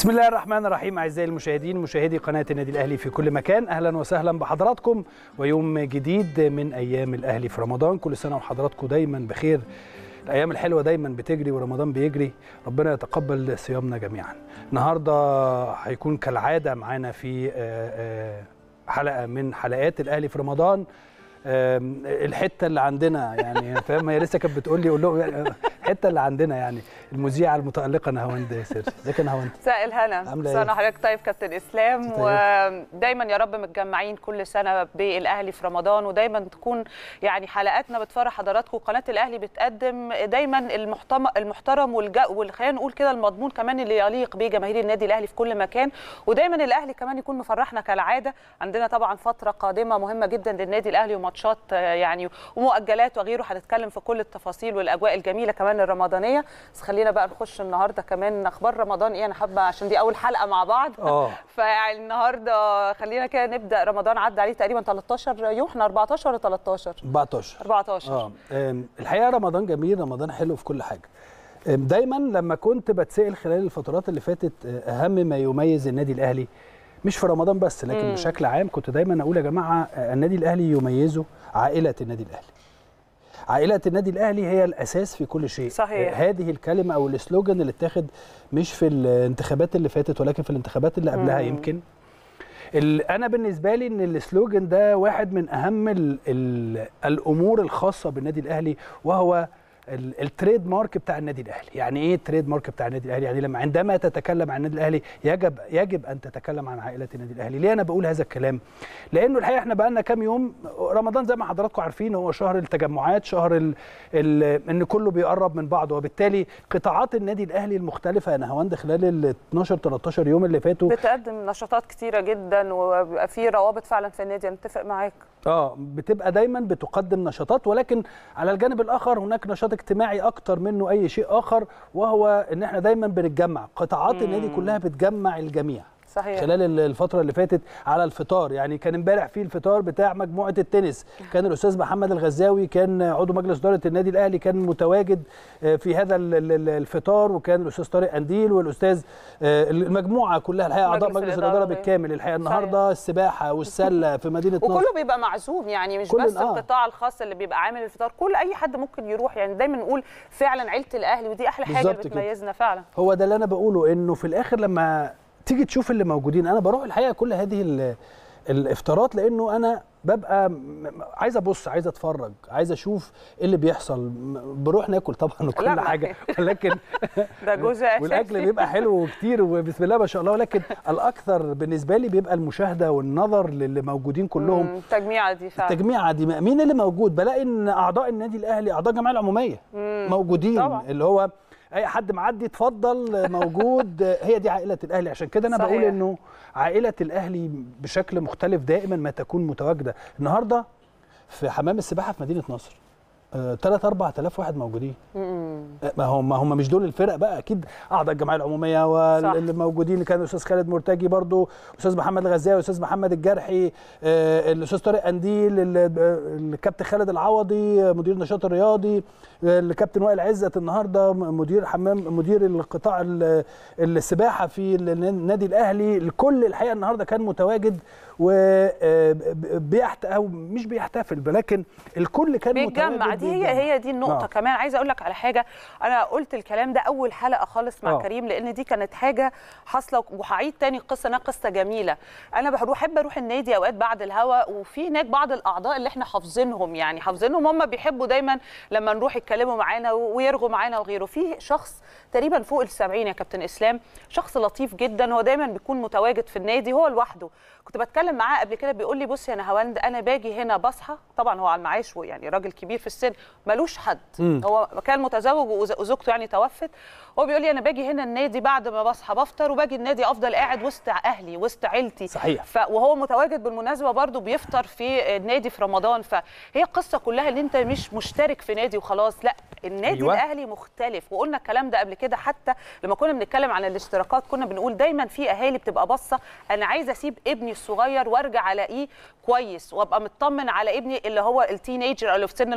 بسم الله الرحمن الرحيم اعزائي المشاهدين مشاهدي قناه النادي الاهلي في كل مكان اهلا وسهلا بحضراتكم ويوم جديد من ايام الاهلي في رمضان كل سنه وحضراتكم دايما بخير الايام الحلوه دايما بتجري ورمضان بيجري ربنا يتقبل صيامنا جميعا النهارده هيكون كالعاده معانا في حلقه من حلقات الاهلي في رمضان الحته اللي عندنا يعني فاهم هي لسه كانت بتقول لي قول له الحته اللي عندنا يعني المذيعه المتالقه نهاوند سيرجي ازيك يا نهاوند مساء الهنا عامله ايه سنه حضرتك طيب كابتن اسلام ودايما يا رب متجمعين كل سنه بالاهلي في رمضان ودايما تكون يعني حلقاتنا بتفرح حضراتكم قناه الاهلي بتقدم دايما المحترم المحترم خلينا نقول كده المضمون كمان اللي يليق بجماهير النادي الاهلي في كل مكان ودايما الاهلي كمان يكون مفرحنا كالعاده عندنا طبعا فتره قادمه مهمه جدا للنادي الاهلي وماتشات يعني ومؤجلات وغيره هنتكلم في كل التفاصيل والاجواء الجميله كمان الرمضانيه بس خلينا بقى نخش النهارده كمان اخبار رمضان ايه انا حابه عشان دي اول حلقه مع بعض اه فيعني النهارده خلينا كده نبدا رمضان عدى عليه تقريبا 13 يوم احنا 14 ولا 13 14 14 اه الحقيقه رمضان جميل رمضان حلو في كل حاجه دايما لما كنت بتسال خلال الفترات اللي فاتت اهم ما يميز النادي الاهلي مش في رمضان بس لكن مم. بشكل عام كنت دايما اقول يا جماعه النادي الاهلي يميزه عائله النادي الاهلي عائله النادي الاهلي هي الاساس في كل شيء صحيح. هذه الكلمه او السلوجان اللي اتاخد مش في الانتخابات اللي فاتت ولكن في الانتخابات اللي قبلها مم. يمكن انا بالنسبه لي ان السلوجان ده واحد من اهم ال ال الامور الخاصه بالنادي الاهلي وهو التريد مارك بتاع النادي الاهلي يعني ايه التريد مارك بتاع النادي الاهلي يعني لما عندما تتكلم عن النادي الاهلي يجب يجب ان تتكلم عن عائله النادي الاهلي ليه انا بقول هذا الكلام لانه الحقيقه احنا بقى لنا كام يوم رمضان زي ما حضراتكم عارفين هو شهر التجمعات شهر ال ال ان كله بيقرب من بعضه وبالتالي قطاعات النادي الاهلي المختلفه يا نهاوند خلال ال 12 13 يوم اللي فاتوا بتقدم نشاطات كتيره جدا وبيبقى في روابط فعلا في النادي انا اتفق معاك اه بتبقى دايما بتقدم نشاطات ولكن على الجانب الاخر هناك نشاط اجتماعي اكتر منه اي شيء اخر وهو ان احنا دايما بنتجمع قطاعات مم. النادي كلها بتجمع الجميع صحيح. خلال الفترة اللي فاتت على الفطار يعني كان امبارح في الفطار بتاع مجموعة التنس كان الأستاذ محمد الغزاوي كان عضو مجلس إدارة النادي الأهلي كان متواجد في هذا الفطار وكان الأستاذ طارق أنديل والأستاذ المجموعة كلها الحقيقة أعضاء مجلس الإدارة بالكامل الحقيقة النهاردة السباحة والسلة في مدينة نصر وكله بيبقى معزوم يعني مش بس آه. القطاع الخاص اللي بيبقى عامل الفطار كل أي حد ممكن يروح يعني دايما نقول فعلا عيلة الأهلي ودي أحلى حاجة اللي بتميزنا فعلا هو ده اللي أنا بقوله إنه في الآخر لما تيجي تشوف اللي موجودين انا بروح الحقيقه كل هذه الافطارات لانه انا ببقى عايز ابص عايز اتفرج عايز اشوف ايه اللي بيحصل بروح ناكل طبعا وكل حاجه ولكن ده جزء اساسي والاكل بيبقى حلو وكتير وبسم الله ما شاء الله ولكن الاكثر بالنسبه لي بيبقى المشاهده والنظر للي موجودين كلهم التجميعه دي فعلا التجميعه دي مين اللي موجود بلاقي ان اعضاء النادي الاهلي اعضاء الجمعيه العموميه مم. موجودين طبعا. اللي هو اي حد معدي اتفضل موجود هي دي عائله الاهلي عشان كده انا صحيح. بقول انه عائله الاهلي بشكل مختلف دائما ما تكون متواجده النهارده في حمام السباحه في مدينه نصر 3 4000 واحد موجودين ما هم ما هم مش دول الفرق بقى اكيد اعضاء الجمعيه العموميه واللي موجودين اللي كان الاستاذ خالد مرتجي برضو الاستاذ محمد الغزاوي الاستاذ محمد الجرحي الاستاذ طارق انديل الكابتن خالد العوضي مدير النشاط الرياضي الكابتن وائل عزت النهارده مدير حمام مدير القطاع السباحه في النادي الاهلي الكل الحقيقه النهارده كان متواجد وبيحت او مش بيحتفل ولكن الكل كان بيتجمع دي هي هي دي النقطه آه. كمان عايزه اقول لك على حاجه انا قلت الكلام ده اول حلقه خالص مع آه. كريم لان دي كانت حاجه حاصله وهعيد تاني القصه انها قصه جميله انا بحب اروح النادي اوقات بعد الهوا وفي هناك بعض الاعضاء اللي احنا حافظينهم يعني حافظينهم هم بيحبوا دايما لما نروح يتكلموا معانا ويرغوا معانا وغيره في شخص تقريبا فوق ال 70 يا كابتن اسلام شخص لطيف جدا هو دايما بيكون متواجد في النادي هو لوحده كنت بتكلم معاه قبل كده بيقول لي بصي يا نهاوند انا باجي هنا بصحى طبعا هو على المعاش يعني راجل كبير في السن ملوش حد مم. هو كان متزوج وزوجته يعني توفت هو بيقول لي انا باجي هنا النادي بعد ما بصحى بفطر وباجي النادي افضل قاعد وسط اهلي وسط عيلتي صحيح ف... وهو متواجد بالمناسبه برضو بيفطر في النادي في رمضان فهي القصه كلها ان انت مش مشترك في نادي وخلاص لا النادي أيوة. أيوة. الاهلي مختلف وقلنا الكلام ده قبل كده حتى لما كنا بنتكلم عن الاشتراكات كنا بنقول دايما في اهالي بتبقى باصه انا عايزه اسيب ابني الصغير وارجع الاقيه كويس وابقى مطمن على ابني اللي هو التينيجر او اللي في سن المراهقه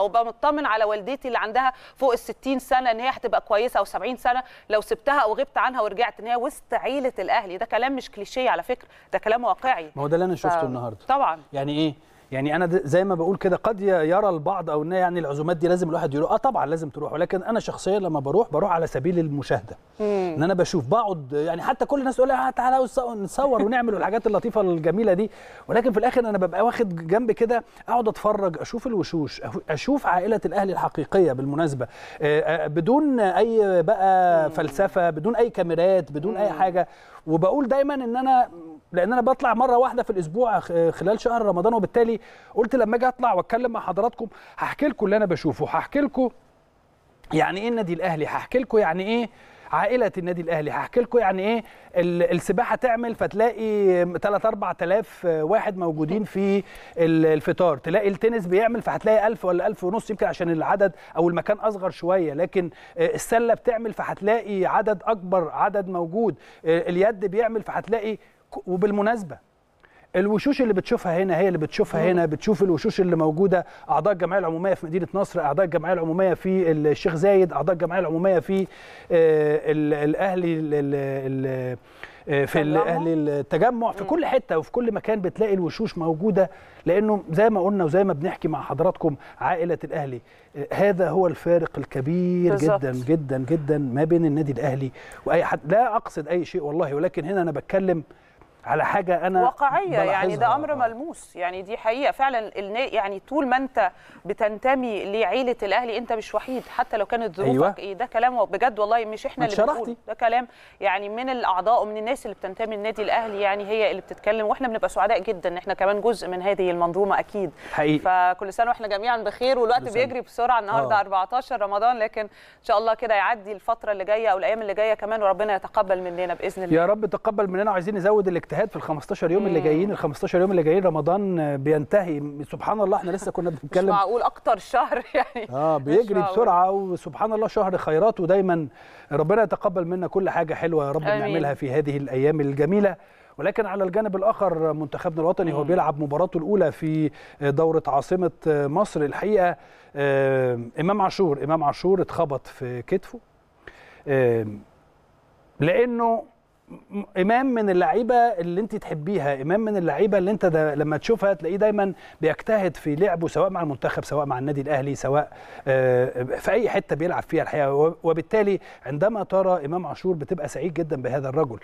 او ابقى مطمن على والدتي اللي عندها فوق ال 60 سنه ان هي هتبقى كويسه او 70 سنه لو سبتها او غبت عنها ورجعت ان هي وسط عيله الاهلي ده كلام مش كليشيه على فكره ده كلام واقعي ما هو ده اللي انا شفته ف... النهارده طبعا يعني ايه يعني انا زي ما بقول كده قد يرى البعض او ان يعني العزومات دي لازم الواحد يروح اه طبعا لازم تروح ولكن انا شخصيا لما بروح بروح على سبيل المشاهده مم. ان انا بشوف بقعد يعني حتى كل الناس تقول لي تعالى نصور ونعمل الحاجات اللطيفه الجميله دي ولكن في الاخر انا ببقى واخد جنب كده اقعد اتفرج اشوف الوشوش اشوف عائله الاهلي الحقيقيه بالمناسبه بدون اي بقى فلسفه بدون اي كاميرات بدون مم. اي حاجه وبقول دايما ان انا لان انا بطلع مره واحده في الاسبوع خلال شهر رمضان وبالتالي قلت لما اجي اطلع واتكلم مع حضراتكم هحكي لكم اللي انا بشوفه هحكي لكم يعني ايه النادي الاهلي هحكي لكم يعني ايه عائله النادي الاهلي هحكي لكم يعني ايه السباحه تعمل فتلاقي 3 4000 واحد موجودين في الفطار تلاقي التنس بيعمل فهتلاقي 1000 ولا 1000 ونص يمكن عشان العدد او المكان اصغر شويه لكن السله بتعمل فهتلاقي عدد اكبر عدد موجود اليد بيعمل فهتلاقي وبالمناسبه الوشوش اللي بتشوفها هنا هي اللي بتشوفها هنا بتشوف الوشوش اللي موجوده اعضاء الجمعيه العموميه في مدينه نصر اعضاء الجمعيه العموميه في الشيخ زايد اعضاء الجمعيه العموميه في الاهلي في الاهلي التجمع في كل حته وفي كل مكان بتلاقي الوشوش موجوده لانه زي ما قلنا وزي ما بنحكي مع حضراتكم عائله الاهلي هذا هو الفارق الكبير بالزبط. جدا جدا جدا ما بين النادي الاهلي واي حد لا اقصد اي شيء والله ولكن هنا انا بتكلم على حاجه انا واقعيه يعني ده امر ملموس يعني دي حقيقه فعلا يعني طول ما انت بتنتمي لعيله الاهلي انت مش وحيد حتى لو كانت ظروفك أيوة. ايه ده كلام بجد والله مش احنا اللي بنقول ده كلام يعني من الاعضاء ومن الناس اللي بتنتمي للنادي الاهلي يعني هي اللي بتتكلم واحنا بنبقى سعداء جدا ان احنا كمان جزء من هذه المنظومه اكيد حقيقي فكل سنه واحنا جميعا بخير والوقت بيجري بسرعه النهارده 14 رمضان لكن ان شاء الله كده يعدي الفتره اللي جايه او الايام اللي جايه كمان وربنا يتقبل مننا باذن الله يا رب تقبل مننا وعايزين نزود الاجتهاد في ال 15 يوم اللي جايين ال 15 يوم اللي جايين رمضان بينتهي سبحان الله احنا لسه كنا بنتكلم مش معقول اكتر شهر يعني اه بيجري بسرعه وسبحان الله شهر خيرات ودايما ربنا يتقبل منا كل حاجه حلوه يا رب أمين. نعملها في هذه الايام الجميله ولكن على الجانب الاخر منتخبنا الوطني هو بيلعب مباراته الاولى في دوره عاصمه مصر الحقيقه امام عاشور امام عاشور اتخبط في كتفه لانه امام من اللعيبه اللي انت تحبيها امام من اللعيبه اللي انت دا لما تشوفها تلاقيه دايما بيجتهد في لعبه سواء مع المنتخب سواء مع النادي الاهلي سواء في اي حته بيلعب فيها الحقيقه وبالتالي عندما ترى امام عاشور بتبقى سعيد جدا بهذا الرجل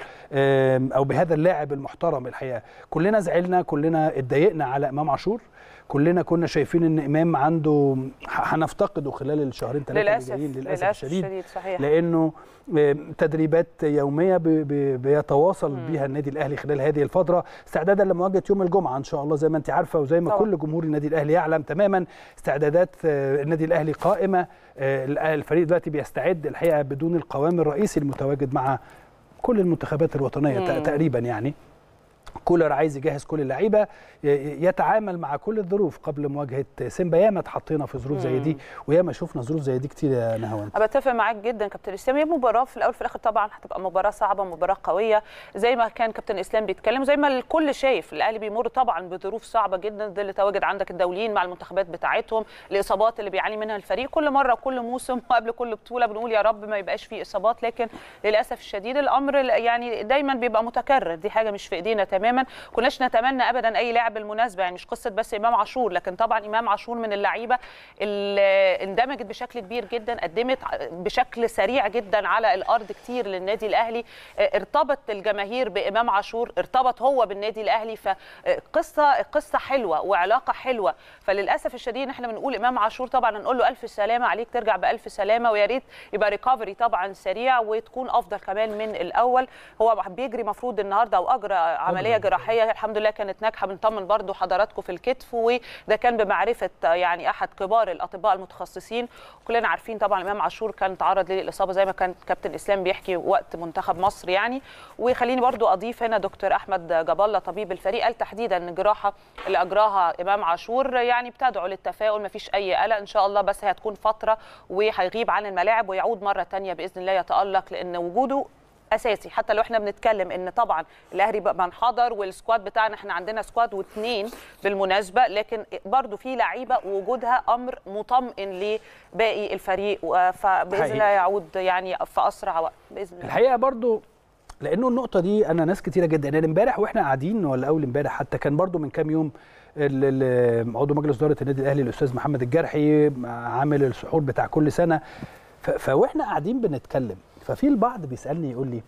او بهذا اللاعب المحترم الحقيقه كلنا زعلنا كلنا اتضايقنا على امام عاشور كلنا كنا شايفين ان امام عنده هنفتقده خلال الشهرين ثلاثه اللي جايين للاسف الشديد شديد صحيح. لانه تدريبات يوميه بي بي بيتواصل مم. بيها النادي الاهلي خلال هذه الفتره استعدادا لمواجهه يوم الجمعه ان شاء الله زي ما انت عارفه وزي ما طبعا. كل جمهور النادي الاهلي يعلم تماما استعدادات النادي الاهلي قائمه الفريق دلوقتي بيستعد الحقيقه بدون القوام الرئيسي المتواجد مع كل المنتخبات الوطنيه مم. تقريبا يعني كولر عايز يجهز كل اللعيبه يتعامل مع كل الظروف قبل مواجهه سيمبا ياما اتحطينا في ظروف زي دي وياما شفنا ظروف زي دي كتير يا نهاوند انا بتفق معاك جدا كابتن اسلام هي مباراه في الاول في الاخر طبعا هتبقى مباراه صعبه مباراه قويه زي ما كان كابتن اسلام بيتكلم زي ما الكل شايف الاهلي بيمر طبعا بظروف صعبه جدا ده اللي تواجد عندك الدوليين مع المنتخبات بتاعتهم الاصابات اللي بيعاني منها الفريق كل مره كل موسم وقبل كل بطوله بنقول يا رب ما يبقاش فيه اصابات لكن للاسف الشديد الامر يعني دايما بيبقى متكرر دي حاجه مش في ايدينا تماما كناش نتمنى ابدا اي لاعب بالمناسبه يعني مش قصه بس امام عاشور لكن طبعا امام عاشور من اللعيبه اللي اندمجت بشكل كبير جدا قدمت بشكل سريع جدا على الارض كتير للنادي الاهلي ارتبط الجماهير بامام عاشور ارتبط هو بالنادي الاهلي فقصه قصه حلوه وعلاقه حلوه فللاسف الشديد احنا بنقول امام عاشور طبعا نقول له الف سلامه عليك ترجع بالف سلامه ويا ريت يبقى ريكفري طبعا سريع وتكون افضل كمان من الاول هو بيجري مفروض النهارده او اجرى عمليه جراحيه الحمد لله كانت ناجحه بنطمن برضو حضراتكم في الكتف وده كان بمعرفه يعني احد كبار الاطباء المتخصصين كلنا عارفين طبعا امام عاشور كان تعرض للاصابه زي ما كان كابتن اسلام بيحكي وقت منتخب مصر يعني وخليني برضو اضيف هنا دكتور احمد جاب الله طبيب الفريق قال تحديدا ان الجراحه اللي اجراها امام عاشور يعني بتدعو للتفاؤل ما فيش اي قلق ان شاء الله بس هتكون فتره وهيغيب عن الملاعب ويعود مره ثانيه باذن الله يتالق لان وجوده اساسي حتى لو احنا بنتكلم ان طبعا الاهلي بقى منحدر والسكواد بتاعنا احنا عندنا سكواد واثنين بالمناسبه لكن برضو في لعيبه وجودها امر مطمئن لباقي الفريق فباذن الله يعود يعني في اسرع وقت باذن الله الحقيقه برضو لانه النقطه دي انا ناس كتيره جدا يعني امبارح واحنا قاعدين ولا اول امبارح حتى كان برضو من كام يوم عضو مجلس اداره النادي الاهلي الاستاذ محمد الجرحي عامل السحور بتاع كل سنه فاحنا قاعدين بنتكلم ففي البعض بيسالني يقول لي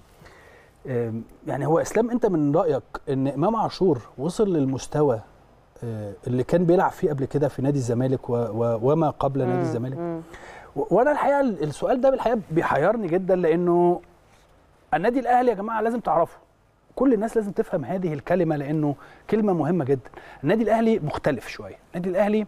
يعني هو اسلام انت من رايك ان امام عاشور وصل للمستوى اللي كان بيلعب فيه قبل كده في نادي الزمالك وما قبل نادي الزمالك وانا الحقيقه السؤال ده بالحقيقه بيحيرني جدا لانه النادي الاهلي يا جماعه لازم تعرفوا كل الناس لازم تفهم هذه الكلمه لانه كلمه مهمه جدا النادي الاهلي مختلف شويه النادي الاهلي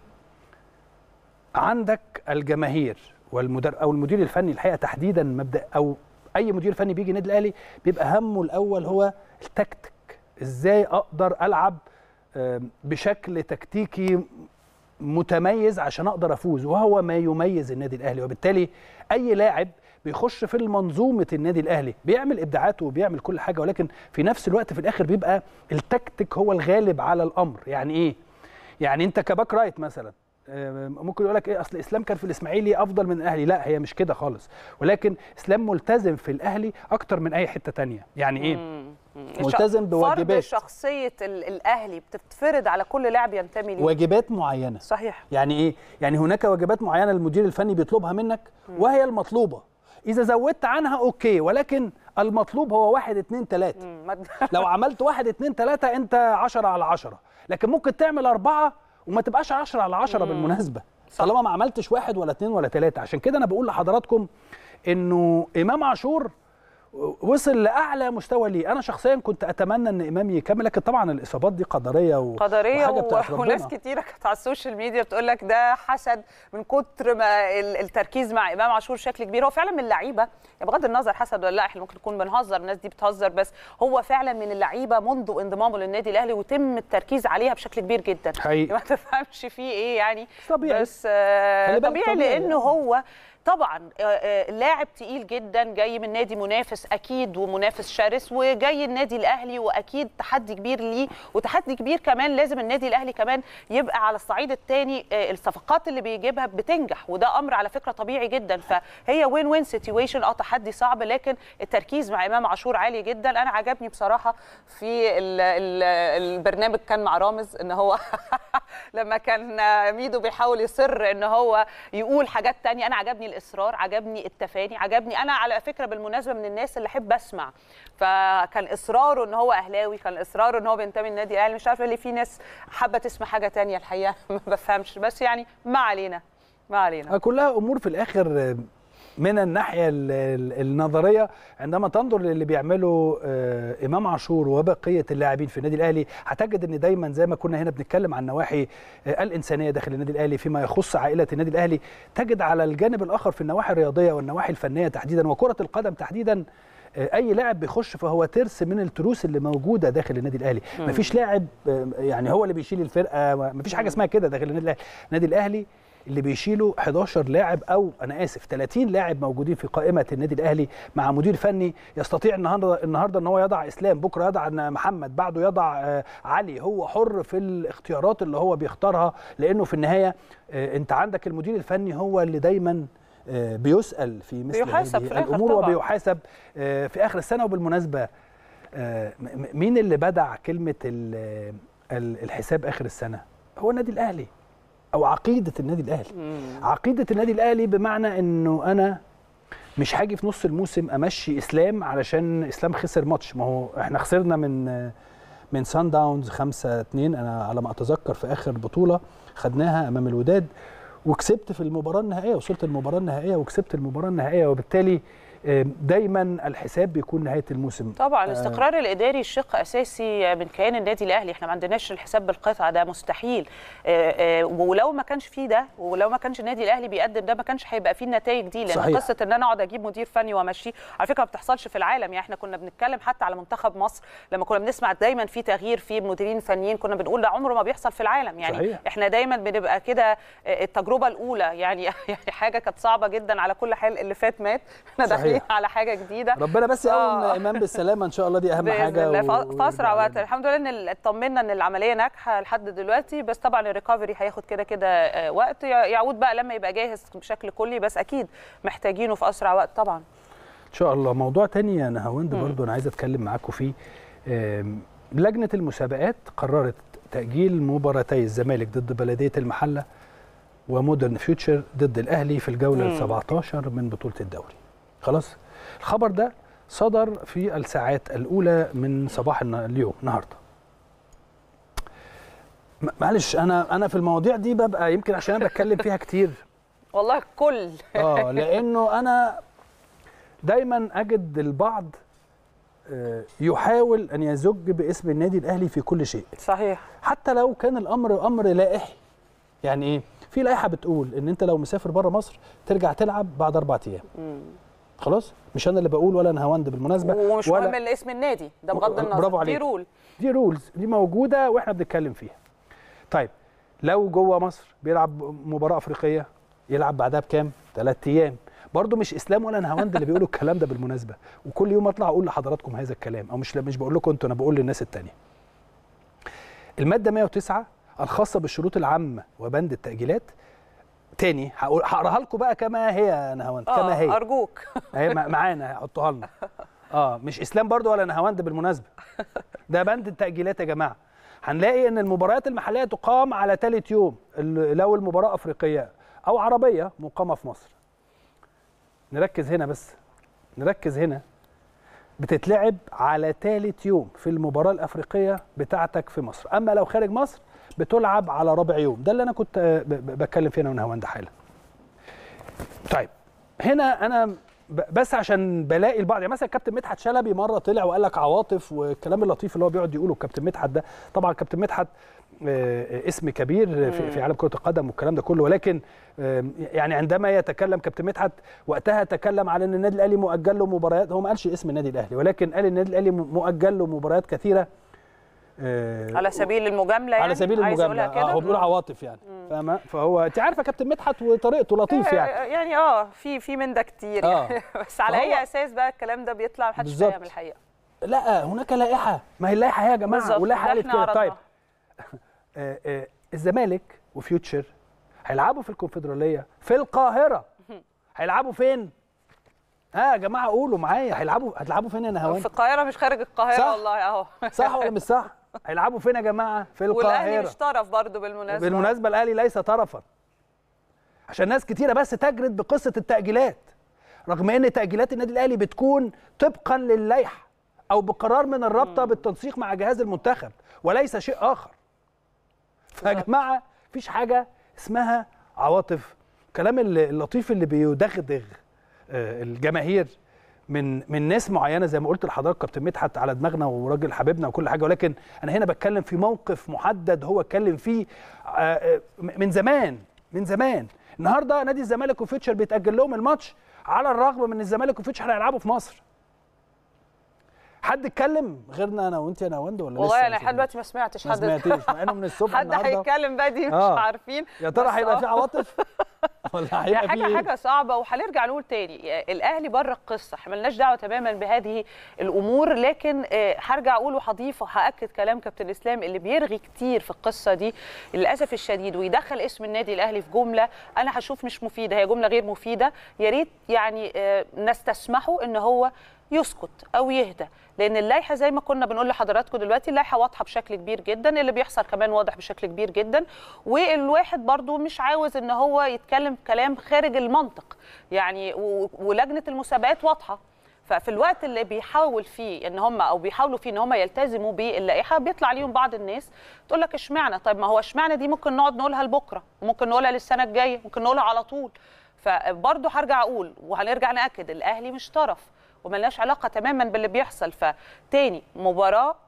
عندك الجماهير والمدير او المدير الفني الحقيقه تحديدا مبدا او اي مدير فني بيجي النادي الاهلي بيبقى همه الاول هو التكتيك ازاي اقدر العب بشكل تكتيكي متميز عشان اقدر افوز وهو ما يميز النادي الاهلي وبالتالي اي لاعب بيخش في المنظومه النادي الاهلي بيعمل ابداعاته وبيعمل كل حاجه ولكن في نفس الوقت في الاخر بيبقى التكتيك هو الغالب على الامر يعني ايه يعني انت كباك رايت مثلا ممكن يقول لك ايه اصل اسلام كان في الاسماعيلي افضل من الاهلي لا هي مش كده خالص ولكن اسلام ملتزم في الاهلي اكتر من اي حته تانية يعني ايه ملتزم بواجبات فرض شخصيه الاهلي بتتفرض على كل لاعب ينتمي ليه واجبات معينه صحيح يعني ايه يعني هناك واجبات معينه المدير الفني بيطلبها منك وهي المطلوبه اذا زودت عنها اوكي ولكن المطلوب هو واحد اتنين تلاته لو عملت واحد اتنين تلاته انت عشرة على عشرة لكن ممكن تعمل اربعه وما تبقاش 10 على 10 بالمناسبه طالما ما عملتش واحد ولا اثنين ولا ثلاثه عشان كده انا بقول لحضراتكم انه امام عاشور وصل لاعلى مستوى ليه انا شخصيا كنت اتمنى ان امام يكمل لكن طبعا الاصابات دي قدريه و... قدريه و... وناس كتيره كانت على السوشيال ميديا بتقول لك ده حسد من كتر ما التركيز مع امام عاشور بشكل كبير هو فعلا من اللعيبه يعني بغض النظر حسد ولا لا احنا ممكن نكون بنهزر الناس دي بتهزر بس هو فعلا من اللعيبه منذ انضمامه للنادي الاهلي وتم التركيز عليها بشكل كبير جدا حقيقي ما تفهمش فيه ايه يعني طبيعي بس طبيعي, طبيعي لانه هو طبعا لاعب تقيل جدا جاي من نادي منافس اكيد ومنافس شرس وجاي النادي الاهلي واكيد تحدي كبير ليه وتحدي كبير كمان لازم النادي الاهلي كمان يبقى على الصعيد الثاني الصفقات اللي بيجيبها بتنجح وده امر على فكره طبيعي جدا فهي وين وين سيتويشن اه تحدي صعب لكن التركيز مع امام عاشور عالي جدا انا عجبني بصراحه في ال ال البرنامج كان مع رامز ان هو لما كان ميدو بيحاول يصر ان هو يقول حاجات ثانيه انا عجبني الاصرار عجبني التفاني عجبني انا على فكره بالمناسبه من الناس اللي احب اسمع فكان اصراره ان هو اهلاوي كان اصراره ان هو بينتمي للنادي الاهلي مش عارفه ليه في ناس حابه تسمع حاجه تانية الحقيقه ما بفهمش بس يعني ما علينا ما علينا كلها امور في الاخر من الناحيه النظريه عندما تنظر للي بيعمله امام عاشور وبقيه اللاعبين في النادي الاهلي هتجد ان دايما زي ما كنا هنا بنتكلم عن النواحي الانسانيه داخل النادي الاهلي فيما يخص عائله النادي الاهلي تجد على الجانب الاخر في النواحي الرياضيه والنواحي الفنيه تحديدا وكره القدم تحديدا اي لاعب بيخش فهو ترس من التروس اللي موجوده داخل النادي الاهلي مفيش لاعب يعني هو اللي بيشيل الفرقه مفيش حاجه اسمها كده داخل النادي الاهلي النادي الاهلي اللي بيشيلوا 11 لاعب او انا اسف 30 لاعب موجودين في قائمه النادي الاهلي مع مدير فني يستطيع النهارده النهارده ان هو يضع اسلام بكره يضع محمد بعده يضع علي هو حر في الاختيارات اللي هو بيختارها لانه في النهايه انت عندك المدير الفني هو اللي دايما بيسال في مثل بيحاسب هذه في الآخر الامور طبعاً. وبيحاسب في اخر السنه وبالمناسبه مين اللي بدع كلمه ال- ال- الحساب اخر السنه هو النادي الاهلي او عقيده النادي الاهلي عقيده النادي الاهلي بمعنى انه انا مش هاجي في نص الموسم امشي اسلام علشان اسلام خسر ماتش ما هو احنا خسرنا من من سان داونز 5 2 انا على ما اتذكر في اخر بطوله خدناها امام الوداد وكسبت في المباراه النهائيه وصلت المباراه النهائيه وكسبت المباراه النهائيه وبالتالي آه، دايما الحساب بيكون نهايه الموسم طبعا الاستقرار الاداري شق اساسي من كيان النادي الاهلي احنا ما عندناش الحساب بالقطعه ده مستحيل آه، آه، ولو ما كانش فيه ده ولو ما كانش النادي الاهلي بيقدم ده ما كانش هيبقى فيه النتائج دي لان صحيح. قصه ان انا اقعد اجيب مدير فني وامشيه على فكره ما بتحصلش في العالم يعني احنا كنا بنتكلم حتى على منتخب مصر لما كنا بنسمع دايما في تغيير في مديرين فنيين كنا بنقول ده عمره ما بيحصل في العالم يعني صحيح. احنا دايما بنبقى كده آه، التجربه الاولى يعني يعني حاجه كانت صعبه جدا على كل حال اللي فات مات احنا صحيح. داخلين صحيح. على حاجه جديده ربنا بس يقوم آه. ايمان بالسلامه ان شاء الله دي اهم باذن حاجه الله و- في- في اسرع و- وقت الحمد لله ان ال- اطمنا ان العمليه ناجحه لحد دلوقتي بس طبعا الريكفري هياخد كده كده آه، وقت يع- يعود بقى لما يبقى جاهز بشكل كلي بس اكيد محتاجينه في اسرع وقت طبعا ان شاء الله موضوع تاني يا نهاوند برضو انا عايز اتكلم معاكم فيه آم، لجنه المسابقات قررت تاجيل مباراتي الزمالك ضد بلديه المحله ومودرن فيوتشر ضد الاهلي في الجوله مم. ال 17 من بطوله الدوري خلاص الخبر ده صدر في الساعات الاولى من صباح الن- اليوم النهارده م- معلش انا انا في المواضيع دي ببقى يمكن عشان انا بتكلم فيها كتير والله كل اه لانه انا دايما اجد البعض آه، يحاول ان يزج باسم النادي الاهلي في كل شيء صحيح حتى لو كان الامر امر لائحي يعني ايه في لائحه بتقول ان انت لو مسافر بره مصر ترجع تلعب بعد اربع ايام مم. خلاص مش انا اللي بقول ولا نهاوند بالمناسبه ومش ولا مهم اسم النادي ده بغض النظر برافو دي عليك. رول دي رولز دي موجوده واحنا بنتكلم فيها طيب لو جوه مصر بيلعب مباراه افريقيه يلعب بعدها بكام ثلاث ايام برضه مش اسلام ولا نهاوند اللي بيقولوا الكلام ده بالمناسبه وكل يوم اطلع اقول لحضراتكم هذا الكلام او مش مش بقول لكم انتوا انا بقول للناس التانية الماده 109 الخاصه بالشروط العامه وبند التاجيلات تاني هقول هقراها لكم بقى كما هي يا نهاوند كما هي اه ارجوك اهي مع- معانا حطوها لنا اه مش اسلام برضو ولا نهاوند بالمناسبه ده بند التاجيلات يا جماعه هنلاقي ان المباريات المحليه تقام على ثالث يوم ال- لو المباراه افريقيه او عربيه مقامه في مصر نركز هنا بس نركز هنا بتتلعب على ثالث يوم في المباراه الافريقيه بتاعتك في مصر اما لو خارج مصر بتلعب على رابع يوم ده اللي انا كنت آه، ب- ب- بتكلم فيه انا ونهاوند حالا طيب هنا انا ب- بس عشان بلاقي البعض يعني مثلا كابتن مدحت شلبي مره طلع وقال لك عواطف والكلام اللطيف اللي هو بيقعد يقوله الكابتن مدحت ده طبعا كابتن مدحت آه، اسم كبير في, في عالم كره القدم والكلام ده كله ولكن آه، يعني عندما يتكلم كابتن مدحت وقتها تكلم على ان النادي الاهلي مؤجل له مباريات هو ما قالش اسم النادي الاهلي ولكن قال النادي الاهلي مؤجل له مباريات كثيره آه، على سبيل المجامله يعني على سبيل عايز المجامله أقولها آه، هو بيقول مم. عواطف يعني فاهمه فهو انت عارفه كابتن مدحت وطريقته لطيف يعني آه، يعني اه في في من ده كتير آه. يعني بس على فهو- اي اساس بقى الكلام ده بيطلع محدش بالظبط. فاهم الحقيقه لا هناك لائحه ما هي اللائحه هي يا جماعه بالظبط واللائحه ده قالت احنا كده طيب عرضناها. آه، آه، الزمالك وفيوتشر هيلعبوا في الكونفدراليه في القاهره هيلعبوا فين؟ ها يا جماعه قولوا معايا هيلعبوا هتلعبوا فين يا نهاوند؟ في القاهره مش خارج القاهره صح. والله اهو صح ولا مش صح؟ هيلعبوا فين يا جماعه؟ في والاهلي القاهره مش طرف برضه بالمناسبه بالمناسبه الاهلي ليس طرفا عشان ناس كتيره بس تجرد بقصه التاجيلات رغم ان تاجيلات النادي الاهلي بتكون طبقا للائحه او بقرار من الرابطه بالتنسيق مع جهاز المنتخب وليس شيء اخر فيا جماعه مفيش حاجه اسمها عواطف الكلام الل- اللطيف اللي بيدغدغ آه، الجماهير من من ناس معينه زي ما قلت لحضرتك كابتن مدحت على دماغنا وراجل حبيبنا وكل حاجه ولكن انا هنا بتكلم في موقف محدد هو اتكلم فيه آه، آه، من زمان من زمان النهارده نادي الزمالك وفيتشر بيتاجل لهم الماتش على الرغم من ان الزمالك وفيتشر هيلعبوا في مصر حد اتكلم غيرنا انا وانت يا نواند ولا والله لسه انا مش لحد دلوقتي ما سمعتش ما حد سمعتيش مع انه من الصبح حد النهارده هيتكلم بقى دي مش آه. عارفين يا ترى بس هيبقى آه. في عواطف ولا هي هيبقى في حاجه ايه؟ حاجه صعبه وهنرجع نقول تاني الاهلي بره القصه احنا مالناش دعوه تماما بهذه الامور لكن آه، هرجع اقول وهضيف وهاكد كلام كابتن اسلام اللي بيرغي كتير في القصه دي للاسف الشديد ويدخل اسم النادي الاهلي في جمله انا هشوف مش مفيده هي جمله غير مفيده يا ريت يعني آه، نستسمحه ان هو يسكت او يهدى لان اللائحه زي ما كنا بنقول لحضراتكم دلوقتي اللائحه واضحه بشكل كبير جدا اللي بيحصل كمان واضح بشكل كبير جدا والواحد برضو مش عاوز ان هو يتكلم كلام خارج المنطق يعني و- ولجنه المسابقات واضحه ففي الوقت اللي بيحاول فيه ان هم او بيحاولوا فيه ان هم يلتزموا باللائحه بيطلع عليهم بعض الناس تقول لك اشمعنى طيب ما هو اشمعنى دي ممكن نقعد نقولها لبكره وممكن نقولها للسنه الجايه ممكن نقولها على طول فبرضه هرجع اقول وهنرجع ناكد الاهلي مش طرف وملناش علاقه تماما باللي بيحصل فتاني مباراه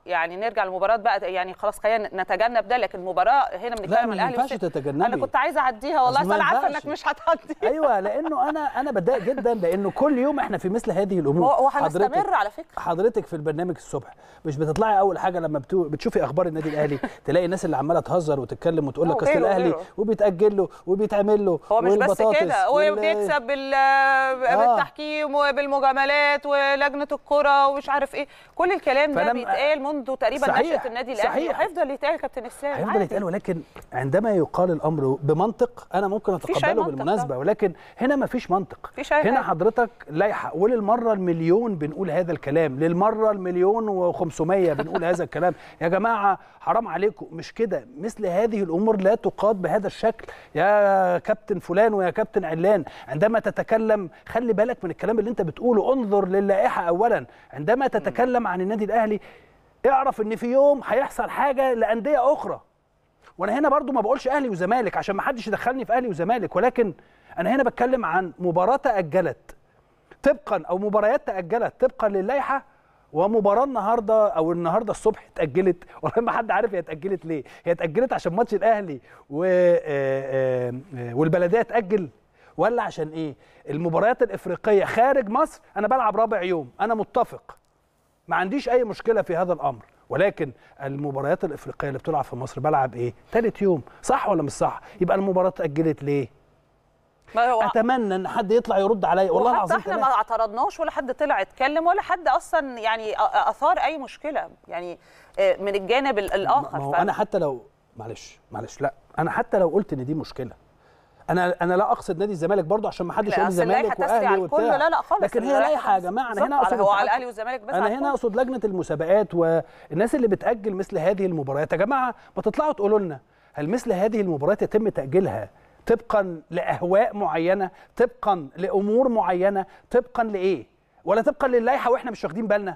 يعني نرجع للمباراه بقى يعني خلاص خلينا نتجنب ده لكن المباراه هنا بنتكلم عن الاهلي لا ما ينفعش تتجنبي انا كنت عايزه اعديها والله انا عارفه انك مش هتعدي ايوه لانه انا انا بتضايق جدا لانه كل يوم احنا في مثل هذه الامور وهنستمر على فكره حضرتك في البرنامج الصبح مش بتطلعي اول حاجه لما بتو... بتشوفي اخبار النادي الاهلي تلاقي الناس اللي عماله تهزر وتتكلم وتقول لك اصل الاهلي وبيتاجل له وبيتعمل له هو مش بس كده هو وال... بيكسب بال... بالتحكيم وبالمجاملات ولجنه الكره ومش عارف ايه كل الكلام ده بيتقال منذ تقريبا نشاه النادي الاهلي وهيفضل يتقال كابتن اسلام هيفضل يتقال ولكن عندما يقال الامر بمنطق انا ممكن اتقبله بالمناسبه طبعا. ولكن هنا ما فيش منطق هنا حضرتك لائحه وللمره المليون بنقول هذا الكلام للمره المليون و500 بنقول هذا الكلام يا جماعه حرام عليكم مش كده مثل هذه الامور لا تقاد بهذا الشكل يا كابتن فلان ويا كابتن علان عندما تتكلم خلي بالك من الكلام اللي انت بتقوله انظر للائحه اولا عندما تتكلم عن النادي الاهلي اعرف ان في يوم هيحصل حاجه لانديه اخرى وانا هنا برضو ما بقولش اهلي وزمالك عشان ما حدش يدخلني في اهلي وزمالك ولكن انا هنا بتكلم عن مباراه تاجلت طبقا او مباريات تاجلت طبقا للائحه ومباراه النهارده او النهارده الصبح اتاجلت والله ما حد عارف هي اتاجلت ليه هي اتاجلت عشان ماتش الاهلي و والبلديه اتاجل ولا عشان ايه المباريات الافريقيه خارج مصر انا بلعب رابع يوم انا متفق ما عنديش اي مشكله في هذا الامر ولكن المباريات الافريقيه اللي بتلعب في مصر بلعب ايه ثالث يوم صح ولا مش صح يبقى المباراه اتاجلت ليه اتمنى ان حد يطلع يرد عليا والله العظيم احنا ما اعترضناش ولا حد طلع اتكلم ولا حد اصلا يعني اثار اي مشكله يعني من الجانب الاخر ما هو انا حتى لو معلش معلش لا انا حتى لو قلت ان دي مشكله انا انا لا اقصد نادي الزمالك برضو عشان ما حدش يقول الزمالك واهلي وبتاع لا لا خالص لكن هي لايحه يا جماعه انا هنا اقصد هو على الاهلي والزمالك بس انا هنا اقصد لجنه المسابقات والناس اللي بتاجل مثل هذه المباريات يا جماعه ما تطلعوا تقولوا لنا هل مثل هذه المباريات يتم تاجيلها طبقا لاهواء معينه طبقا لامور معينه طبقا لايه ولا طبقا للائحه واحنا مش واخدين بالنا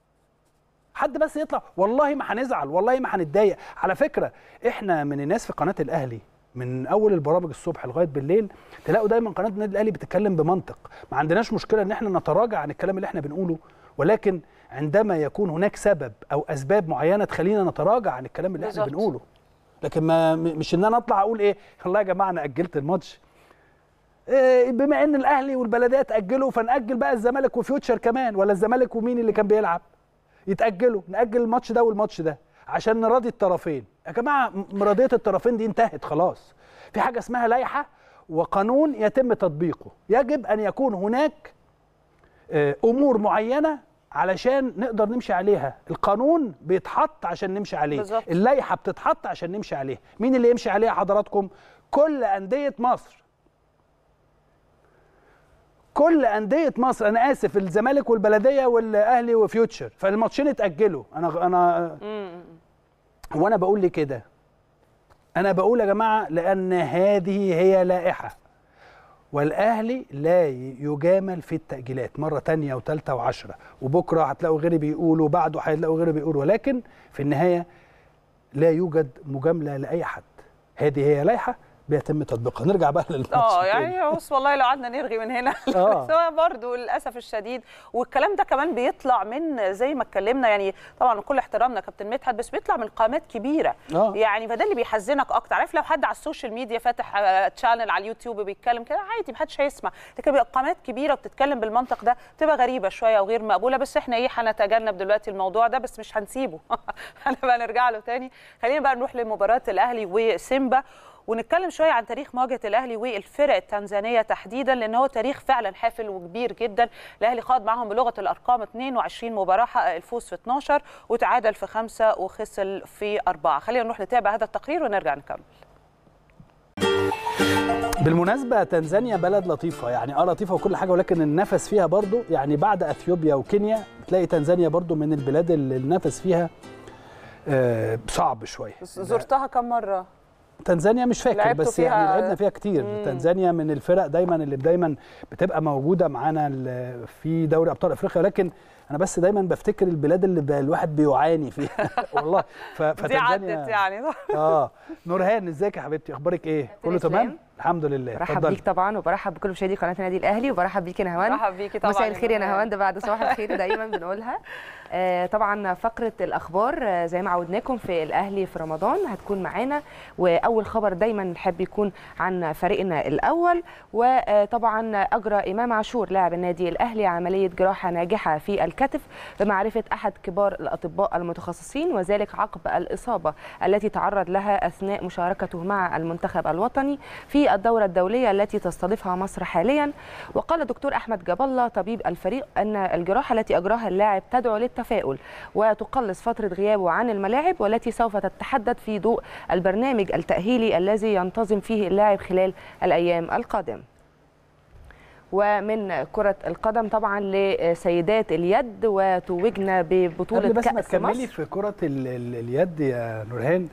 حد بس يطلع والله ما هنزعل والله ما هنتضايق على فكره احنا من الناس في قناه الاهلي من اول البرامج الصبح لغايه بالليل تلاقوا دايما قناه النادي الاهلي بتتكلم بمنطق ما عندناش مشكله ان احنا نتراجع عن الكلام اللي احنا بنقوله ولكن عندما يكون هناك سبب او اسباب معينه تخلينا نتراجع عن الكلام اللي احنا بنقوله لكن ما مش ان انا اطلع اقول ايه والله يا جماعه انا اجلت الماتش إيه بما ان الاهلي والبلديه تاجلوا فناجل بقى الزمالك وفيوتشر كمان ولا الزمالك ومين اللي كان بيلعب يتاجلوا ناجل الماتش ده والماتش ده عشان نراضي الطرفين يا جماعه مرضيه الطرفين دي انتهت خلاص في حاجه اسمها لائحه وقانون يتم تطبيقه يجب ان يكون هناك امور معينه علشان نقدر نمشي عليها القانون بيتحط عشان نمشي عليه بالزبط. اللائحه بتتحط عشان نمشي عليها مين اللي يمشي عليها حضراتكم كل انديه مصر كل انديه مصر انا اسف الزمالك والبلديه والاهلي وفيوتشر فالماتشين اتاجلوا انا انا هو انا بقول لي كده انا بقول يا جماعه لان هذه هي لائحه والاهلي لا يجامل في التاجيلات مره تانية وثالثه وعشرة وبكره هتلاقوا غيري بيقولوا وبعده هتلاقوا غيري بيقولوا ولكن في النهايه لا يوجد مجامله لاي حد هذه هي لائحه بيتم تطبيقها نرجع بقى للماتش اه يعني بص والله لو قعدنا نرغي من هنا آه. سواء برضه للاسف الشديد والكلام ده كمان بيطلع من زي ما اتكلمنا يعني طبعا كل احترامنا كابتن مدحت بس بيطلع من قامات كبيره آه. يعني فده اللي بيحزنك اكتر عارف لو حد على السوشيال ميديا فاتح آه، تشانل على اليوتيوب بيتكلم كده عادي محدش هيسمع لكن بيبقى قامات كبيره وبتتكلم بالمنطق ده بتبقى غريبه شويه وغير مقبوله بس احنا ايه هنتجنب دلوقتي الموضوع ده بس مش هنسيبه انا بقى نرجع له تاني خلينا بقى نروح لمباراه الاهلي وسيمبا ونتكلم شويه عن تاريخ مواجهه الاهلي والفرق التنزانيه تحديدا لان هو تاريخ فعلا حافل وكبير جدا الاهلي خاض معاهم بلغه الارقام 22 مباراه حقق الفوز في 12 وتعادل في خمسه وخسر في اربعه خلينا نروح نتابع هذا التقرير ونرجع نكمل بالمناسبة تنزانيا بلد لطيفة يعني اه لطيفة وكل حاجة ولكن النفس فيها برضو يعني بعد اثيوبيا وكينيا بتلاقي تنزانيا برضو من البلاد اللي النفس فيها آه صعب شوية زرتها كم مره تنزانيا مش فاكر لعبتوا بس فيها- يعني لعبنا فيها كتير مم. تنزانيا من الفرق دايما اللي دايما بتبقى موجوده معانا ال- في دوري ابطال افريقيا ولكن انا بس دايما بفتكر البلاد اللي ب- الواحد بيعاني فيها والله ف- دي عدت فتنزانيا يعني اه نورهان ازيك يا حبيبتي اخبارك ايه كله تمام الحمد لله برحب بيك طبعا وبرحب بكل مشاهدي قناه النادي الاهلي وبرحب بيك يا نهوان برحب بيكي طبعا مساء الخير يا نهوان ده بعد صباح الخير دايما بنقولها آه طبعا فقره الاخبار آه زي ما عودناكم في الاهلي في رمضان هتكون معانا واول خبر دايما نحب يكون عن فريقنا الاول وطبعا اجرى امام عاشور لاعب النادي الاهلي عمليه جراحه ناجحه في الكتف بمعرفه احد كبار الاطباء المتخصصين وذلك عقب الاصابه التي تعرض لها اثناء مشاركته مع المنتخب الوطني في الدوره الدوليه التي تستضيفها مصر حاليا وقال الدكتور احمد جاب الله طبيب الفريق ان الجراحه التي اجراها اللاعب تدعو للتفاؤل وتقلص فتره غيابه عن الملاعب والتي سوف تتحدد في ضوء البرنامج التاهيلي الذي ينتظم فيه اللاعب خلال الايام القادمه ومن كرة القدم طبعا لسيدات اليد وتوجنا ببطولة بس كأس ما تكملي مصر في كرة ال ال اليد يا نورهان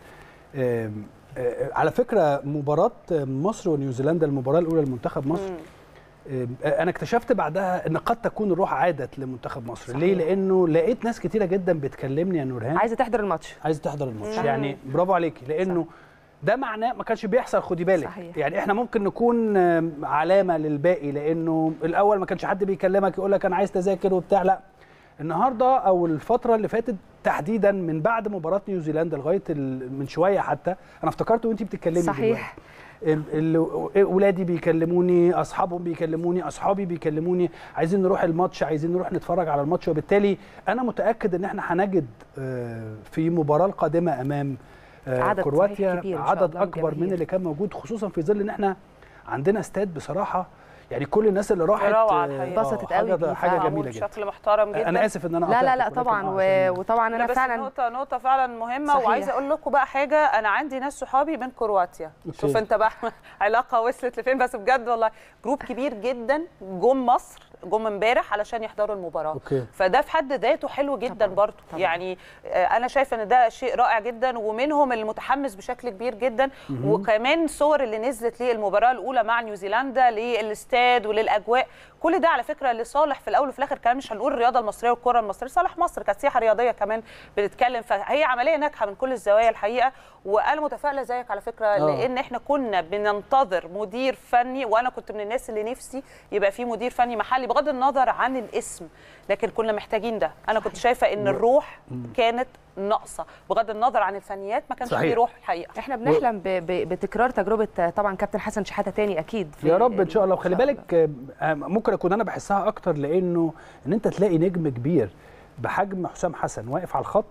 آم، آه، على فكرة مباراة مصر ونيوزيلندا المباراة الأولى لمنتخب مصر آم، آه، أنا اكتشفت بعدها إن قد تكون الروح عادت لمنتخب مصر صحيح. ليه؟ لأنه لقيت ناس كتيرة جدا بتكلمني يا نورهان عايزة تحضر الماتش عايزه تحضر الماتش صح. يعني برافو عليكي لانه ده معناه ما كانش بيحصل خدي بالك صحيح. يعني احنا ممكن نكون آم، علامه للباقي لانه الاول ما كانش حد بيكلمك يقول لك انا عايز تذاكر وبتاع لا النهارده او الفتره اللي فاتت تحديدا من بعد مباراه نيوزيلندا لغايه ال- من شويه حتى انا افتكرت وانت بتتكلمي صحيح دلوقتي. ال- ولادي بيكلموني اصحابهم بيكلموني اصحابي بيكلموني عايزين نروح الماتش عايزين نروح نتفرج على الماتش وبالتالي انا متاكد ان احنا هنجد آه، في المباراه القادمه امام آه، عدد صحيح كرواتيا كبير إن شاء عدد الله اكبر من الجماهير. اللي كان موجود خصوصا في ظل ان احنا عندنا استاد بصراحه يعني كل الناس اللي راحت روعة آه، الحقيقة. آه، انبسطت حاجة- قوي بيه حاجه فعلا. جميله جدا بشكل محترم جدا انا اسف ان انا لا لا لا قطعتك، ولكن طبعا آه، و... عشان- وطبعا لا انا بس فعلا نقطة نقطة فعلا مهمة صحيح. وعايزة أقول لكم بقى حاجة أنا عندي ناس صحابي من كرواتيا أوكي. شوف أنت بقى علاقة وصلت لفين بس بجد والله جروب كبير جدا جم مصر جم امبارح علشان يحضروا المباراة اوكي فده في حد ذاته حلو جدا طبعاً، برضه طبعاً. يعني آه، انا شايفه ان ده شيء رائع جدا ومنهم المتحمس بشكل كبير جدا وكمان صور اللي نزلت للمباراه الاولى مع نيوزيلندا للاستاد وللاجواء كل ده على فكره لصالح في الاول وفي الاخر كمان مش هنقول الرياضه المصريه والكره المصريه صالح مصر كسياحه رياضيه كمان بنتكلم فهي عمليه ناجحه من كل الزوايا الحقيقه وانا متفائله زيك على فكره آه. لان احنا كنا بننتظر مدير فني وانا كنت من الناس اللي نفسي يبقى في مدير فني محلي بغض النظر عن الاسم لكن كنا محتاجين ده انا كنت شايفه ان الروح كانت ناقصه بغض النظر عن الفنيات ما كانش صحيح. فيه روح الحقيقه احنا بنحلم ب... ب... بتكرار تجربه طبعا كابتن حسن شحاته تاني اكيد في يا رب ان شاء الله إن وخلي شاء بالك آه، ممكن اكون انا بحسها اكتر لانه ان انت تلاقي نجم كبير بحجم حسام حسن واقف على الخط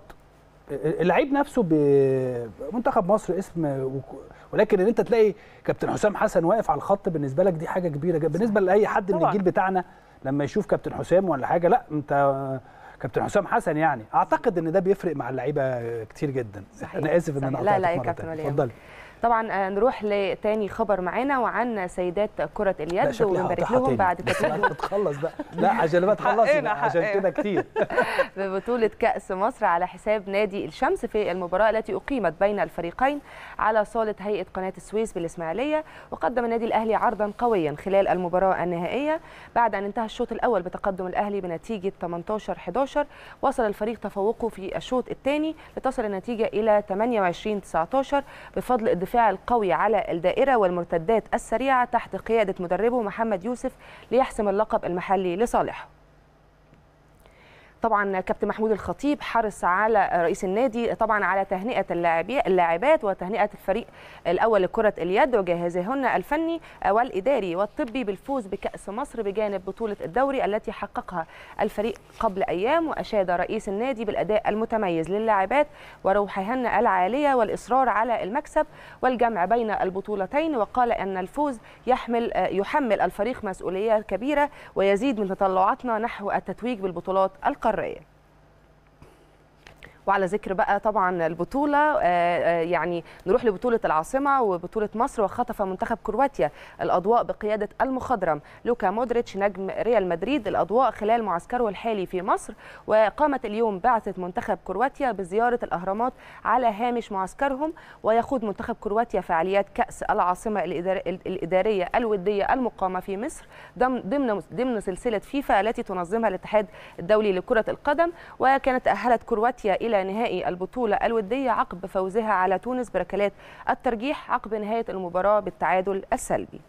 اللعيب نفسه بمنتخب مصر اسم وك- ولكن ان انت تلاقي كابتن حسام حسن واقف على الخط بالنسبه لك دي حاجه كبيره جدا بالنسبه لاي حد من طبعاً. الجيل بتاعنا لما يشوف كابتن حسام ولا حاجه لا انت كابتن حسام حسن يعني اعتقد ان ده بيفرق مع اللعيبه كتير جدا صحيح. انا اسف ان انا صحيح. لا، قطعتك لا يا مرة كابتن تانية. وليد. اتفضلي طبعا آه، نروح لتاني خبر معانا وعن سيدات كرة لا، اليد شكلي ونبارك هقطعها لهم تاني. بعد بس تتويج بعد ما تخلص بقى لا عشان ما تخلصي حقنا، بقى، عشان حقنا. كده كتير ببطولة كأس مصر على حساب نادي الشمس في المباراة التي أقيمت بين الفريقين على صالة هيئة قناة السويس بالإسماعيلية وقدم النادي الأهلي عرضا قويا خلال المباراة النهائية بعد أن انتهى الشوط الأول بتقدم الأهلي بنتيجة 18-11 وصل الفريق تفوقه في الشوط الثاني لتصل النتيجة إلى 28-19 بفضل الدفاع القوي على الدائرة والمرتدات السريعة تحت قيادة مدربه محمد يوسف ليحسم اللقب المحلي لصالحه طبعا كابتن محمود الخطيب حرص على رئيس النادي طبعا على تهنئه اللاعبي- اللاعبات وتهنئه الفريق الاول لكره اليد وجهازهن الفني والاداري والطبي بالفوز بكاس مصر بجانب بطوله الدوري التي حققها الفريق قبل ايام واشاد رئيس النادي بالاداء المتميز للاعبات وروحهن العاليه والاصرار على المكسب والجمع بين البطولتين وقال ان الفوز يحمل يحمل الفريق مسؤوليه كبيره ويزيد من تطلعاتنا نحو التتويج بالبطولات القاريه وعلى ذكر بقى طبعا البطوله آه، آه، يعني نروح لبطوله العاصمه وبطوله مصر وخطف منتخب كرواتيا الاضواء بقياده المخضرم لوكا مودريتش نجم ريال مدريد الاضواء خلال معسكره الحالي في مصر وقامت اليوم بعثه منتخب كرواتيا بزياره الاهرامات على هامش معسكرهم ويخوض منتخب كرواتيا فعاليات كاس العاصمه الإدار- الاداريه الوديه المقامه في مصر ضمن ضمن ضمن سلسله فيفا التي تنظمها الاتحاد الدولي لكره القدم وكانت تاهلت كرواتيا الى إلى نهائي البطولة الودية عقب فوزها على تونس بركلات الترجيح عقب نهاية المباراة بالتعادل السلبي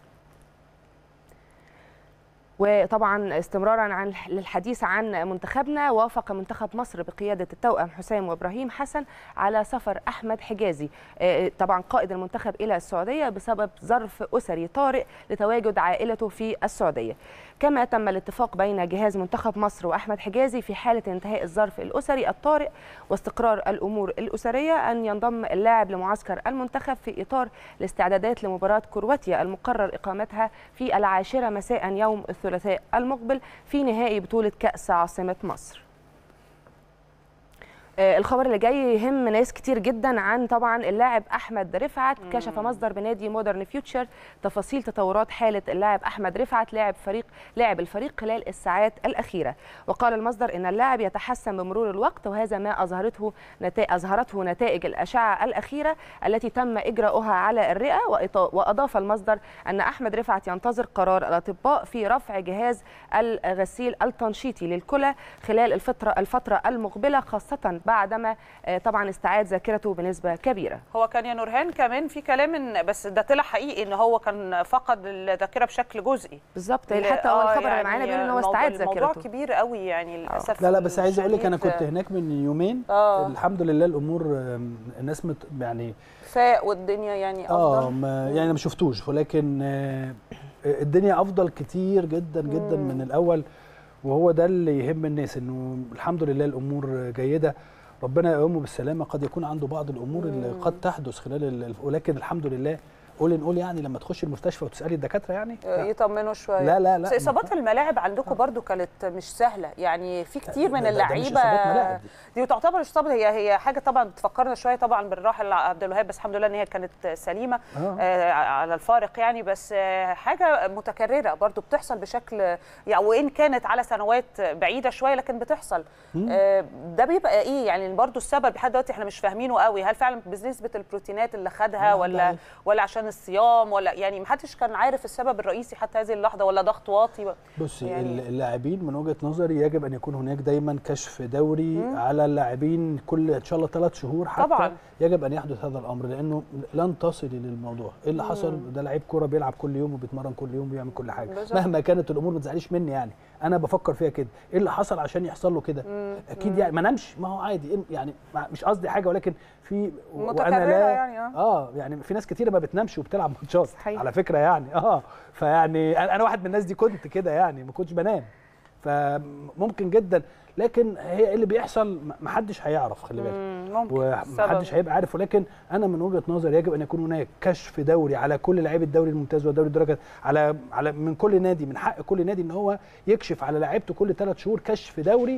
وطبعا استمرارا عن للحديث عن منتخبنا وافق منتخب مصر بقياده التوأم حسام وابراهيم حسن على سفر احمد حجازي طبعا قائد المنتخب الى السعوديه بسبب ظرف اسري طارئ لتواجد عائلته في السعوديه كما تم الاتفاق بين جهاز منتخب مصر واحمد حجازي في حاله انتهاء الظرف الاسري الطارئ واستقرار الامور الاسريه ان ينضم اللاعب لمعسكر المنتخب في اطار الاستعدادات لمباراه كرواتيا المقرر اقامتها في العاشره مساء يوم الثلاثاء المقبل في نهائي بطوله كاس عاصمه مصر الخبر اللي جاي يهم ناس كتير جدا عن طبعا اللاعب احمد رفعت كشف مصدر بنادي مودرن فيوتشر تفاصيل تطورات حاله اللاعب احمد رفعت لاعب فريق لاعب الفريق خلال الساعات الاخيره وقال المصدر ان اللاعب يتحسن بمرور الوقت وهذا ما اظهرته نتائج اظهرته نتائج الاشعه الاخيره التي تم اجراؤها على الرئه واضاف المصدر ان احمد رفعت ينتظر قرار الاطباء في رفع جهاز الغسيل التنشيطي للكلى خلال الفتره الفتره المقبله خاصه بعدما طبعا استعاد ذاكرته بنسبه كبيره هو كان يا نورهان كمان في كلام ان بس ده طلع حقيقي ان هو كان فقد الذاكره بشكل جزئي بالظبط حتى هو الخبر اللي معانا بيقول ان هو استعاد ذاكرته الموضوع كبير قوي يعني للاسف لا لا بس عايز اقول لك انا كنت هناك من يومين آه. الحمد لله الامور الناس مت يعني فاق والدنيا يعني افضل اه ما يعني ما شفتوش ولكن الدنيا افضل كتير جدا جدا مم. من الاول وهو ده اللي يهم الناس انه الحمد لله الامور جيده ربنا يقومه بالسلامه قد يكون عنده بعض الامور اللي قد تحدث خلال ولكن الحمد لله قول نقول يعني لما تخش المستشفى وتسالي الدكاتره يعني يطمنوا شويه لا لا لا بس اصابات الملاعب عندكم برضو كانت مش سهله يعني في كتير من اللعيبه دي. دي وتعتبر مش اصابه هي هي حاجه طبعا تفكرنا شويه طبعا بالراحل عبد الوهاب بس الحمد لله ان هي كانت سليمه آه. آه على الفارق يعني بس آه حاجه متكرره برضو بتحصل بشكل يعني وان كانت على سنوات بعيده شويه لكن بتحصل آه ده بيبقى ايه يعني برضو السبب لحد دلوقتي احنا مش فاهمينه قوي هل فعلا بنسبه البروتينات اللي خدها ولا ولا عشان الصيام ولا يعني ما حدش كان عارف السبب الرئيسي حتى هذه اللحظه ولا ضغط واطي بصي يعني اللاعبين من وجهه نظري يجب ان يكون هناك دايما كشف دوري مم. على اللاعبين كل ان شاء الله ثلاث شهور حتى طبعا. يجب ان يحدث هذا الامر لانه لن تصلي للموضوع ايه اللي حصل ده لعيب كوره بيلعب كل يوم وبيتمرن كل يوم وبيعمل كل حاجه بالزبط. مهما كانت الامور ما تزعليش مني يعني انا بفكر فيها كده ايه اللي حصل عشان يحصل له كده اكيد يعني ما نامش ما هو عادي يعني مش قصدي حاجه ولكن في وانا لا يعني اه, آه يعني في ناس كتيره ما بتنامش وبتلعب ماتشات على فكره يعني اه فيعني انا واحد من الناس دي كنت كده يعني ما كنتش بنام فممكن جدا لكن هي اللي بيحصل ما حدش هيعرف خلي بالك ومحدش هيبقى عارف ولكن انا من وجهه نظري يجب ان يكون هناك كشف دوري على كل لعيبه الدوري الممتاز والدوري الدرجه على على من كل نادي من حق كل نادي ان هو يكشف على لعيبته كل ثلاث شهور كشف دوري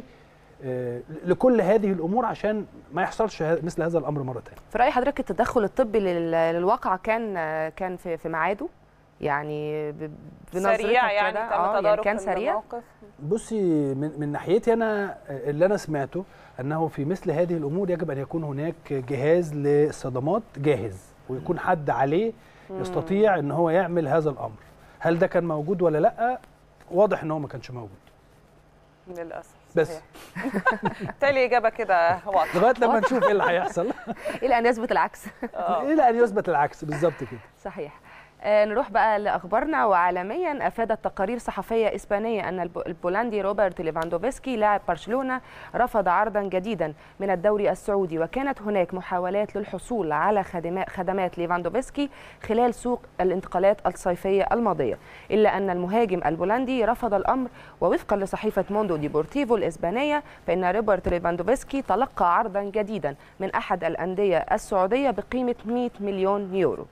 لكل هذه الامور عشان ما يحصلش مثل هذا الامر مره ثانيه. في راي حضرتك التدخل الطبي للواقعه كان كان في في ميعاده؟ يعني بنظرتك سريع يعني كده اه يعني كان سريع الموقف. بصي من, من ناحيتي انا اللي انا سمعته انه في مثل هذه الامور يجب ان يكون هناك جهاز للصدمات جاهز ويكون حد عليه يستطيع ان هو يعمل هذا الامر هل ده كان موجود ولا لا واضح ان هو ما كانش موجود للاسف بس تالي اجابه كده واضحه لغايه لما نشوف ايه اللي هيحصل الى ان يثبت العكس الى ان يثبت العكس بالظبط كده صحيح نروح بقى لاخبارنا وعالميا افادت تقارير صحفيه اسبانيه ان البولندي روبرت ليفاندوفسكي لاعب برشلونه رفض عرضا جديدا من الدوري السعودي وكانت هناك محاولات للحصول على خدمات ليفاندوفسكي خلال سوق الانتقالات الصيفيه الماضيه الا ان المهاجم البولندي رفض الامر ووفقا لصحيفه موندو ديبورتيفو الاسبانيه فان روبرت ليفاندوفسكي تلقى عرضا جديدا من احد الانديه السعوديه بقيمه 100 مليون يورو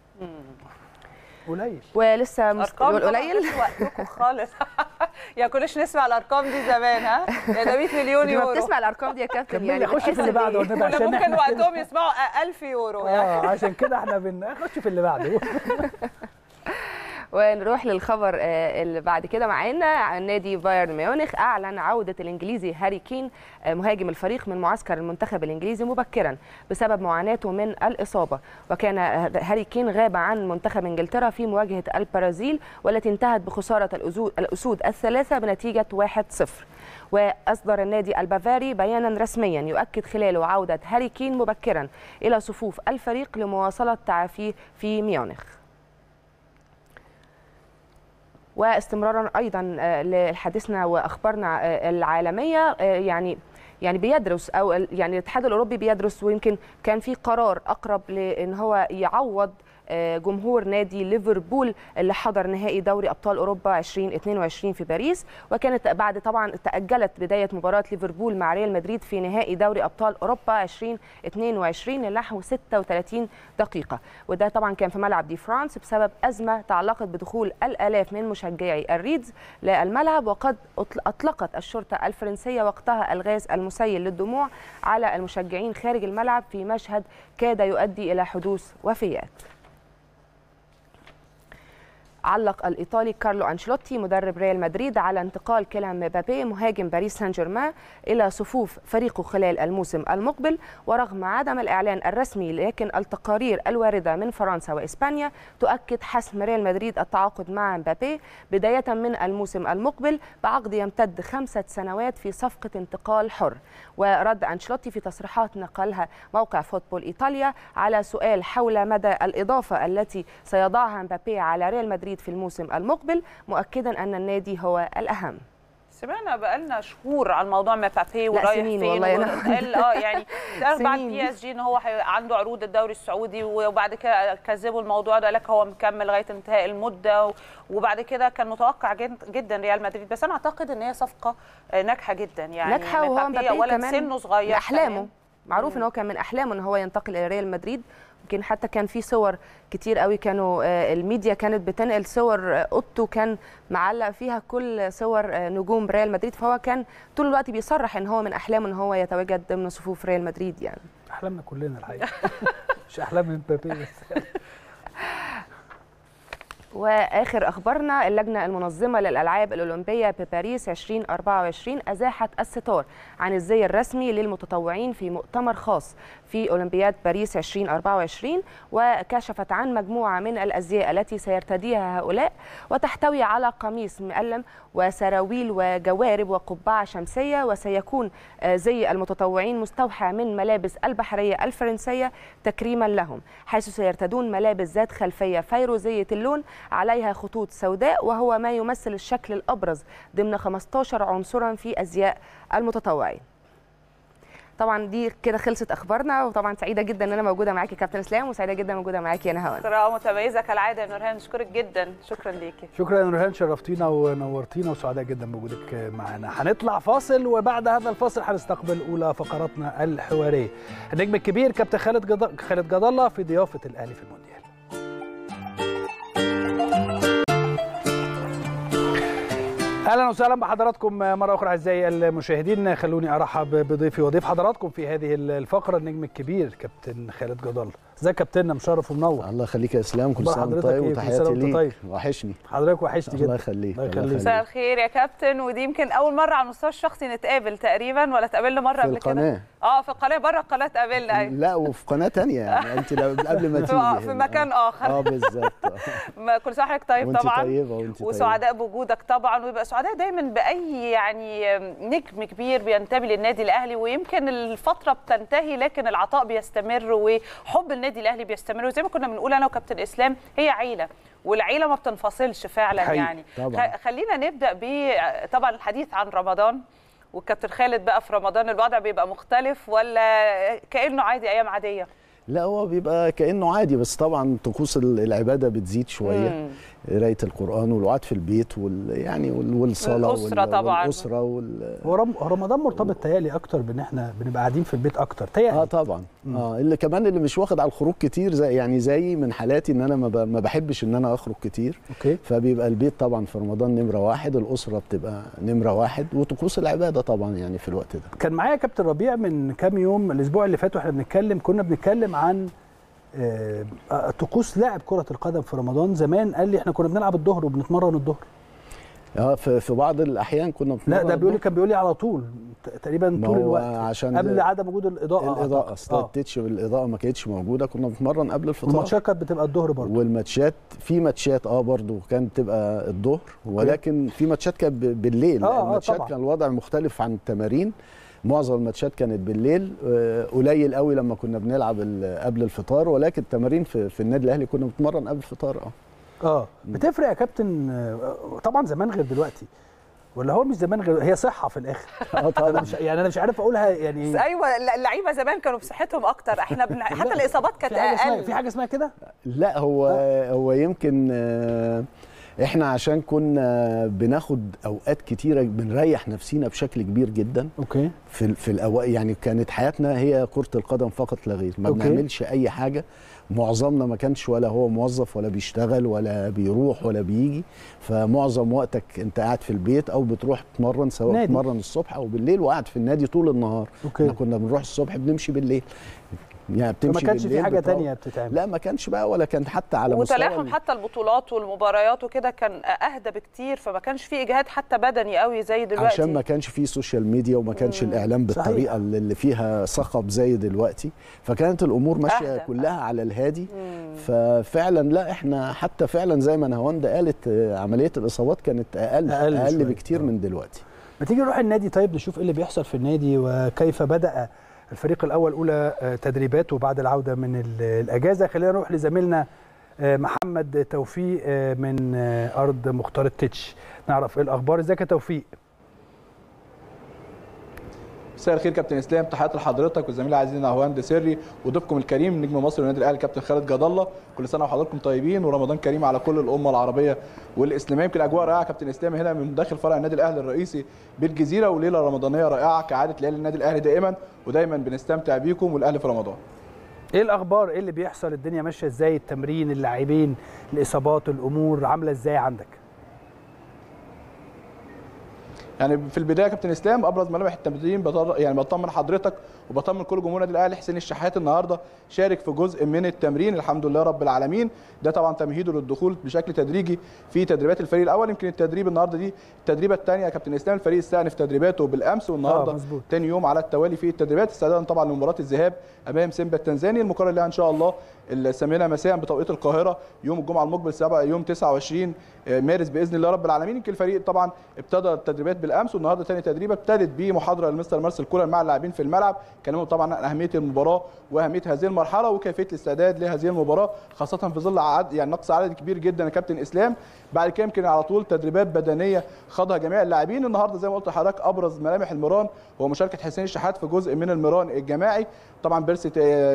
قليل ولسه ارقام قليل وقتكم خالص يا كناش نسمع الارقام دي زمان ها يا ده 100 مليون يورو بتسمع الارقام دي يا كابتن يعني خش في اللي بعده والنبي عشان ممكن وقتهم يسمعوا 1000 يورو اه عشان كده احنا بنخش في اللي بعده ونروح للخبر اللي بعد كده معانا نادي بايرن ميونخ اعلن عوده الانجليزي هاري كين مهاجم الفريق من معسكر المنتخب الانجليزي مبكرا بسبب معاناته من الاصابه وكان هاري كين غاب عن منتخب انجلترا في مواجهه البرازيل والتي انتهت بخساره الاسود الثلاثه بنتيجه 1-0 واصدر النادي البافاري بيانا رسميا يؤكد خلاله عوده هاري كين مبكرا الى صفوف الفريق لمواصله تعافيه في ميونخ واستمرارا ايضا لحديثنا واخبارنا العالميه يعني يعني بيدرس او يعني الاتحاد الاوروبي بيدرس ويمكن كان في قرار اقرب لان هو يعوض جمهور نادي ليفربول اللي حضر نهائي دوري ابطال اوروبا 2022 في باريس وكانت بعد طبعا تاجلت بدايه مباراه ليفربول مع ريال مدريد في نهائي دوري ابطال اوروبا 2022 لنحو 36 دقيقه وده طبعا كان في ملعب دي فرانس بسبب ازمه تعلقت بدخول الالاف من مشجعي الريدز للملعب وقد اطلقت الشرطه الفرنسيه وقتها الغاز المسيل للدموع على المشجعين خارج الملعب في مشهد كاد يؤدي الى حدوث وفيات علق الايطالي كارلو انشيلوتي مدرب ريال مدريد على انتقال كيليان مبابي مهاجم باريس سان جيرمان الى صفوف فريقه خلال الموسم المقبل ورغم عدم الاعلان الرسمي لكن التقارير الوارده من فرنسا واسبانيا تؤكد حسم ريال مدريد التعاقد مع مبابي بدايه من الموسم المقبل بعقد يمتد خمسه سنوات في صفقه انتقال حر ورد انشيلوتي في تصريحات نقلها موقع فوتبول ايطاليا على سؤال حول مدى الاضافه التي سيضعها مبابي على ريال مدريد في الموسم المقبل مؤكدا ان النادي هو الاهم سمعنا بقالنا شهور عن موضوع مبابي ورايح سنين فين والله وقال اه يعني تعرف بعد سنين. بي اس جي ان هو حي- عنده عروض الدوري السعودي وبعد كده كذبوا الموضوع ده لك هو مكمل لغايه انتهاء المده و- وبعد كده كان متوقع جد- جدا ريال مدريد بس انا اعتقد ان هي صفقه آه، ناجحه جدا يعني ناجحه وهو مبابي اولا كمان سنه صغير من احلامه كمان. معروف ان هو كان من احلامه ان هو ينتقل الى ريال مدريد يمكن حتى كان في صور كتير قوي كانوا آه، الميديا كانت بتنقل صور آه، اوضته كان معلق فيها كل صور آه، نجوم ريال مدريد فهو كان طول الوقت بيصرح ان هو من احلامه ان هو يتواجد ضمن صفوف ريال مدريد يعني احلامنا كلنا الحقيقه مش احلام مبابي بس واخر اخبارنا اللجنه المنظمه للالعاب الاولمبيه بباريس 2024 ازاحت الستار عن الزي الرسمي للمتطوعين في مؤتمر خاص في اولمبياد باريس 2024 وكشفت عن مجموعه من الازياء التي سيرتديها هؤلاء وتحتوي على قميص مقلم وسراويل وجوارب وقبعه شمسيه وسيكون آه، زي المتطوعين مستوحى من ملابس البحريه الفرنسيه تكريما لهم حيث سيرتدون ملابس ذات خلفيه فيروزيه اللون عليها خطوط سوداء وهو ما يمثل الشكل الابرز ضمن 15 عنصرا في ازياء المتطوعين طبعا دي كده خلصت اخبارنا وطبعا سعيده جدا ان انا موجوده معاكي كابتن اسلام وسعيده جدا موجوده معاكي انا هوان قراءه متميزه كالعاده يا نورهان نشكرك جدا شكرا ليكي شكرا يا نورهان شرفتينا ونورتينا وسعداء جدا بوجودك معنا هنطلع فاصل وبعد هذا الفاصل هنستقبل اولى فقراتنا الحواريه النجم الكبير كابتن خالد جد... خالد جد الله في ضيافه الاهلي في المونديال اهلا وسهلا بحضراتكم مره اخرى اعزائي المشاهدين خلوني ارحب بضيفي وضيف حضراتكم في هذه الفقره النجم الكبير كابتن خالد جد الله ازيك يا كابتننا مشرف ومنور الله يخليك يا اسلام كل أخبار سنه وانت حضرتك طيب إيه؟ كل سنة وتحياتي وأنت ليك طيب. وحشني حضرتك وحشني جدا الله يخليك الله يخليك. مساء الخير يا كابتن ودي يمكن اول مره على المستوى الشخصي نتقابل تقريبا ولا اتقابلنا مره في قبل كده القناه اه في القناه بره القناه اتقابلنا أيوة. لا وفي قناه تانية يعني انت لو قبل ما في- تيجي في هنا. مكان اه آخر. اه بالظبط آه. ما- كل سنه وحضرتك طيب وانت طبعا طيبه وانت طيبه وسعداء بوجودك طبعا ويبقى سعداء دايما باي يعني نجم كبير بينتمي للنادي الاهلي ويمكن الفتره بتنتهي لكن العطاء بيستمر وحب النادي الاهلي بيستمر وزي ما كنا بنقول انا وكابتن اسلام هي عيله والعيله ما بتنفصلش فعلا حقيقي. يعني طبعاً. خ- خلينا نبدا ب طبعا الحديث عن رمضان والكابتن خالد بقى في رمضان الوضع بيبقى مختلف ولا كانه عادي ايام عاديه لا هو بيبقى كانه عادي بس طبعا طقوس ال- العباده بتزيد شويه مم. قرايه القران والوعد في البيت وال يعني وال- والصلاه والأسرة وال- طبعاً. والاسره وال هو رم- رمضان مرتبط تهيألي اكتر بان احنا بنبقى قاعدين في البيت اكتر تهيألي اه طبعا اه اللي كمان اللي مش واخد على الخروج كتير زي يعني زي من حالاتي ان انا ما ب- ما بحبش ان انا اخرج كتير اوكي فبيبقى البيت طبعا في رمضان نمره واحد الاسره بتبقى نمره واحد وطقوس العباده طبعا يعني في الوقت ده كان معايا كابتن ربيع من كام يوم الاسبوع اللي فات واحنا بنتكلم كنا بنتكلم عن آه، آه، طقوس لعب كرة القدم في رمضان زمان قال لي احنا كنا بنلعب الظهر وبنتمرن الظهر اه في في بعض الاحيان كنا لا ده بيقول لي كان بيقول لي على طول تقريبا طول الوقت عشان قبل عدم وجود الاضاءه الاضاءه اصل آه. التتش بالاضاءه ما كانتش موجوده كنا بنتمرن قبل الفطار والماتشات كانت بتبقى الظهر برضه والماتشات في ماتشات اه برضه كانت بتبقى الظهر ولكن في ماتشات كانت بالليل آه الماتشات آه كان الوضع مختلف عن التمارين معظم الماتشات كانت بالليل قليل قوي لما كنا بنلعب قبل الفطار ولكن التمارين في, في النادي الاهلي كنا بنتمرن قبل الفطار اه اه بتفرق يا كابتن طبعا زمان غير دلوقتي ولا هو مش زمان غير هي صحه في الاخر اه طبعا مش يعني انا مش عارف اقولها يعني ايوه اللعيبه زمان كانوا بصحتهم اكتر احنا بن... حتى الاصابات كانت اقل في حاجه اسمها كده لا هو آه. هو يمكن آه احنا عشان كنا بناخد اوقات كتيره بنريح نفسينا بشكل كبير جدا اوكي في في الاوقات يعني كانت حياتنا هي كره القدم فقط لا غير ما أوكي. بنعملش اي حاجه معظمنا ما كانش ولا هو موظف ولا بيشتغل ولا بيروح ولا بيجي فمعظم وقتك انت قاعد في البيت او بتروح تتمرن سواء نادي. تتمرن الصبح او بالليل وقاعد في النادي طول النهار أوكي. احنا كنا بنروح الصبح بنمشي بالليل يعني بتمشي فما كانش في بالليل حاجه بتروح. تانية بتتعمل لا ما كانش بقى ولا كان حتى على مستوى وتلاحم حتى البطولات والمباريات وكده كان اهدى بكتير فما كانش في اجهاد حتى بدني قوي زي دلوقتي عشان ما كانش فيه سوشيال ميديا وما كانش مم. الاعلام صحيح. بالطريقه اللي اللي فيها صخب زي دلوقتي فكانت الامور ماشيه أهدى. كلها على الهادي مم. ففعلا لا احنا حتى فعلا زي ما نهاوند قالت آه، عمليه الاصابات كانت اقل أقل اقل, شوية. بكتير آه. من دلوقتي ما تيجي نروح النادي طيب نشوف ايه اللي بيحصل في النادي وكيف بدا الفريق الاول اولى آه، تدريباته بعد العوده من ال- الاجازه خلينا نروح لزميلنا آه، محمد توفيق آه، من آه، ارض مختار التتش نعرف ايه الاخبار ازيك يا توفيق مساء الخير كابتن اسلام تحياتي لحضرتك والزميل العزيز نهواند سري وضيفكم الكريم نجم مصر والنادي الاهلي كابتن خالد جد الله كل سنه وحضراتكم طيبين ورمضان كريم على كل الامه العربيه والاسلاميه يمكن اجواء رائعه كابتن اسلام هنا من داخل فرع النادي الاهلي الرئيسي بالجزيره وليله رمضانيه رائعه كعاده ليالي النادي الاهلي دائما ودايما بنستمتع بيكم والاهلي في رمضان ايه الاخبار ايه اللي بيحصل الدنيا ماشيه ازاي التمرين اللاعبين الاصابات الامور عامله ازاي عندك يعني في البدايه كابتن اسلام ابرز ملامح التمرين بطر... يعني بطمن حضرتك وبطمن كل جمهور النادي الاهلي حسين الشحات النهارده شارك في جزء من التمرين الحمد لله رب العالمين ده طبعا تمهيده للدخول بشكل تدريجي في تدريبات الفريق الاول يمكن التدريب النهارده دي التدريبه الثانيه يا كابتن اسلام الفريق استأنف تدريباته بالامس والنهارده آه، مظبوط. تاني يوم على التوالي في التدريبات استعدادا طبعا لمباراه الذهاب امام سيمبا التنزاني المقرر لها ان شاء الله الثامنه مساء بتوقيت القاهره يوم الجمعه المقبل سبعة يوم 29 مارس باذن الله رب العالمين يمكن الفريق طبعا ابتدى التدريبات بالامس والنهارده ثاني تدريبه ابتدت بمحاضره لمستر مارسيل كولر مع اللاعبين في الملعب كلموا طبعا عن اهميه المباراه واهميه هذه المرحله وكيفيه الاستعداد لهذه المباراه خاصه في ظل عدد يعني نقص عدد كبير جدا يا كابتن اسلام بعد كده يمكن على طول تدريبات بدنيه خاضها جميع اللاعبين النهارده زي ما قلت لحضرتك ابرز ملامح المران هو مشاركه حسين الشحات في جزء من المران الجماعي طبعا بيرسي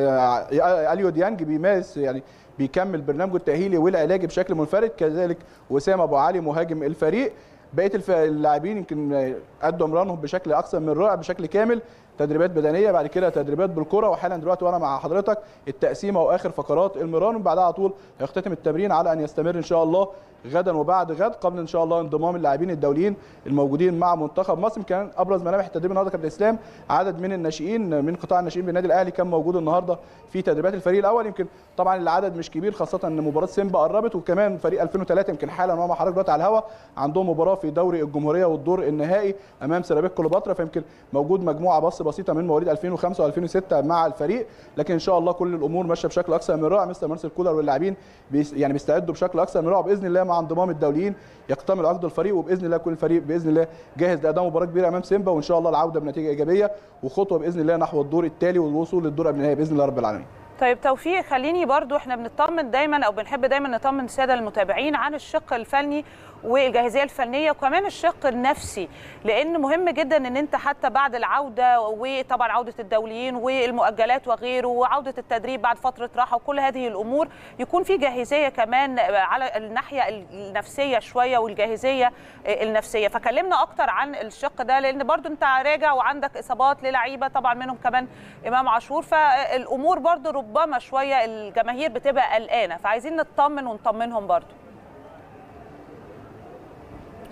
اليو ديانج بيمارس يعني بيكمل برنامجه التاهيلي والعلاجي بشكل منفرد كذلك وسام ابو علي مهاجم الفريق بقيه الف- اللاعبين يمكن ادوا امرانهم بشكل اكثر من رائع بشكل كامل تدريبات بدنيه بعد كده تدريبات بالكره وحالا دلوقتي وانا مع حضرتك التقسيمه واخر فقرات المران وبعدها على طول هيختتم التمرين على ان يستمر ان شاء الله غدا وبعد غد قبل ان شاء الله انضمام اللاعبين الدوليين الموجودين مع منتخب مصر كان ابرز ملامح التدريب النهارده كابتن اسلام عدد من الناشئين من قطاع الناشئين بالنادي الاهلي كان موجود النهارده في تدريبات الفريق الاول يمكن طبعا العدد مش كبير خاصه ان مباراه سيمبا قربت وكمان فريق 2003 يمكن حالا مع حضرتك دلوقتي على الهواء عندهم مباراه في دوري الجمهوريه والدور النهائي امام سيراميكا كليوباترا فيمكن موجود مجموعه بس بسيطه من مواليد 2005 و2006 مع الفريق لكن ان شاء الله كل الامور ماشيه بشكل اكثر من رائع مستر مارسيل كولر واللاعبين بيس يعني بيستعدوا بشكل اكثر من رائع باذن الله مع انضمام الدوليين يكتمل عقد الفريق وباذن الله يكون الفريق باذن الله جاهز لاداء مباراه كبيره امام سيمبا وان شاء الله العوده بنتيجه ايجابيه وخطوه باذن الله نحو الدور التالي والوصول للدور قبل النهائي باذن الله رب العالمين طيب توفيق خليني برضو احنا بنطمن دايما او بنحب دايما نطمن الساده المتابعين عن الشق الفني والجاهزيه الفنيه وكمان الشق النفسي لان مهم جدا ان انت حتى بعد العوده وطبعا عوده الدوليين والمؤجلات وغيره وعوده التدريب بعد فتره راحه وكل هذه الامور يكون في جاهزيه كمان على الناحيه النفسيه شويه والجاهزيه النفسيه فكلمنا اكتر عن الشق ده لان برضو انت راجع وعندك اصابات للعيبه طبعا منهم كمان امام عاشور فالامور برضو ربما شويه الجماهير بتبقى قلقانه فعايزين نطمن ونطمنهم برضو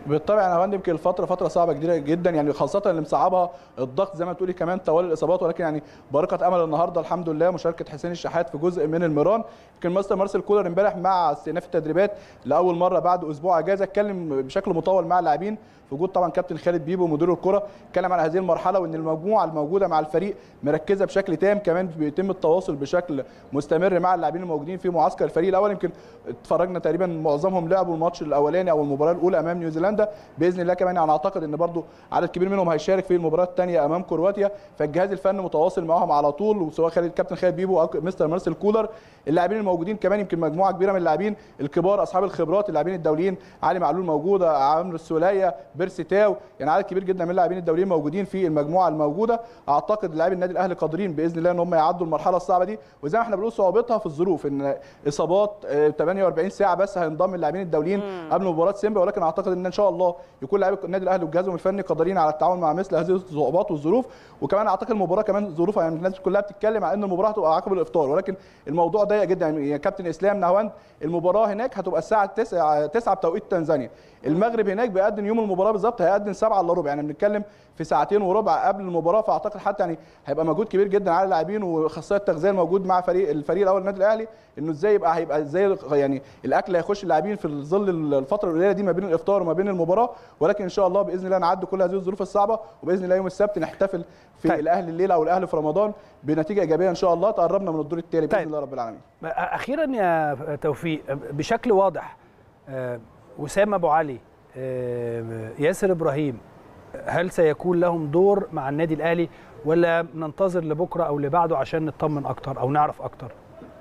بالطبع انا هوند يمكن الفتره فتره صعبه كبيره جدا يعني خاصه اللي مصعبها الضغط زي ما تقولي كمان طوال الاصابات ولكن يعني بارقه امل النهارده الحمد لله مشاركه حسين الشحات في جزء من المران يمكن مستر مارسيل كولر امبارح مع استئناف التدريبات لاول مره بعد اسبوع اجازه اتكلم بشكل مطول مع اللاعبين في وجود طبعا كابتن خالد بيبو مدير الكره اتكلم عن هذه المرحله وان المجموعه الموجوده مع الفريق مركزه بشكل تام كمان بيتم التواصل بشكل مستمر مع اللاعبين الموجودين في معسكر الفريق الاول يمكن اتفرجنا تقريبا معظمهم لعبوا الماتش الاولاني او المباراه الاولى امام نيوزيلندا باذن الله كمان انا اعتقد ان برضو عدد كبير منهم هيشارك في المباراه الثانيه امام كرواتيا فالجهاز الفني متواصل معاهم على طول وسواء خالد كابتن خالد بيبو او مستر مارسيل كولر اللاعبين الموجودين كمان يمكن مجموعه كبيره من اللاعبين الكبار اصحاب الخبرات اللاعبين الدوليين علي معلول موجوده عمرو السوليه بيرسي تاو يعني عدد كبير جدا من اللاعبين الدوليين موجودين في المجموعه الموجوده اعتقد لاعبي النادي الاهلي قادرين باذن الله ان هم يعدوا المرحله الصعبه دي وزي ما احنا بنقول صعوبتها في الظروف ان اصابات 48 ساعه بس هينضم اللاعبين الدوليين قبل مباراه سيمبا ولكن اعتقد ان ان شاء الله يكون لاعبي النادي الاهلي وجهازهم الفني قادرين على التعامل مع مثل هذه الصعوبات والظروف وكمان اعتقد المباراه كمان ظروفها يعني الناس كلها بتتكلم عن ان المباراه هتبقى عقب الافطار ولكن الموضوع ضيق جدا يعني كابتن اسلام نهواند المباراه هناك هتبقى الساعه 9 9 بتوقيت تنزانيا المغرب هناك بيقدم يوم المباراه بالظبط هيقدم 7 الا ربع يعني بنتكلم في ساعتين وربع قبل المباراه فاعتقد حتى يعني هيبقى مجهود كبير جدا على اللاعبين وخاصه التغذيه الموجود مع فريق الفريق الاول النادي الاهلي انه ازاي يبقى هيبقى ازاي يعني الاكل هيخش اللاعبين في ظل الفتره القليله دي ما بين الافطار وما بين المباراه ولكن ان شاء الله باذن الله نعدي كل هذه الظروف الصعبه وباذن الله يوم السبت نحتفل في طيب. الاهلي الليله او الاهلي في رمضان بنتيجه ايجابيه ان شاء الله تقربنا من الدور التالي باذن طيب. الله رب العالمين. اخيرا يا توفيق بشكل واضح وسام ابو علي ياسر ابراهيم هل سيكون لهم دور مع النادي الاهلي ولا ننتظر لبكره او لبعده عشان نطمن اكتر او نعرف اكتر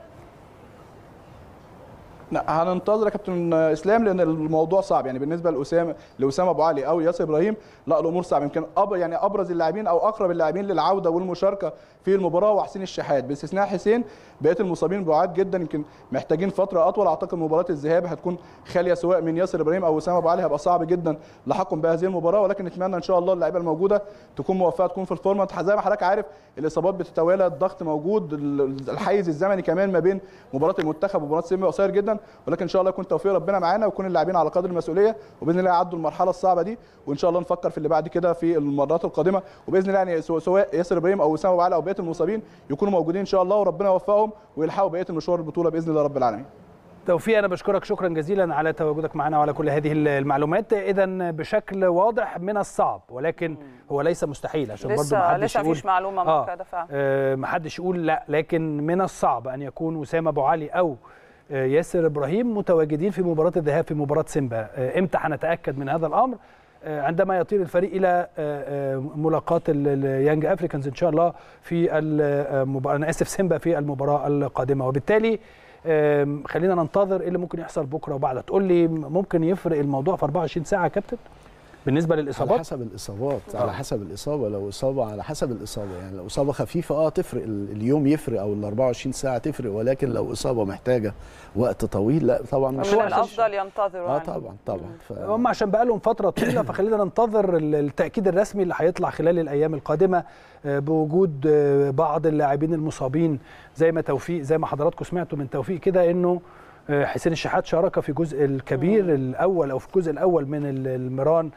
لا هننتظر يا كابتن اسلام لان الموضوع صعب يعني بالنسبه لاسامه لاسامه ابو علي او ياسر ابراهيم لا الامور صعبه يمكن أب يعني ابرز اللاعبين او اقرب اللاعبين للعوده والمشاركه في المباراه وحسين الشحات باستثناء حسين بقيه المصابين بعاد جدا يمكن محتاجين فتره اطول اعتقد مباراه الذهاب هتكون خاليه سواء من ياسر ابراهيم او اسامه ابو علي هيبقى صعب جدا لحقهم بهذه المباراه ولكن نتمنى ان شاء الله اللعيبه الموجوده تكون موفقه تكون في الفورمه زي ما حضرتك عارف الاصابات بتتوالى الضغط موجود الحيز الزمني كمان ما بين مباراه المنتخب ومباراه سيمبا قصير جدا ولكن ان شاء الله يكون توفيق ربنا معانا ويكون اللاعبين على قدر المسؤوليه وباذن الله يعدوا المرحله الصعبه دي وان شاء الله نفكر في اللي بعد كده في المرات القادمه وباذن الله يعني سواء ياسر ابراهيم او اسامه ابو علي او بقيه المصابين يكونوا موجودين ان شاء الله وربنا يوفقهم ويلحقوا بقيه المشوار البطوله باذن الله رب العالمين توفيق انا بشكرك شكرا جزيلا على تواجدك معنا وعلى كل هذه المعلومات اذا بشكل واضح من الصعب ولكن هو ليس مستحيل عشان برضه ما حدش لسه مفيش معلومه مؤكده فعلا آه ما حدش يقول لا لكن من الصعب ان يكون اسامه ابو علي او ياسر ابراهيم متواجدين في مباراه الذهاب في مباراه سيمبا امتى هنتاكد من هذا الامر عندما يطير الفريق الى ملاقاه اليانج افريكانز ان شاء الله في المباراه انا اسف سيمبا في المباراه القادمه وبالتالي خلينا ننتظر ايه اللي ممكن يحصل بكره وبعد تقول لي ممكن يفرق الموضوع في 24 ساعه يا كابتن بالنسبه للاصابات على حسب الاصابات آه. على حسب الاصابه لو اصابه على حسب الاصابه يعني لو اصابه خفيفه اه تفرق اليوم يفرق او ال 24 ساعه تفرق ولكن لو اصابه محتاجه وقت طويل لا طبعا مش من الافضل ينتظروا اه طبعا طبعا ف... هم عشان بقى لهم فتره طويله فخلينا ننتظر التاكيد الرسمي اللي هيطلع خلال الايام القادمه بوجود بعض اللاعبين المصابين زي ما توفيق زي ما حضراتكم سمعتوا من توفيق كده انه حسين الشحات شارك في جزء الكبير الاول او في الجزء الاول من المران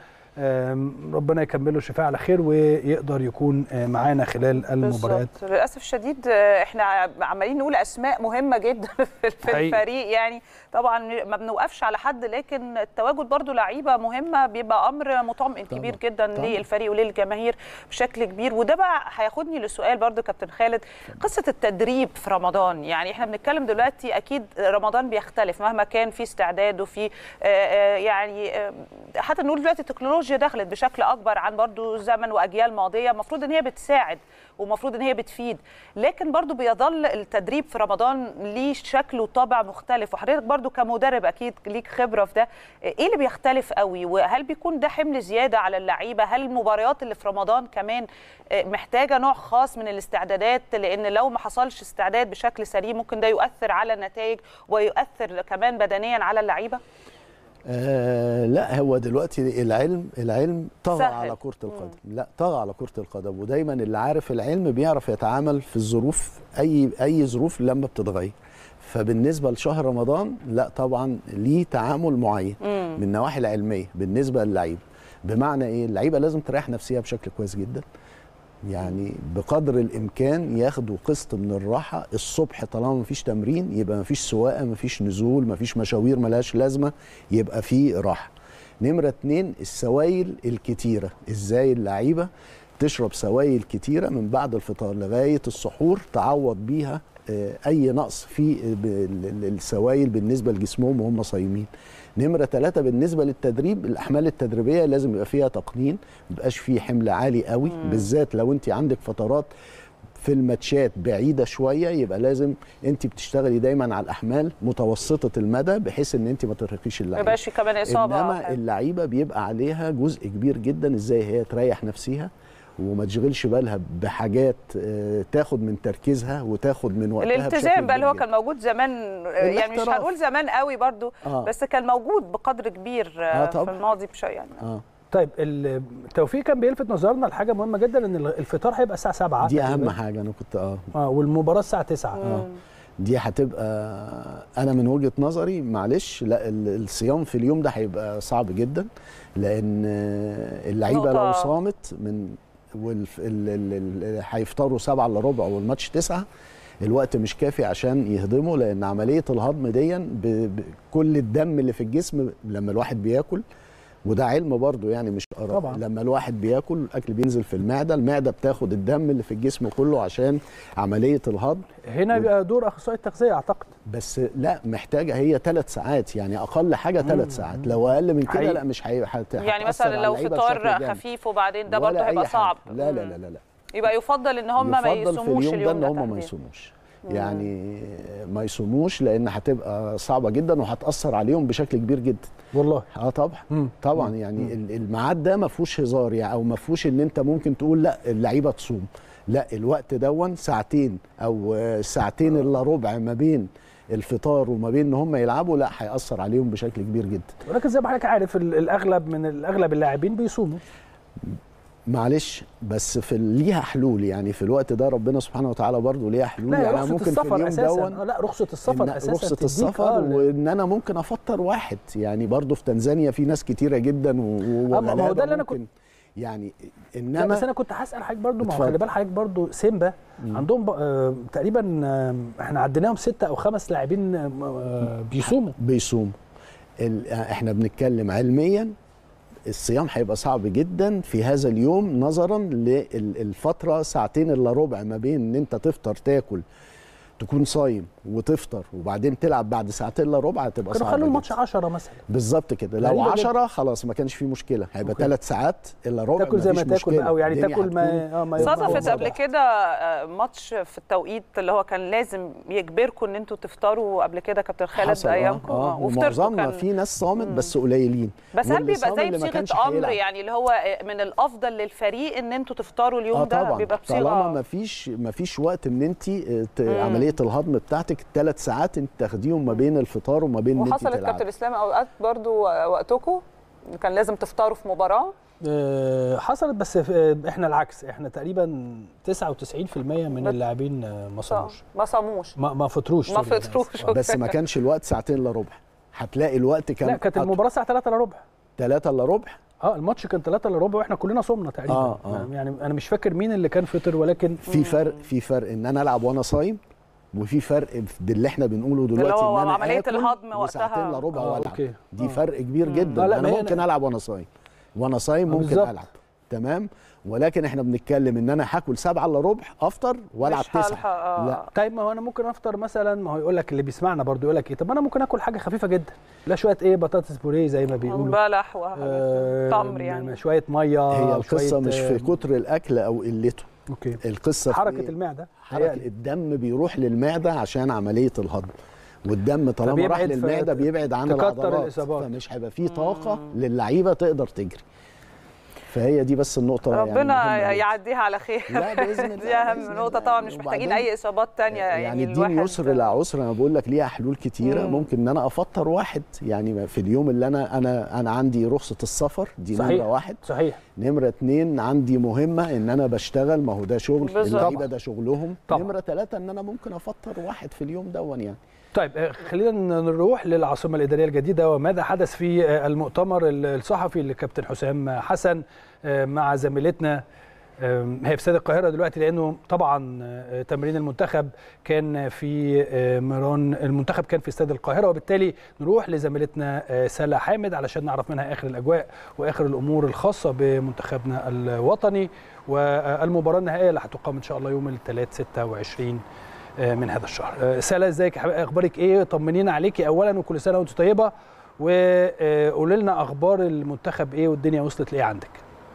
ربنا يكمله شفاء على خير ويقدر يكون معانا خلال المباريات للاسف الشديد احنا عمالين نقول اسماء مهمه جدا في الفريق يعني طبعا ما بنوقفش على حد لكن التواجد برضو لعيبه مهمه بيبقى امر مطمئن كبير جدا طبعا. للفريق وللجماهير بشكل كبير وده بقى هياخدني لسؤال برضو كابتن خالد قصه التدريب في رمضان يعني احنا بنتكلم دلوقتي اكيد رمضان بيختلف مهما كان في استعداد وفي يعني حتى نقول دلوقتي التكنولوجيا التكنولوجيا دخلت بشكل اكبر عن برضو زمن واجيال ماضيه المفروض ان هي بتساعد ومفروض ان هي بتفيد لكن برضو بيظل التدريب في رمضان ليه شكل وطابع مختلف وحضرتك برضو كمدرب اكيد ليك خبره في ده ايه اللي بيختلف قوي وهل بيكون ده حمل زياده على اللعيبه هل المباريات اللي في رمضان كمان محتاجه نوع خاص من الاستعدادات لان لو ما حصلش استعداد بشكل سليم ممكن ده يؤثر على النتائج ويؤثر كمان بدنيا على اللعيبه آه لا هو دلوقتي العلم العلم طغى على كرة القدم مم. لا طغى على كرة القدم ودايما اللي عارف العلم بيعرف يتعامل في الظروف اي اي ظروف لما بتتغير فبالنسبه لشهر رمضان لا طبعا ليه تعامل معين مم. من النواحي العلميه بالنسبه للعيبه بمعنى ايه اللعيبه لازم تريح نفسيها بشكل كويس جدا يعني بقدر الامكان ياخدوا قسط من الراحه الصبح طالما مفيش تمرين يبقى مفيش سواقه مفيش نزول مفيش مشاوير ملهاش لازمه يبقى في راحه نمره اتنين السوائل الكتيره ازاي اللعيبه تشرب سوائل كتيره من بعد الفطار لغايه السحور تعوض بيها اي نقص في السوائل بالنسبه لجسمهم وهم صايمين نمره ثلاثة بالنسبه للتدريب الاحمال التدريبيه لازم يبقى فيها تقنين ما يبقاش فيه حمل عالي قوي مم. بالذات لو انت عندك فترات في الماتشات بعيده شويه يبقى لازم انت بتشتغلي دايما على الاحمال متوسطه المدى بحيث ان انت ما ترهقيش اللعيبه ما يبقاش في كمان اصابه انما اللعيبه بيبقى عليها جزء كبير جدا ازاي هي تريح نفسيها وما تشغلش بالها بحاجات تاخد من تركيزها وتاخد من وقتها الالتزام بقى اللي هو كان موجود زمان يعني مش هنقول زمان قوي برضو آه. بس كان موجود بقدر كبير آه في الماضي بشيء يعني آه. طيب التوفيق كان بيلفت نظرنا لحاجه مهمه جدا ان الفطار هيبقى الساعه 7 دي اهم حاجه انا كنت اه اه والمباراه الساعه 9 اه دي هتبقى انا من وجهه نظري معلش لا الصيام في اليوم ده هيبقى صعب جدا لان اللعيبه لو صامت من هيفطروا سبعة الا ربع والماتش تسعة الوقت مش كافي عشان يهضموا لان عمليه الهضم دي كل الدم اللي في الجسم لما الواحد بياكل وده علم برضه يعني مش قرار طبعا. لما الواحد بياكل الاكل بينزل في المعده المعده بتاخد الدم اللي في الجسم كله عشان عمليه الهضم هنا بيبقى دور اخصائي التغذيه اعتقد بس لا محتاجه هي ثلاث ساعات يعني اقل حاجه ثلاث ساعات لو اقل من كده لا مش هي يعني مثلا لو فطار خفيف وبعدين ده برضه هيبقى صعب لا لا لا لا, لا. يبقى يفضل ان هم ما يصوموش في اليوم ده ان هم ما يصوموش يعني ما يصوموش لان هتبقى صعبه جدا وهتاثر عليهم بشكل كبير جدا والله اه طبعا مم. طبعا مم. يعني مم. الميعاد ده ما فيهوش هزار يعني او ما فيهوش ان انت ممكن تقول لا اللعيبه تصوم لا الوقت دون ساعتين او ساعتين الا ربع ما بين الفطار وما بين ان هم يلعبوا لا هياثر عليهم بشكل كبير جدا ولكن زي ما حضرتك عارف الاغلب من الاغلب اللاعبين بيصوموا معلش بس في ليها حلول يعني في الوقت ده ربنا سبحانه وتعالى برضه ليها حلول لا يعني ممكن في اليوم دون لا رخصه السفر اساسا رخصه السفر آه وان انا ممكن افطر واحد يعني برضه في تنزانيا في ناس كتيره جدا و ما هو ده اللي انا كنت يعني انما بس انا كنت هسال حضرتك برضه ما هو خلي بال حضرتك برضه سيمبا مم. عندهم آه تقريبا آه احنا عديناهم ستة او خمس لاعبين آه بيصوموا بيصوموا احنا بنتكلم علميا الصيام هيبقى صعب جدا في هذا اليوم نظرا للفتره ساعتين الا ربع ما بين ان انت تفطر تاكل تكون صايم وتفطر وبعدين تلعب بعد ساعتين الا ربع هتبقى صعبه خلوا الماتش 10 مثلا بالظبط كده لو 10 خلاص ما كانش في مشكله هيبقى ثلاث ساعات الا ربع تاكل زي ما تاكل او يعني تاكل ما اه ما صدفت قبل كده ماتش في التوقيت اللي هو كان لازم يجبركم ان انتوا تفطروا قبل كده كابتن خالد ايامكم آه. ومعظمنا كان... في ناس صامت بس قليلين بس هل بيبقى زي بصيغه امر يعني اللي هو من الافضل للفريق ان انتوا تفطروا اليوم آه ده بيبقى بصيغه طالما ما فيش ما فيش وقت ان انت عمليه الهضم بتاعتك الثلاث ساعات انت تاخديهم ما بين الفطار وما بين وحصلت كابتن اسلام اوقات برضو وقتكم كان لازم تفطروا في مباراه أه حصلت بس احنا العكس احنا تقريبا 99% من اللاعبين ما صاموش ما صاموش ما, ما فطروش ما فطروش بس ما كانش الوقت ساعتين الا ربع هتلاقي الوقت كان لا كانت المباراه الساعه 3 الا ربع 3 الا ربع اه الماتش كان 3 الا ربع واحنا كلنا صمنا تقريبا آه آه. يعني انا مش فاكر مين اللي كان فطر ولكن في فرق في فرق ان انا العب وانا صايم وفي فرق باللي احنا بنقوله اللي دلوقتي هو ان انا عمليه آكل الهضم وقتها وساعتين الا ربع آه، والعب أوكي. دي آه. فرق كبير مم. جدا آه، لا، انا ما هي- ممكن العب وانا صايم وانا صايم آه، ممكن بالظبط. العب تمام ولكن احنا بنتكلم ان انا هاكل سبعة الا ربع افطر والعب مش هلحق، تسعة آه. لا طيب ما هو انا ممكن افطر مثلا ما هو يقول لك اللي بيسمعنا برضو يقول لك ايه طب ما انا ممكن اكل حاجه خفيفه جدا لا شويه ايه بطاطس بوريه زي ما بيقولوا بلح آه، وتمر يعني شويه ميه هي وشوية، القصه مش في آه، كتر الاكل او قلته اوكي القصه في حركه إيه؟ المعده حركه هي- الدم بيروح للمعده عشان عمليه الهضم والدم طالما راح فبيبعد ف- للمعده بيبعد عن تكتر العضلات الإصابات. فمش هيبقى فيه طاقه للعيبه تقدر تجري فهي دي بس النقطه ربنا يعني يعديها على خير لا باذن الله دي اهم نقطه طبعا مش محتاجين اي اصابات ثانيه يعني, يعني الدين يسر لا عسر انا بقول لك ليها حلول كتيره مم. ممكن ان انا افطر واحد يعني في اليوم اللي انا انا انا عندي رخصه السفر دي صحيح. نمره واحد صحيح نمره اتنين عندي مهمه ان انا بشتغل ما هو ده شغل اللعيبه ده شغلهم طبعا. نمره ثلاثه ان انا ممكن افطر واحد في اليوم دون يعني طيب خلينا نروح للعاصمه الاداريه الجديده وماذا حدث في المؤتمر الصحفي لكابتن حسام حسن مع زميلتنا هي في استاد القاهره دلوقتي لانه طبعا تمرين المنتخب كان في ميران المنتخب كان في استاد القاهره وبالتالي نروح لزميلتنا سلا حامد علشان نعرف منها اخر الاجواء واخر الامور الخاصه بمنتخبنا الوطني والمباراه النهائيه اللي هتقام ان شاء الله يوم الثلاث 26 من هذا الشهر سلا ازيك اخبارك ايه طمنينا عليكي اولا وكل سنه وانت طيبه وقولي لنا اخبار المنتخب ايه والدنيا وصلت لايه عندك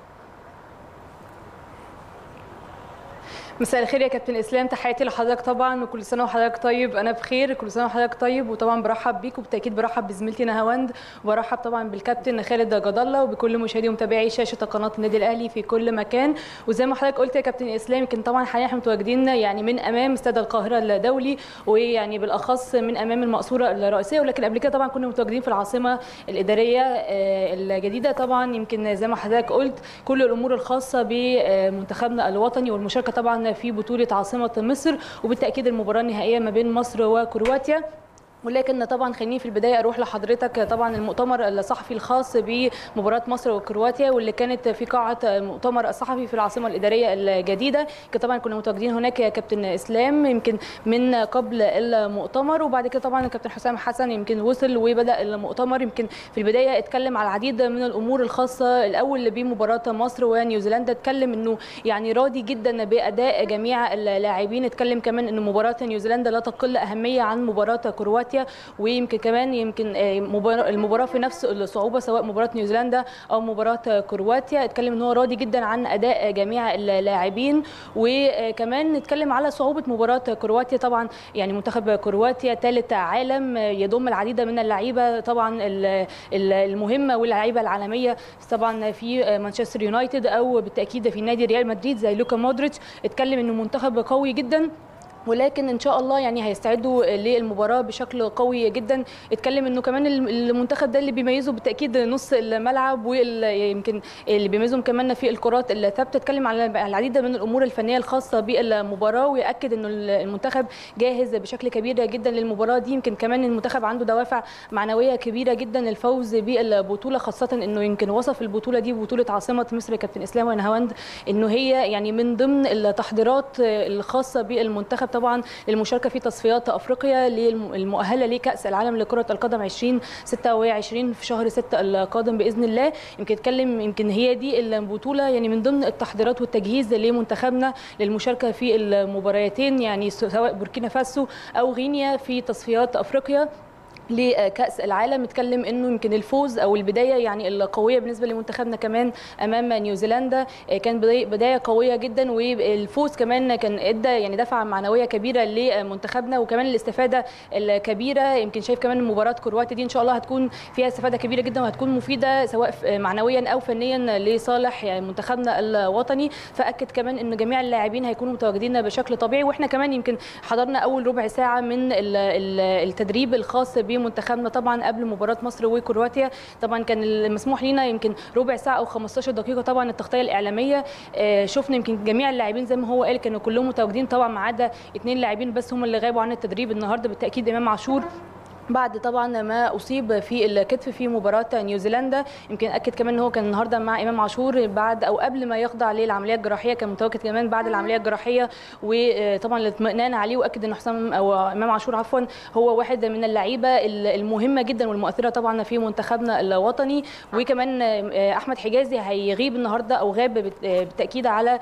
مساء الخير يا كابتن اسلام تحياتي لحضرتك طبعا وكل سنه وحضرتك طيب انا بخير كل سنه وحضرتك طيب وطبعا برحب بيك وبالتاكيد برحب بزميلتي نهاوند وبرحب طبعا بالكابتن خالد جد الله وبكل مشاهدي ومتابعي شاشه قناه النادي الاهلي في كل مكان وزي ما حضرتك قلت يا كابتن اسلام يمكن طبعا حاليا احنا متواجدين يعني من امام استاد القاهره الدولي ويعني بالاخص من امام المقصوره الرئيسيه ولكن قبل كده طبعا كنا متواجدين في العاصمه الاداريه الجديده طبعا يمكن زي ما حضرتك قلت كل الامور الخاصه بمنتخبنا الوطني والمشاركه طبعا في بطوله عاصمه مصر وبالتاكيد المباراه النهائيه ما بين مصر وكرواتيا ولكن طبعا خليني في البدايه اروح لحضرتك طبعا المؤتمر الصحفي الخاص بمباراه مصر وكرواتيا واللي كانت في قاعه المؤتمر الصحفي في العاصمه الاداريه الجديده طبعا كنا متواجدين هناك يا كابتن اسلام يمكن من قبل المؤتمر وبعد كده طبعا الكابتن حسام حسن يمكن وصل وبدا المؤتمر يمكن في البدايه اتكلم على العديد من الامور الخاصه الاول بمباراه مصر ونيوزيلندا اتكلم انه يعني راضي جدا باداء جميع اللاعبين اتكلم كمان ان مباراه نيوزيلندا لا تقل اهميه عن مباراه كرواتيا ويمكن كمان يمكن المباراه في نفس الصعوبه سواء مباراه نيوزيلندا او مباراه كرواتيا اتكلم ان هو راضي جدا عن اداء جميع اللاعبين وكمان نتكلم على صعوبه مباراه كرواتيا طبعا يعني منتخب كرواتيا ثالث عالم يضم العديد من اللعيبه طبعا المهمه واللعيبه العالميه طبعا في مانشستر يونايتد او بالتاكيد في نادي ريال مدريد زي لوكا مودريتش اتكلم انه منتخب قوي جدا ولكن ان شاء الله يعني هيستعدوا للمباراه بشكل قوي جدا اتكلم انه كمان المنتخب ده اللي بيميزه بالتاكيد نص الملعب ويمكن اللي بيميزهم كمان في الكرات الثابته اتكلم على العديد من الامور الفنيه الخاصه بالمباراه وياكد انه المنتخب جاهز بشكل كبير جدا للمباراه دي يمكن كمان المنتخب عنده دوافع معنويه كبيره جدا للفوز بالبطوله خاصه انه يمكن وصف البطوله دي بطوله عاصمه مصر كابتن اسلام ونهاوند انه هي يعني من ضمن التحضيرات الخاصه بالمنتخب طبعا للمشاركه في تصفيات افريقيا المؤهله لكاس العالم لكره القدم 2026 في شهر 6 القادم باذن الله يمكن اتكلم يمكن هي دي البطوله يعني من ضمن التحضيرات والتجهيز لمنتخبنا للمشاركه في المباراتين يعني سواء بوركينا فاسو او غينيا في تصفيات افريقيا لكاس العالم اتكلم انه يمكن الفوز او البدايه يعني القويه بالنسبه لمنتخبنا كمان امام نيوزيلندا كان بدايه قويه جدا والفوز كمان كان ادى يعني دفعه معنويه كبيره لمنتخبنا وكمان الاستفاده الكبيره يمكن شايف كمان مباراه كرواتيا دي ان شاء الله هتكون فيها استفاده كبيره جدا وهتكون مفيده سواء معنويا او فنيا لصالح يعني منتخبنا الوطني فاكد كمان ان جميع اللاعبين هيكونوا متواجدين بشكل طبيعي واحنا كمان يمكن حضرنا اول ربع ساعه من التدريب الخاص ب منتخبنا طبعا قبل مباراه مصر وكرواتيا طبعا كان المسموح لينا يمكن ربع ساعه او 15 دقيقه طبعا التغطيه الاعلاميه شفنا يمكن جميع اللاعبين زي ما هو قال كانوا كلهم متواجدين طبعا ما عدا اثنين لاعبين بس هم اللي غابوا عن التدريب النهارده بالتاكيد امام عاشور بعد طبعا ما اصيب في الكتف في مباراه نيوزيلندا يمكن اكد كمان ان هو كان النهارده مع امام عاشور بعد او قبل ما يخضع للعمليه الجراحيه كان متواجد كمان بعد العمليه الجراحيه وطبعا الاطمئنان عليه واكد ان حسام او امام عاشور عفوا هو واحد من اللعيبه المهمه جدا والمؤثره طبعا في منتخبنا الوطني وكمان احمد حجازي هيغيب النهارده او غاب بالتاكيد على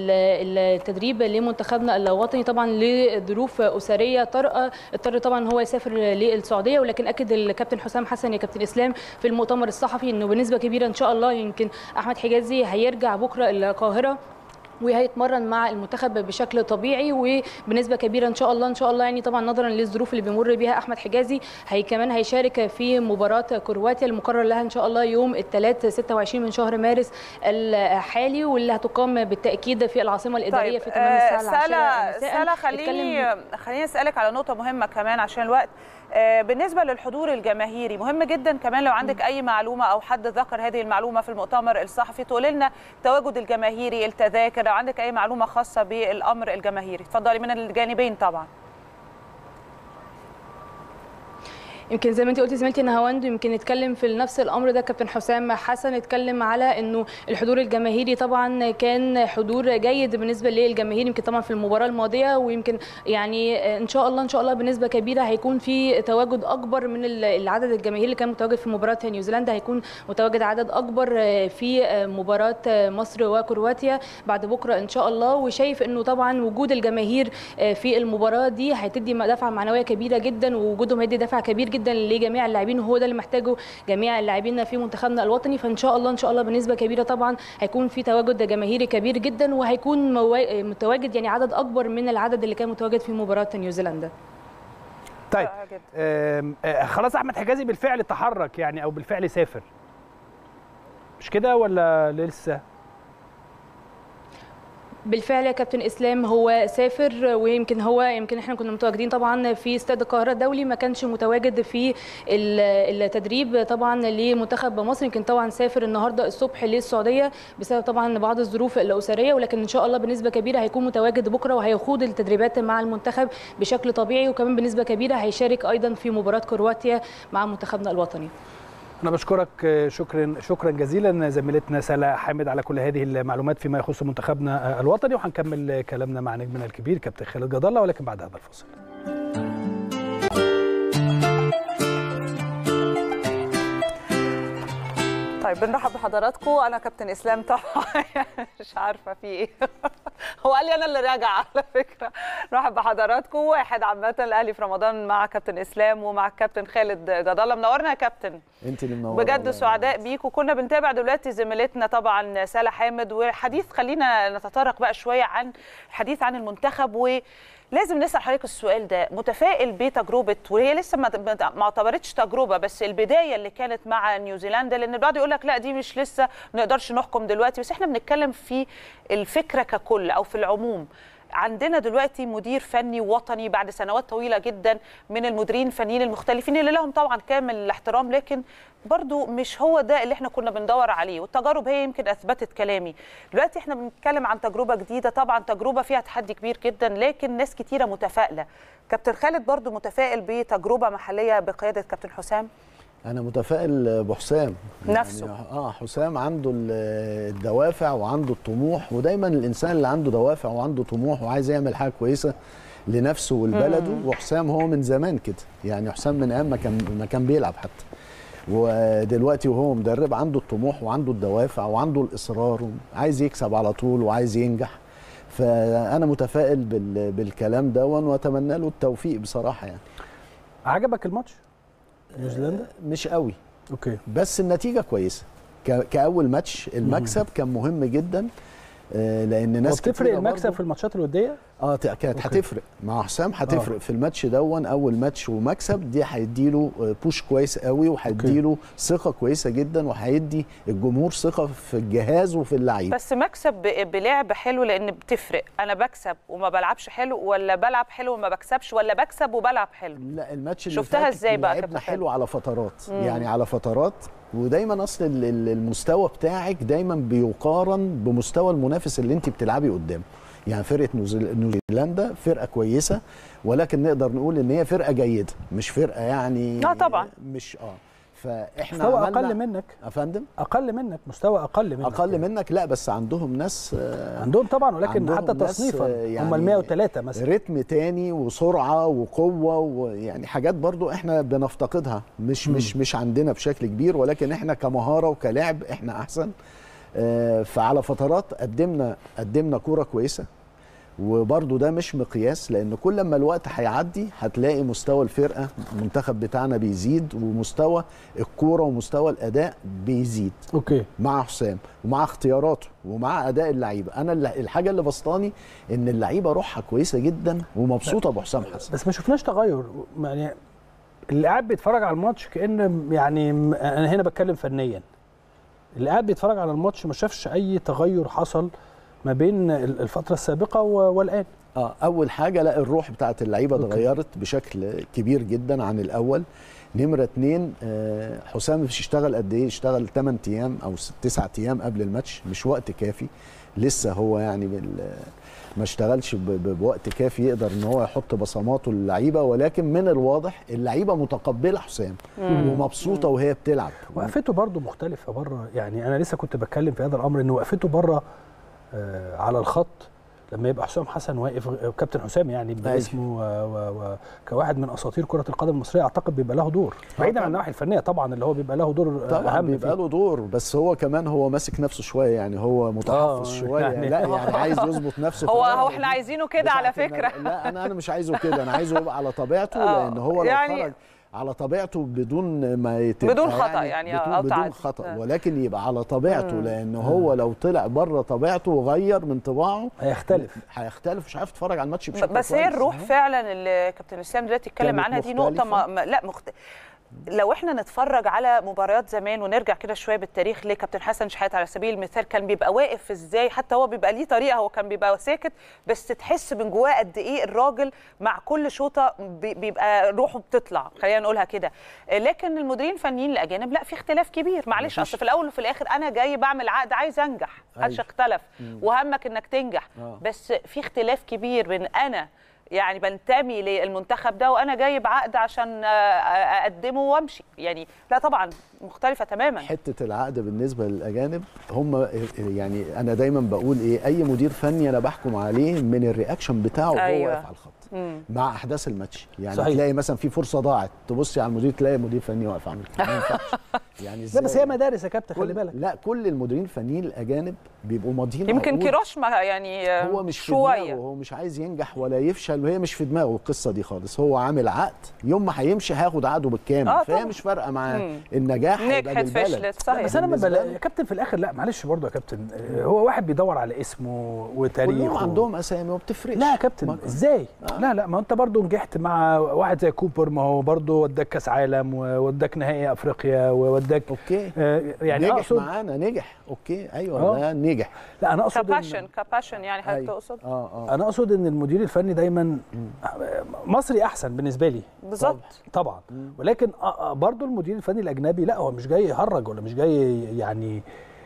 التدريب لمنتخبنا الوطني طبعا لظروف اسريه طارئه اضطر طبعا هو يسافر السعوديه ولكن اكد الكابتن حسام حسن يا كابتن اسلام في المؤتمر الصحفي انه بنسبه كبيره ان شاء الله يمكن احمد حجازي هيرجع بكره القاهره وهيتمرن مع المنتخب بشكل طبيعي وبنسبه كبيره ان شاء الله ان شاء الله يعني طبعا نظرا للظروف اللي بيمر بيها احمد حجازي هي كمان هيشارك في مباراه كرواتيا المقرر لها ان شاء الله يوم الثلاث 26 من شهر مارس الحالي واللي هتقام بالتاكيد في العاصمه الاداريه طيب في تمام الساعه العاشره سالا خليني خليني اسالك على نقطه مهمه كمان عشان الوقت بالنسبه للحضور الجماهيري مهم جدا كمان لو عندك اي معلومه او حد ذكر هذه المعلومه في المؤتمر الصحفي تقول لنا التواجد الجماهيري التذاكر لو عندك اي معلومه خاصه بالامر الجماهيري اتفضلي من الجانبين طبعا يمكن زي ما انت قلتي زميلتي نهاوند يمكن نتكلم في نفس الامر ده كابتن حسام حسن اتكلم على انه الحضور الجماهيري طبعا كان حضور جيد بالنسبه للجماهير يمكن طبعا في المباراه الماضيه ويمكن يعني ان شاء الله ان شاء الله بنسبه كبيره هيكون في تواجد اكبر من العدد الجماهيري اللي كان متواجد في مباراه نيوزيلندا هيكون متواجد عدد اكبر في مباراه مصر وكرواتيا بعد بكره ان شاء الله وشايف انه طبعا وجود الجماهير في المباراه دي هتدي دفعه معنويه كبيره جدا ووجودهم هيدي دفع كبير جدا جدا لجميع اللاعبين وهو ده اللي محتاجه جميع اللاعبين في منتخبنا الوطني فان شاء الله ان شاء الله بنسبه كبيره طبعا هيكون في تواجد جماهيري كبير جدا وهيكون متواجد يعني عدد اكبر من العدد اللي كان متواجد في مباراه نيوزيلندا طيب آه آه خلاص احمد حجازي بالفعل تحرك يعني او بالفعل سافر مش كده ولا لسه بالفعل يا كابتن اسلام هو سافر ويمكن هو يمكن احنا كنا متواجدين طبعا في استاد القاهره الدولي ما كانش متواجد في التدريب طبعا لمنتخب مصر يمكن طبعا سافر النهارده الصبح للسعوديه بسبب طبعا بعض الظروف الاسريه ولكن ان شاء الله بنسبه كبيره هيكون متواجد بكره وهيخوض التدريبات مع المنتخب بشكل طبيعي وكمان بنسبه كبيره هيشارك ايضا في مباراه كرواتيا مع منتخبنا الوطني أنا بشكرك شكرا شكرا جزيلا زميلتنا سلا حامد على كل هذه المعلومات فيما يخص منتخبنا الوطني وهنكمل كلامنا مع نجمنا الكبير كابتن خالد جد الله ولكن بعد هذا الفاصل. طيب بنرحب بحضراتكم انا كابتن اسلام طبعا مش عارفه في ايه هو قال لي انا اللي راجعه على فكره نرحب بحضراتكم واحد عامه الاهلي في رمضان مع كابتن اسلام ومع الكابتن خالد جد الله منورنا يا كابتن انت اللي منوره بجد سعداء بيك وكنا بنتابع دلوقتي زميلتنا طبعا ساله حامد وحديث خلينا نتطرق بقى شويه عن الحديث عن المنتخب و لازم نسال حضرتك السؤال ده متفائل بتجربه وهي لسه ما اعتبرتش تجربه بس البدايه اللي كانت مع نيوزيلندا لان البعض يقول لك لا دي مش لسه ما نقدرش نحكم دلوقتي بس احنا بنتكلم في الفكره ككل او في العموم عندنا دلوقتي مدير فني وطني بعد سنوات طويله جدا من المديرين الفنيين المختلفين اللي لهم طبعا كامل الاحترام لكن برضو مش هو ده اللي احنا كنا بندور عليه والتجارب هي يمكن اثبتت كلامي دلوقتي احنا بنتكلم عن تجربه جديده طبعا تجربه فيها تحدي كبير جدا لكن ناس كتيره متفائله كابتن خالد برضو متفائل بتجربه محليه بقياده كابتن حسام انا متفائل بحسام نفسه يعني اه حسام عنده الدوافع وعنده الطموح ودايما الانسان اللي عنده دوافع وعنده طموح وعايز يعمل حاجه كويسه لنفسه ولبلده وحسام هو من زمان كده يعني حسام من ايام ما كان ما كان بيلعب حتى ودلوقتي وهو مدرب عنده الطموح وعنده الدوافع وعنده الاصرار وعايز يكسب على طول وعايز ينجح فانا متفائل بالكلام ده واتمنى له التوفيق بصراحه يعني عجبك الماتش نيوزيلندا مش قوي اوكي بس النتيجه كويسه كاول ماتش المكسب كان مهم جدا لان ناس بتفرق المكسب في الماتشات الوديه اه كانت هتفرق مع حسام هتفرق آه. في الماتش دون اول ماتش ومكسب دي هيديله بوش كويس قوي وهيديله ثقه كويسه جدا وهيدي الجمهور ثقه في الجهاز وفي اللعيبه بس مكسب بلعب حلو لان بتفرق انا بكسب وما بلعبش حلو ولا بلعب حلو وما بكسبش ولا بكسب وبلعب حلو لا الماتش اللي شفتها ازاي بقى لعبنا حلو على فترات مم. يعني على فترات ودايما اصل المستوى بتاعك دايما بيقارن بمستوى المنافس اللي انت بتلعبي قدامه يعني فرقه نيوزيلندا فرقه كويسه ولكن نقدر نقول ان هي فرقه جيده مش فرقه يعني اه طبعا مش اه فاحنا مستوى اقل منك يا فندم اقل منك مستوى اقل منك اقل يعني. منك لا بس عندهم ناس عندهم طبعا ولكن حتى تصنيفا يعني هم ال 103 مثلا رتم تاني وسرعه وقوه ويعني حاجات برضو احنا بنفتقدها مش م. مش مش عندنا بشكل كبير ولكن احنا كمهاره وكلاعب احنا احسن فعلى فترات قدمنا قدمنا كوره كويسه وبرده ده مش مقياس لان كل ما الوقت هيعدي هتلاقي مستوى الفرقه المنتخب بتاعنا بيزيد ومستوى الكوره ومستوى الاداء بيزيد اوكي مع حسام ومع اختياراته ومع اداء اللعيبه انا الحاجه اللي بسطاني ان اللعيبه روحها كويسه جدا ومبسوطه بحسام حسن بس ما شفناش تغير يعني اللي قاعد بيتفرج على الماتش كان يعني انا هنا بتكلم فنيا اللي قاعد بيتفرج على الماتش ما شافش اي تغير حصل ما بين الفتره السابقه والان اه اول حاجه لا الروح بتاعت اللعيبه اتغيرت بشكل كبير جدا عن الاول نمره اتنين آه حسام مش اشتغل قد ايه اشتغل 8 ايام او 9 ايام قبل الماتش مش وقت كافي لسه هو يعني بال ما اشتغلش بوقت كافي يقدر ان هو يحط بصماته للعيبه ولكن من الواضح اللعيبه متقبله حسام ومبسوطه وهي بتلعب وقفته برده مختلفه بره يعني انا لسه كنت بتكلم في هذا الامر ان وقفته بره آه على الخط لما يبقى حسام حسن واقف كابتن حسام يعني باسمه وكواحد من اساطير كره القدم المصريه اعتقد بيبقى له دور بعيدا عن الناحيه الفنيه طبعا اللي هو بيبقى له دور طبعا بيبقى له دور بس هو كمان هو ماسك نفسه شويه يعني هو متحفظ شويه يعني لا يعني عايز يظبط نفسه هو هو احنا عايزينه كده على فكره لا انا انا مش عايزه كده انا عايزه يبقى على طبيعته لان هو لو يعني خرج على طبيعته بدون ما يتبقى بدون خطا يعني, يعني بدون, بدون خطا آه. ولكن يبقى على طبيعته لان هو لو طلع بره طبيعته وغير من طباعه هيختلف هيختلف مش عارف تتفرج على الماتش بشكل بس هي الروح فعلا اللي كابتن اسلام دلوقتي اتكلم عنها دي نقطه ما ما لا مخت... لو احنا نتفرج على مباريات زمان ونرجع كده شويه بالتاريخ لكابتن حسن شحات على سبيل المثال كان بيبقى واقف ازاي حتى هو بيبقى ليه طريقه هو كان بيبقى ساكت بس تحس من جواه قد ايه الراجل مع كل شوطه بيبقى روحه بتطلع خلينا نقولها كده لكن المديرين الفنيين الاجانب لا في اختلاف كبير معلش اصل في الاول وفي الاخر انا جاي بعمل عقد عايز انجح محدش اختلف وهمك انك تنجح بس في اختلاف كبير بين انا يعني بنتمي للمنتخب ده وانا جايب عقد عشان اقدمه وامشي يعني لا طبعا مختلفه تماما حته العقد بالنسبه للاجانب هم يعني انا دايما بقول ايه اي مدير فني انا بحكم عليه من الرياكشن بتاعه وهو أيوة. واقف على الخط مم. مع احداث الماتش يعني صحيح. تلاقي مثلا في فرصه ضاعت تبصي على المدير تلاقي مدير فني واقف عامل كده ما ينفعش يعني لا بس هي مدارس يا كابتن خلي بالك لا كل المديرين الفنيين الاجانب بيبقوا ماضيين يمكن كيروش يعني هو مش شويه في هو مش عايز ينجح ولا يفشل وهي مش في دماغه القصه دي خالص هو عامل عقد يوم ما هيمشي هياخد عقده بالكامل آه فهي مش فارقه معاه النجاح نجحت فشلت صحيح بس انا ما يا كابتن في الاخر لا معلش برضه يا كابتن هو واحد بيدور على اسمه وتاريخه كلهم عندهم اسامي وما بتفرقش لا يا كابتن ازاي آه. لا لا ما انت برضه نجحت مع واحد زي كوبر ما هو برضه وداك كاس عالم ووداك نهائي افريقيا ووداك اوكي آه يعني نجح أقصد معانا نجح اوكي ايوه ده نجح لا انا اقصد كباشن كباشن يعني حضرتك تقصد اه اه انا اقصد ان المدير الفني دايما مصري احسن بالنسبه لي بالظبط طبعا ولكن برضه المدير الفني الاجنبي لا هو مش جاي يهرج ولا مش جاي يعني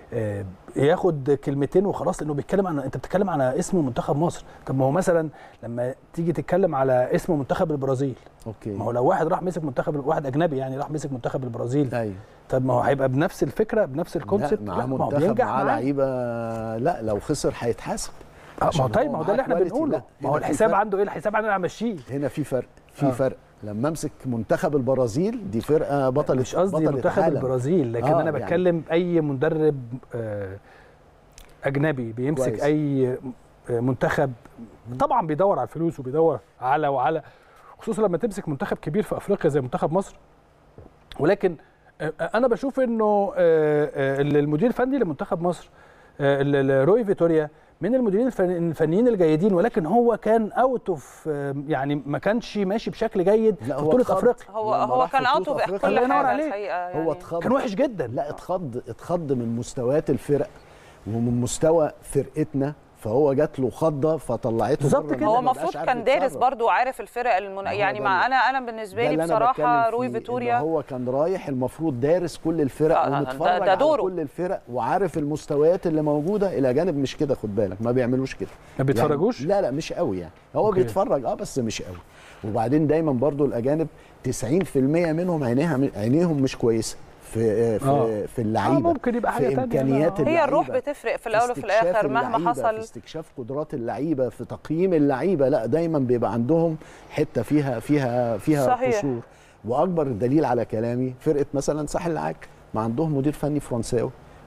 ياخد كلمتين وخلاص لانه بيتكلم عن انت بتتكلم على اسم منتخب مصر طب ما هو مثلا لما تيجي تتكلم على اسم منتخب البرازيل اوكي ما هو لو واحد راح مسك منتخب واحد اجنبي يعني راح مسك منتخب البرازيل ايوه طب ما هو هيبقى بنفس الفكره بنفس الكونسيبت لا مع منتخب معاه لعيبه لا لو خسر هيتحاسب ما هو طيب ما هو ده اللي احنا بنقوله ما هو الحساب عنده ايه الحساب عنده انا همشيه هنا في فرق في آه. فرق لما امسك منتخب البرازيل دي فرقه بطله مش قصدي منتخب عالم. البرازيل لكن آه انا بتكلم يعني اي مدرب آه اجنبي بيمسك كويس. اي منتخب طبعا بيدور على الفلوس وبيدور على وعلى خصوصا لما تمسك منتخب كبير في افريقيا زي منتخب مصر ولكن انا بشوف انه المدير الفني لمنتخب مصر روي فيتوريا من المديرين الفنيين الجيدين ولكن هو كان اوت اوف يعني ما كانش ماشي بشكل جيد في بطوله افريقيا هو هو كان اوت اوف كل حاجه عليه يعني. هو اتخض كان وحش جدا لا اتخض اتخض من مستويات الفرق ومن مستوى فرقتنا فهو جات له خضه فطلعته بالظبط كده هو المفروض كان دارس برضه وعارف الفرق المن... يعني مع انا انا بالنسبه لي بصراحه روي فيتوريا هو كان رايح المفروض دارس كل الفرق آه ومتفرج ده, ده على كل الفرق وعارف المستويات اللي موجوده الى جانب مش كده خد بالك ما بيعملوش كده ما بيتفرجوش يعني لا لا مش قوي يعني هو أوكي. بيتفرج اه بس مش قوي وبعدين دايما برضه الاجانب 90% منهم عينيها عينيهم مش كويسه في في آه. في اللعيبه آه ممكن يبقى حاجه في امكانيات اللعيبه هي الروح بتفرق في الاول وفي الاخر مهما حصل في استكشاف قدرات اللعيبه في تقييم اللعيبه لا دايما بيبقى عندهم حته فيها فيها فيها صحيح. قصور واكبر دليل على كلامي فرقه مثلا ساحل العاج ما عندهم مدير فني فرنساوي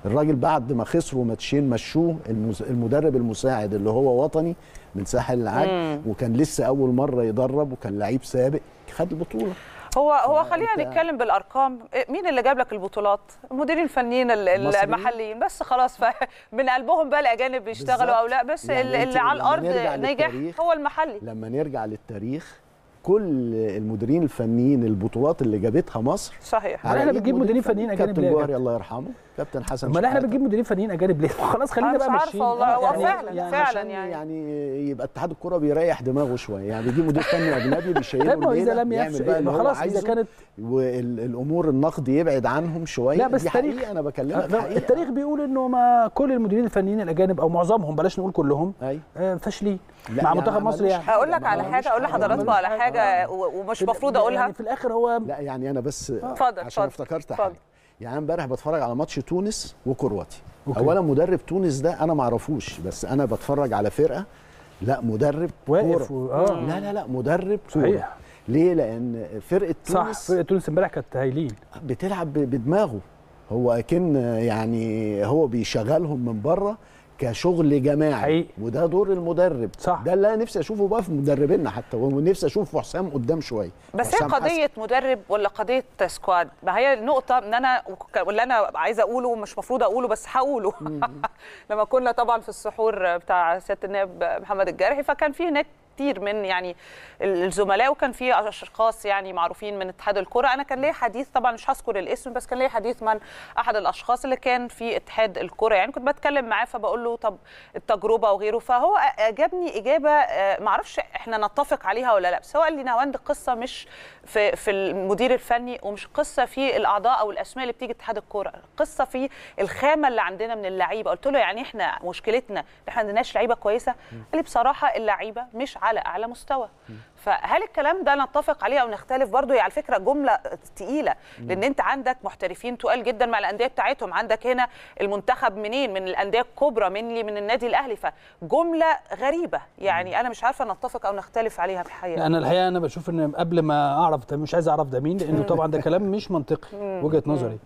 الراجل بعد ما خسروا ماتشين مشوه المدرب المساعد اللي هو وطني من ساحل العاج وكان لسه اول مره يدرب وكان لعيب سابق خد البطوله هو هو خلينا نتكلم بالارقام مين اللي جاب لك البطولات المديرين الفنيين المحليين بس خلاص من قلبهم بقى الاجانب بيشتغلوا او لا بس يعني اللي على الارض نجح هو المحلي لما نرجع للتاريخ كل المديرين الفنيين البطولات اللي جابتها مصر صحيح احنا بنجيب مديرين فنيين اجانب كابتن جوهري الله يرحمه كابتن حسن امال احنا بنجيب مديرين فنيين اجانب ليه خلاص خلينا بقى ماشيين والله هو فعلا يعني فعلا يعني يعني يبقى اتحاد الكره بيريح دماغه شويه يعني بيجيب مدير فني اجنبي بيشيله اذا لم يعمل بقى اللي خلاص اذا كانت والامور النقد يبعد عنهم شويه لا بس دي التاريخ حقيقة انا بكلمك حقيقة. التاريخ بيقول انه ما كل المديرين الفنيين الاجانب او معظمهم بلاش نقول كلهم أيوة. فاشلين مع منتخب مصر يعني هقول لك على حاجه اقول لحضراتكم على حاجه ومش المفروض اقولها يعني في الاخر هو لا يعني انا بس اتفضل عشان اتفضل افتكرت حاجه يعني امبارح بتفرج على ماتش تونس وكرواتيا اولا مدرب تونس ده انا ما اعرفوش بس انا بتفرج على فرقه لا مدرب واقف و... آه. لا لا لا مدرب صحيح ليه لان فرقه تونس صح فرقه تونس امبارح كانت هايلين بتلعب بدماغه هو اكن يعني هو بيشغلهم من بره كشغل جماعي حقيقي. وده دور المدرب صح ده اللي انا نفسي اشوفه بقى في مدربينا حتى ونفسي اشوفه حسام قدام شويه بس هي قضيه حسن. مدرب ولا قضيه سكواد ما هي النقطه ان انا واللي انا عايزه اقوله مش مفروض اقوله بس هقوله لما كنا طبعا في السحور بتاع سياده النائب محمد الجارحي فكان في هناك كتير من يعني الزملاء وكان في اشخاص يعني معروفين من اتحاد الكره انا كان ليا حديث طبعا مش هذكر الاسم بس كان ليا حديث من احد الاشخاص اللي كان في اتحاد الكره يعني كنت بتكلم معاه فبقول له طب التجربه وغيره فهو اجابني اجابه ما اعرفش احنا نتفق عليها ولا لا بس هو قال لي نهاوند القصه مش في في المدير الفني ومش قصه في الاعضاء او الاسماء اللي بتيجي اتحاد الكره قصه في الخامه اللي عندنا من اللعيبه قلت له يعني احنا مشكلتنا ان احنا ما عندناش لعيبه كويسه قال لي بصراحه اللعيبه مش على اعلى مستوى فهل الكلام ده نتفق عليه او نختلف برضه هي على فكره جمله تقيله لان انت عندك محترفين تقال جدا مع الانديه بتاعتهم عندك هنا المنتخب منين من الانديه الكبرى منلي من النادي الاهلي فجمله غريبه يعني انا مش عارفه نتفق او نختلف عليها في الحقيقه انا الحقيقه انا بشوف ان قبل ما اعرف ده مش عايز اعرف ده مين لانه طبعا ده كلام مش منطقي وجهه نظري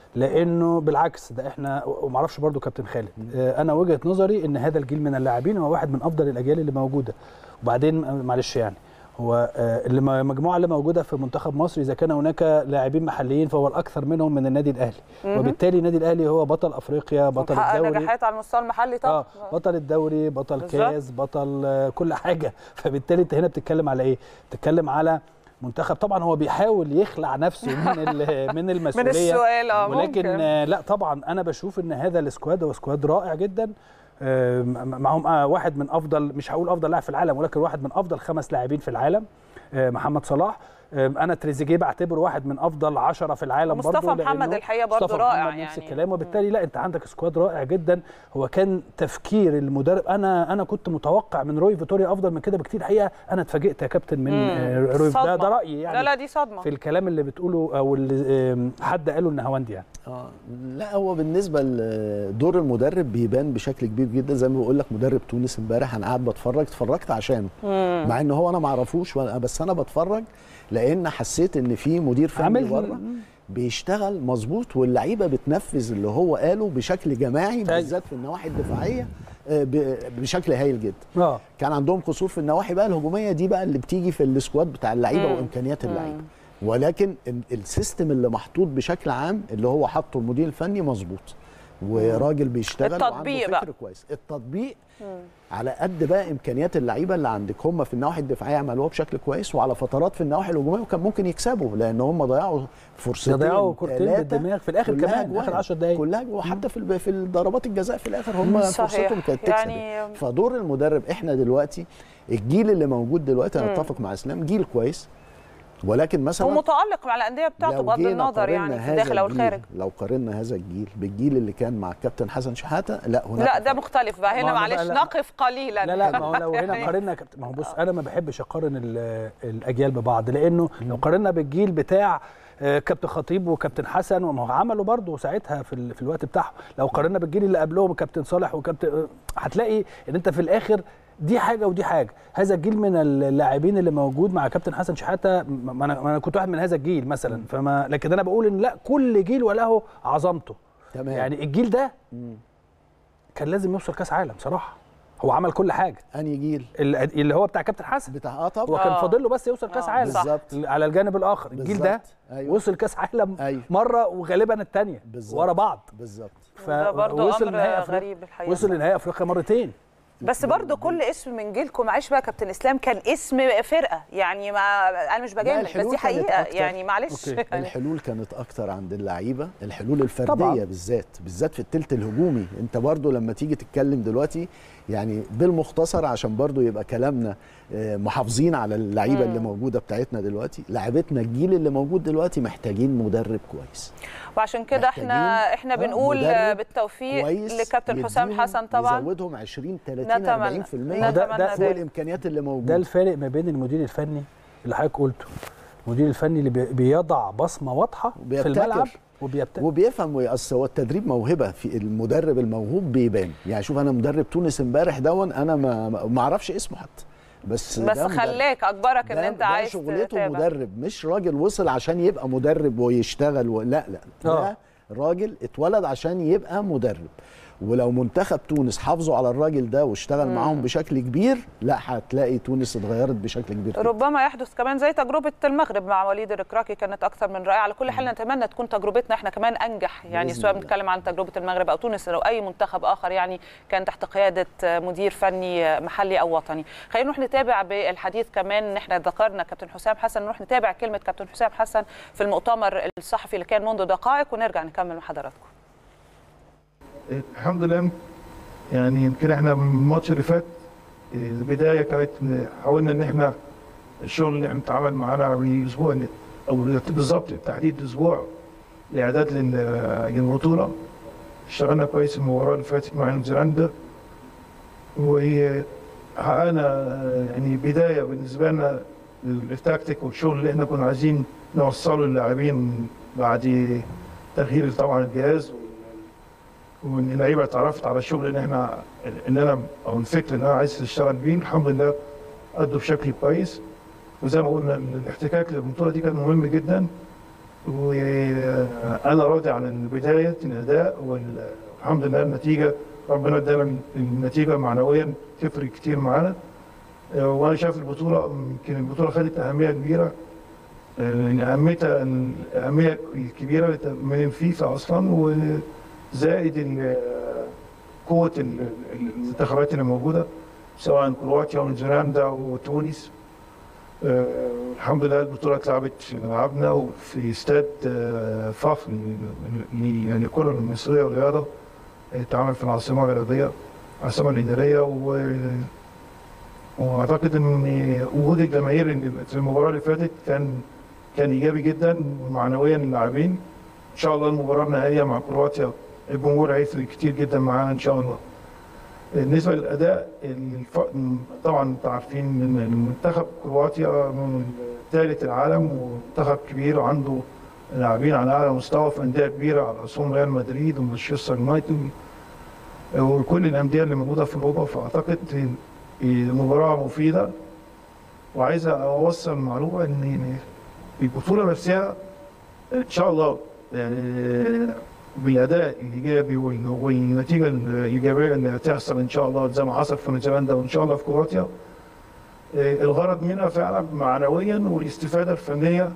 لانه بالعكس ده احنا وما اعرفش برضو كابتن خالد انا وجهه نظري ان هذا الجيل من اللاعبين هو واحد من افضل الاجيال اللي موجوده وبعدين معلش يعني هو اللي المجموعه اللي موجوده في منتخب مصر اذا كان هناك لاعبين محليين فهو الاكثر منهم من النادي الاهلي وبالتالي النادي الاهلي هو بطل افريقيا بطل الدوري نجاحات على المستوى المحلي طبعا اه بطل الدوري بطل كاس بطل كل حاجه فبالتالي انت هنا بتتكلم على ايه بتتكلم على منتخب طبعا هو بيحاول يخلع نفسه من من المسؤوليه من السؤال اه ولكن ممكن. لا طبعا انا بشوف ان هذا السكواد هو سكواد رائع جدا معهم واحد من افضل مش هقول افضل لاعب في العالم ولكن واحد من افضل خمس لاعبين في العالم محمد صلاح انا تريزيجيه بعتبره واحد من افضل عشرة في العالم مصطفى برضه محمد الحقيقه برضه رائع محمد نفس يعني الكلام وبالتالي لا انت عندك سكواد رائع جدا هو كان تفكير المدرب انا انا كنت متوقع من روي فيتوريا افضل من كده بكتير الحقيقه انا اتفاجئت يا كابتن من روي ده, ده رايي يعني لا لا دي صدمه في الكلام اللي بتقوله او اللي حد قاله النهاوندي يعني اه لا هو بالنسبه لدور المدرب بيبان بشكل كبير جدا زي ما بقول لك مدرب تونس امبارح انا قاعد بتفرج اتفرجت عشانه مم. مع ان هو انا ما اعرفوش بس انا بتفرج لان حسيت ان في مدير فني بره بيشتغل مظبوط واللعيبه بتنفذ اللي هو قاله بشكل جماعي بالذات في النواحي الدفاعيه بشكل هايل جدا اه كان عندهم قصور في النواحي بقى الهجوميه دي بقى اللي بتيجي في السكواد بتاع اللعيبه وامكانيات اللعيبه ولكن السيستم اللي محطوط بشكل عام اللي هو حاطه المدير الفني مظبوط وراجل بيشتغل التطبيق وعنده فكر كويس التطبيق مم. على قد بقى امكانيات اللعيبه اللي عندك هم في النواحي الدفاعيه عملوها بشكل كويس وعلى فترات في النواحي الهجوميه وكان ممكن يكسبوا لان هم ضيعوا فرصتين ضيعوا كورتين بالدماغ في الاخر كمان اخر 10 دقائق كلها وحتى في في ضربات الجزاء في الاخر هم فرصتهم كانت تكسب يعني فدور المدرب احنا دلوقتي الجيل اللي موجود دلوقتي انا اتفق مع اسلام جيل كويس ولكن مثلا هو متالق مع الانديه بتاعته بغض النظر يعني في الداخل او الخارج لو قارنا هذا الجيل بالجيل اللي كان مع الكابتن حسن شحاته لا هناك لا ده مختلف بقى هنا معلش نقف قليلا لا لا ما هو لو هنا قارنا ما هو بص انا ما بحبش اقارن الاجيال ببعض لانه لو قارنا بالجيل بتاع كابتن خطيب وكابتن حسن وما هو عملوا برضه ساعتها في, في الوقت بتاعهم لو قارنا بالجيل اللي قبلهم كابتن صالح وكابتن هتلاقي ان انت في الاخر دي حاجه ودي حاجه هذا الجيل من اللاعبين اللي موجود مع كابتن حسن شحاته ما انا, ما أنا كنت واحد من هذا الجيل مثلا فما لكن انا بقول ان لا كل جيل وله عظمته تمام. يعني الجيل ده كان لازم يوصل كاس عالم صراحه هو عمل كل حاجه انهي جيل اللي اللي هو بتاع كابتن حسن بتاع اه هو طبعا كان آه. فاضل له بس يوصل كاس آه، عالم صح. بالظبط على الجانب الاخر الجيل ده بالظبط. أيوة. وصل كاس عالم أيوة. مره وغالبا الثانيه بالظبط. ورا بعض بالظبط وده برضه وصل امر نهائي أفريقيا. غريب الحقيقه وصل لنهائي افريقيا مرتين بس برضه كل اسم من جيلكم معلش بقى يا كابتن اسلام كان اسم فرقه يعني ما انا مش بجامل بس الحلول دي كانت حقيقه أكتر. يعني معلش أوكي. يعني الحلول كانت اكتر عند اللعيبه الحلول الفرديه طبعاً. طبعا. بالذات بالذات في التلت الهجومي انت برضو لما تيجي تتكلم دلوقتي يعني بالمختصر عشان برضو يبقى كلامنا آه، محافظين على اللعيبه اللي موجوده بتاعتنا دلوقتي لعيبتنا الجيل اللي موجود دلوقتي محتاجين مدرب كويس وعشان كده احنا محتاجين، احنا آه، بنقول مدرب بالتوفيق كويس لكابتن حسام يديهم- حسن طبعا يزودهم 20 30 نتمنى 40% ده- ده نتمنى فوق ذلك. الامكانيات اللي ده موجوده الفارق ما بين المدير الفني اللي حضرتك قلته المدير الفني اللي بي- بيضع بصمه واضحه في وبيبتكر. الملعب وبيبتكر وبيفهم ويأثر هو التدريب موهبه في المدرب الموهوب بيبان يعني شوف انا مدرب تونس امبارح دون انا ما ما اعرفش اسمه حتى بس بس ده مدرب. خلاك اجبرك ان ده- انت ده عايز شغلته تتابع مدرب مش راجل وصل عشان يبقى مدرب ويشتغل و... لا لا آه. ده راجل اتولد عشان يبقى مدرب ولو منتخب تونس حافظوا على الراجل ده واشتغل معاهم بشكل كبير لا هتلاقي تونس اتغيرت بشكل كبير جداً. ربما يحدث كمان زي تجربه المغرب مع وليد الركراكي كانت اكثر من رائعه على كل حال نتمنى تكون تجربتنا احنا كمان انجح يعني بإذن سواء الله. بنتكلم عن تجربه المغرب او تونس او اي منتخب اخر يعني كان تحت قياده مدير فني محلي او وطني خلينا نروح نتابع بالحديث كمان ان احنا ذكرنا كابتن حسام حسن نروح نتابع كلمه كابتن حسام حسن في المؤتمر الصحفي اللي كان منذ دقائق ونرجع نكمل مع حضراتكم الحمد لله يعني يمكن احنا من الماتش اللي فات البدايه كانت حاولنا ان احنا الشغل اللي احنا اتعامل معانا من اسبوع او بالظبط تحديد اسبوع لاعداد لل- للبطوله اشتغلنا كويس المباراه اللي فاتت مع نيوزيلندا وحققنا يعني بدايه بالنسبه لنا التكتيك والشغل اللي احنا كنا عايزين نوصله للاعبين بعد تغيير طبعا الجهاز وان اللعيبه اتعرفت على الشغل اللي احنا ان انا او الفكر اللي انا عايز اشتغل بيه الحمد لله ادوا بشكل كويس وزي ما قلنا الاحتكاك للبطوله دي كان مهم جدا وانا راضي عن بدايه الاداء والحمد لله النتيجه ربنا ادانا النتيجه معنويا تفرق كتير معانا وانا شايف البطوله يمكن البطوله خدت اهميه كبيره لان اهميتها الاهميه الكبيره من الفيفا اصلا وزائد ال- قوه ال- المنتخبات اللي موجوده سواء كرواتيا ونيوزيلندا وتونس آه، الحمد لله البطوله اتلعبت في ملعبنا وفي استاد آه، فاف يعني الكره المصريه والرياضه اتعمل في العاصمه الرياضيه العاصمه الاداريه و واعتقد ان وجود الجماهير اللي في المباراه اللي فاتت كان كان ايجابي جدا معنويا للاعبين ان شاء الله المباراه النهائيه مع كرواتيا الجمهور هيفرق كتير جدا معانا ان شاء الله بالنسبه للاداء الف... طبعا انتوا عارفين ان المنتخب كرواتيا من ثالث العالم ومنتخب كبير وعنده لاعبين على اعلى مستوى في انديه كبيره على راسهم ريال مدريد ومانشستر يونايتد وكل الانديه اللي موجوده في اوروبا فاعتقد المباراه مفيده وعايز اوصل معلومه ان البطوله نفسها ان شاء الله يعني بالاداء الايجابي وال- والنتيجه الايجابيه اللي هتحصل ان شاء الله زي ما حصل في نيوزيلندا وان شاء الله في كرواتيا آه، الغرض منها فعلا معنويا والاستفاده الفنيه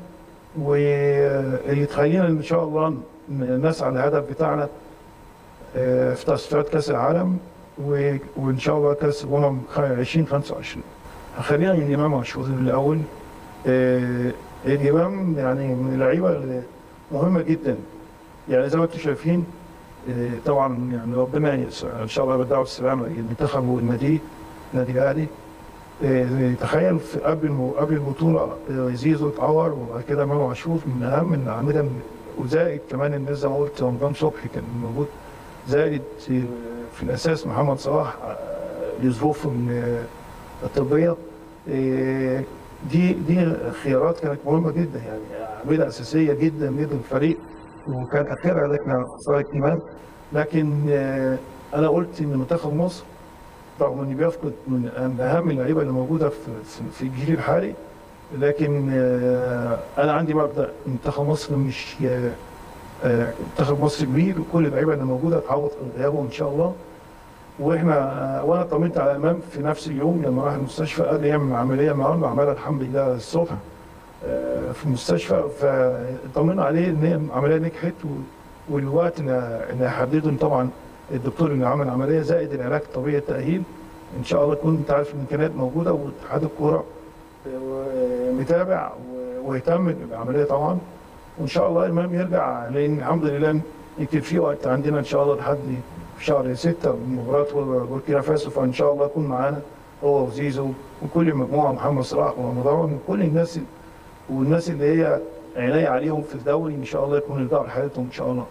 واللي تخلينا ان شاء الله ن- نسعى للهدف بتاعنا آه، في تصفيات كاس العالم و- وان شاء الله كاس الامم 2025 خلينا من امام عاشور الاول آه، الامام يعني من اللعيبه اللي مهمه جدا يعني زي ما انتم شايفين آه، طبعا يعني ربنا يس- ان شاء الله بالدعوه والسلامه المنتخب والنادي النادي الاهلي آه، تخيل في قبل الم- قبل البطوله آه، زيزو اتعور وبعد كده امام عاشور من اهم الاعمده وزائد كمان الناس زي ما قلت رمضان صبحي كان موجود زائد آه، في الاساس محمد صلاح آه، لظروفه ال- الطبيه آه، دي دي خيارات كانت مهمه جدا يعني اعمده اساسيه جدا جدا الفريق وكان اخرها لكن صالح امام لكن آه، انا قلت ان منتخب مصر رغم انه بيفقد من اهم اللعيبه اللي موجوده في في- في الجيل الحالي لكن آه، انا عندي مبدا منتخب مصر مش آه، منتخب مصر كبير وكل اللعيبه اللي موجوده تعوض عن غيابهم ان شاء الله واحنا وانا طمنت على امام في نفس اليوم لما راح المستشفى قال لي يعمل عمليه النهارده عملها الحمد لله الصبح في المستشفى فطمنا عليه ان هي العمليه نجحت والوقت اللي حدده طبعا الدكتور اللي عمل العمليه زائد العلاج الطبيعي التاهيل ان شاء الله تكون انت عارف الامكانيات موجوده واتحاد الكوره متابع ويهتم بالعمليه طبعا وان شاء الله امام يرجع لان الحمد لله يكتب فيه وقت عندنا ان شاء الله لحد في شهر 6 مباراه بوركينا فاسو فان شاء الله يكون معانا هو وزيزو وكل المجموعه محمد صلاح ورمضان وكل الناس والناس اللي هي عيني عليهم في الدوري ان شاء الله يكون يرجعوا لحياتهم ان شاء الله.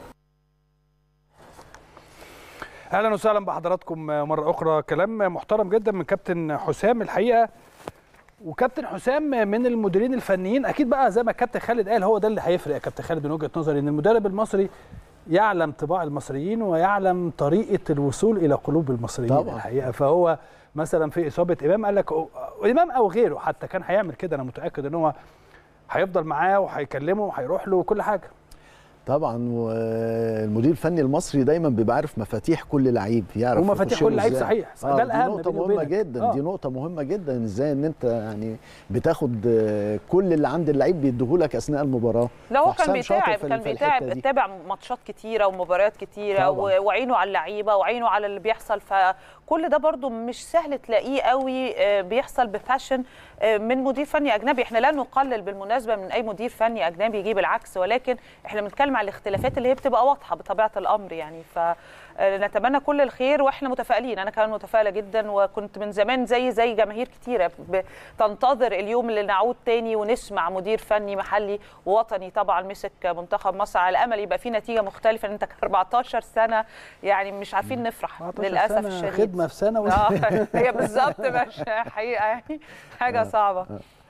اهلا وسهلا بحضراتكم مره اخرى كلام محترم جدا من كابتن حسام الحقيقه وكابتن حسام من المديرين الفنيين اكيد بقى زي ما الكابتن خالد قال هو ده اللي هيفرق يا كابتن خالد من وجهه نظري ان المدرب المصري يعلم طباع المصريين ويعلم طريقه الوصول الى قلوب المصريين طبعا. الحقيقه فهو مثلا في اصابه امام قال لك امام او غيره حتى كان هيعمل كده انا متاكد ان هو هيفضل معاه وهيكلمه وهيروح له وكل حاجه طبعا والمدير الفني المصري دايما بيبقى عارف مفاتيح كل لعيب يعرف ومفاتيح كل لعيب صحيح آه ده دي الاهم نقطه بيني مهمه وبينك. جدا آه. دي نقطه مهمه جدا ازاي ان انت يعني بتاخد آه، كل اللي عند اللعيب بيديهولك اثناء المباراه لا هو كان وحسام شاطر بيتعب في- كان في بيتعب الحتة دي. بيتابع ماتشات كتيره ومباريات كتيره طبعاً. و- وعينه على اللعيبه وعينه على اللي بيحصل فكل ده برضو مش سهل تلاقيه قوي آه، بيحصل بفاشن آه، من مدير فني اجنبي احنا لا نقلل بالمناسبه من اي مدير فني اجنبي يجيب العكس ولكن احنا بنتكلم على الاختلافات اللي هي بتبقى واضحه بطبيعه الامر يعني فنتمنى كل الخير واحنا متفائلين انا كمان متفائله جدا وكنت من زمان زي زي جماهير كتيره بتنتظر اليوم اللي نعود تاني ونسمع مدير فني محلي ووطني طبعا مسك منتخب مصر على امل يبقى في نتيجه مختلفه لان انت 14 سنه يعني مش عارفين نفرح 14 للاسف سنة الشديد خدمه في سنه و... اه هي بالظبط مش حقيقه يعني حاجه صعبه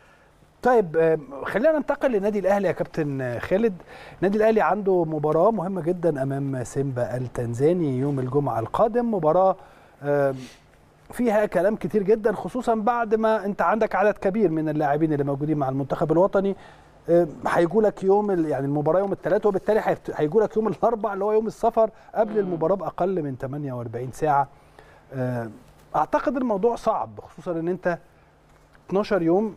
طيب آه، خلينا ننتقل للنادي الاهلي يا كابتن خالد النادي الاهلي عنده مباراه مهمه جدا امام سيمبا التنزاني يوم الجمعه القادم مباراه آه، فيها كلام كتير جدا خصوصا بعد ما انت عندك عدد كبير من اللاعبين اللي موجودين مع المنتخب الوطني آه، هيجوا لك يوم ال- يعني المباراه يوم الثلاث وبالتالي هيبت- هيجوا لك يوم الاربع اللي هو يوم السفر قبل المباراه باقل من 48 ساعه آه، اعتقد الموضوع صعب خصوصا ان انت 12 يوم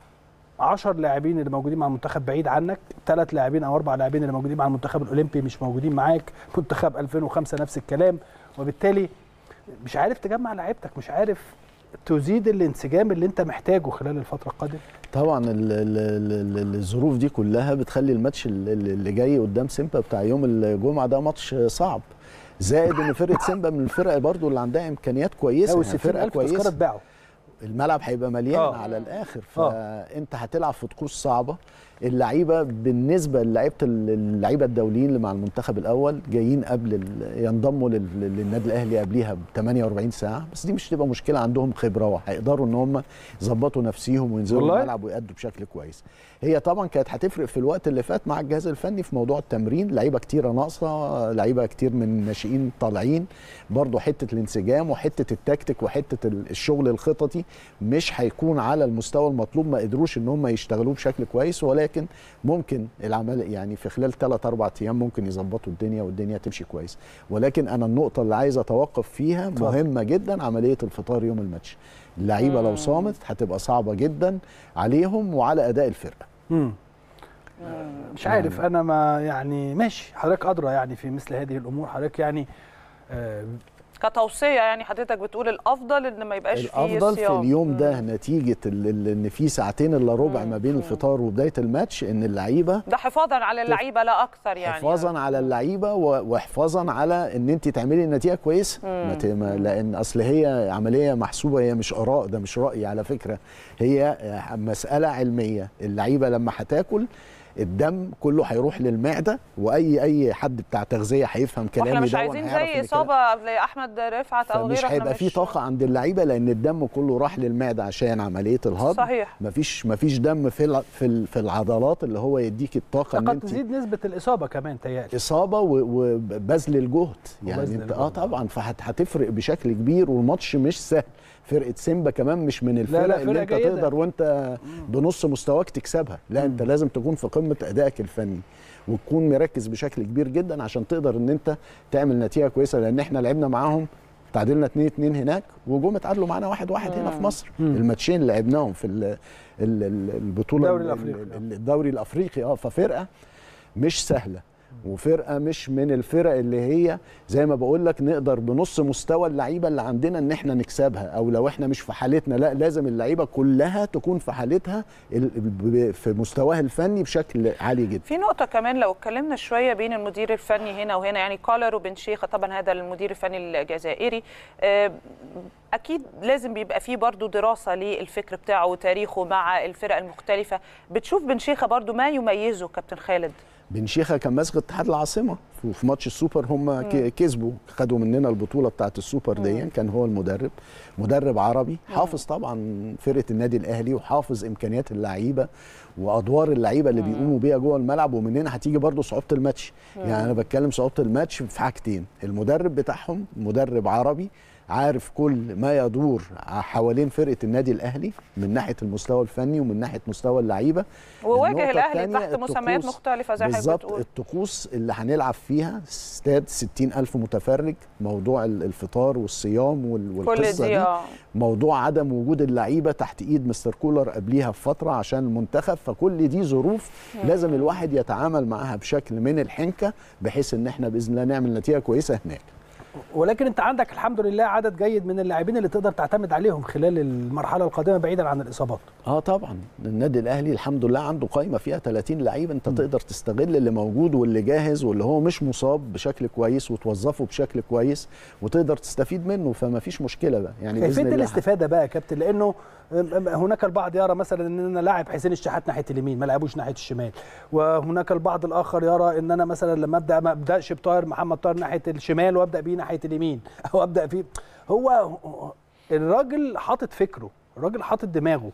10 لاعبين اللي موجودين مع المنتخب بعيد عنك ثلاث لاعبين او اربع لاعبين اللي موجودين مع المنتخب الاولمبي مش موجودين معاك منتخب 2005 نفس الكلام وبالتالي مش عارف تجمع لعيبتك مش عارف تزيد الانسجام اللي انت محتاجه خلال الفتره القادمه طبعا ال- ال- ال- ال- الظروف دي كلها بتخلي الماتش ال- ال- اللي جاي قدام سيمبا بتاع يوم الجمعه ده ماتش صعب زائد ان فرقه سيمبا من الفرق برضو اللي عندها امكانيات كويسه او يعني 60000 تذكره اتباعوا الملعب هيبقى مليان آه. على الاخر آه. فانت هتلعب في طقوس صعبه اللعيبه بالنسبه للعيبه اللعيبه الدوليين اللي مع المنتخب الاول جايين قبل ال- ينضموا لل- للنادي الاهلي قبليها ب 48 ساعه بس دي مش تبقى مشكله عندهم خبره وهيقدروا ان هم يظبطوا نفسيهم وينزلوا والله؟ الملعب ويأدوا بشكل كويس هي طبعا كانت هتفرق في الوقت اللي فات مع الجهاز الفني في موضوع التمرين لعيبه كتيره ناقصه لعيبه كتير من الناشئين طالعين برضو حته الانسجام وحته التكتيك وحته ال- الشغل الخططي مش هيكون على المستوى المطلوب ما قدروش ان هم يشتغلوه بشكل كويس ولكن ممكن العمل يعني في خلال 3 4 ايام ممكن يظبطوا الدنيا والدنيا تمشي كويس ولكن انا النقطه اللي عايز اتوقف فيها اتفضل. مهمه جدا عمليه الفطار يوم الماتش اللعيبه لو صامت هتبقى صعبه جدا عليهم وعلى اداء الفرقه مم. مش عارف انا ما يعني ماشي حضرتك ادرى يعني في مثل هذه الامور حضرتك يعني آه، كتوصيه يعني حضرتك بتقول الافضل ان ما يبقاش فيه الافضل في صيام. اليوم ده نتيجه ال- ال- ان في ساعتين الا ربع ما بين الفطار وبدايه الماتش ان اللعيبه ده حفاظا على اللعيبه لا اكثر يعني حفاظا على اللعيبه و- وحفاظا على ان انت تعملي نتيجه كويسه ما ت- ما- لان اصل هي عمليه محسوبه هي مش اراء ده مش راي على فكره هي مساله علميه اللعيبه لما هتاكل الدم كله هيروح للمعده واي اي حد بتاع تغذيه هيفهم كلامي واحنا مش ده عايزين وهيعرف زي إن اصابه لاحمد رفعت او فمش غيره إحنا هيبقى في طاقه عند اللعيبه لان الدم كله راح للمعده عشان عمليه الهضم صحيح. مفيش مفيش دم في الع- في ال- في العضلات اللي هو يديك الطاقه ان قد انت تزيد نسبه الاصابه كمان تهيألي اصابه و- وبذل الجهد يعني وبذل انت اه الجهد. طبعا فهتفرق بشكل كبير والماتش مش سهل فرقه سيمبا كمان مش من لا، الفرق فرقة اللي انت جيدة. تقدر وانت بنص مستواك تكسبها لا انت لازم تكون في قمه ادائك الفني وتكون مركز بشكل كبير جدا عشان تقدر ان انت تعمل نتيجه كويسه لان احنا لعبنا معاهم تعادلنا 2 2 هناك وجم اتعادلوا معانا 1 1 هنا في مصر الماتشين اللي لعبناهم في ال- ال- ال- البطوله الدوري ال- الأفريقي. ال- الدوري الافريقي اه ففرقه مش سهله وفرقه مش من الفرق اللي هي زي ما بقول لك نقدر بنص مستوى اللعيبه اللي عندنا ان احنا نكسبها او لو احنا مش في حالتنا لا لازم اللعيبه كلها تكون في حالتها ال- ب- في مستواها الفني بشكل عالي جدا في نقطة كمان لو اتكلمنا شوية بين المدير الفني هنا وهنا يعني كولر وبن شيخة طبعا هذا المدير الفني الجزائري آه، أكيد لازم بيبقى فيه برضو دراسة للفكر بتاعه وتاريخه مع الفرق المختلفة بتشوف بن شيخة برضو ما يميزه كابتن خالد بن شيخه كان ماسك اتحاد العاصمه وفي ماتش السوبر هم ك- كسبوا خدوا مننا البطوله بتاعه السوبر دي كان هو المدرب مدرب عربي حافظ طبعا فرقه النادي الاهلي وحافظ امكانيات اللعيبه وادوار اللعيبه اللي بيقوموا بيها جوه الملعب ومن هنا هتيجي برضو صعوبه الماتش يعني انا بتكلم صعوبه الماتش في حاجتين المدرب بتاعهم مدرب عربي عارف كل ما يدور حوالين فرقه النادي الاهلي من ناحيه المستوى الفني ومن ناحيه مستوى اللعيبه وواجه النقطة الأهلي التانية تحت مسميات الطقوس. مختلفة زي ما حضرتك بالظبط بتقول الطقوس اللي هنلعب فيها استاد 60 ألف متفرج موضوع ال- الفطار والصيام وال- كل والقصة دي دي آه. موضوع عدم وجود اللعيبة تحت إيد مستر كولر قبليها بفترة عشان المنتخب فكل دي ظروف لازم الواحد يتعامل معاها بشكل من الحنكة بحيث إن احنا بإذن الله نعمل نتيجة كويسة هناك ولكن انت عندك الحمد لله عدد جيد من اللاعبين اللي تقدر تعتمد عليهم خلال المرحله القادمه بعيدا عن الاصابات اه طبعا النادي الاهلي الحمد لله عنده قائمه فيها 30 لعيب انت تقدر تستغل اللي موجود واللي جاهز واللي هو مش مصاب بشكل كويس وتوظفه بشكل كويس وتقدر تستفيد منه فما فيش مشكله بقى يعني باذن كيفيه الله الاستفاده بقى يا كابتن لانه هناك البعض يرى مثلا ان انا لاعب حسين الشحات ناحيه اليمين ما لعبوش ناحيه الشمال وهناك البعض الاخر يرى ان انا مثلا لما ابدا ما ابداش بطاهر محمد طاهر ناحيه الشمال وابدا بيه ناحيه اليمين او ابدا فيه هو الراجل حاطط فكره الراجل حاطط دماغه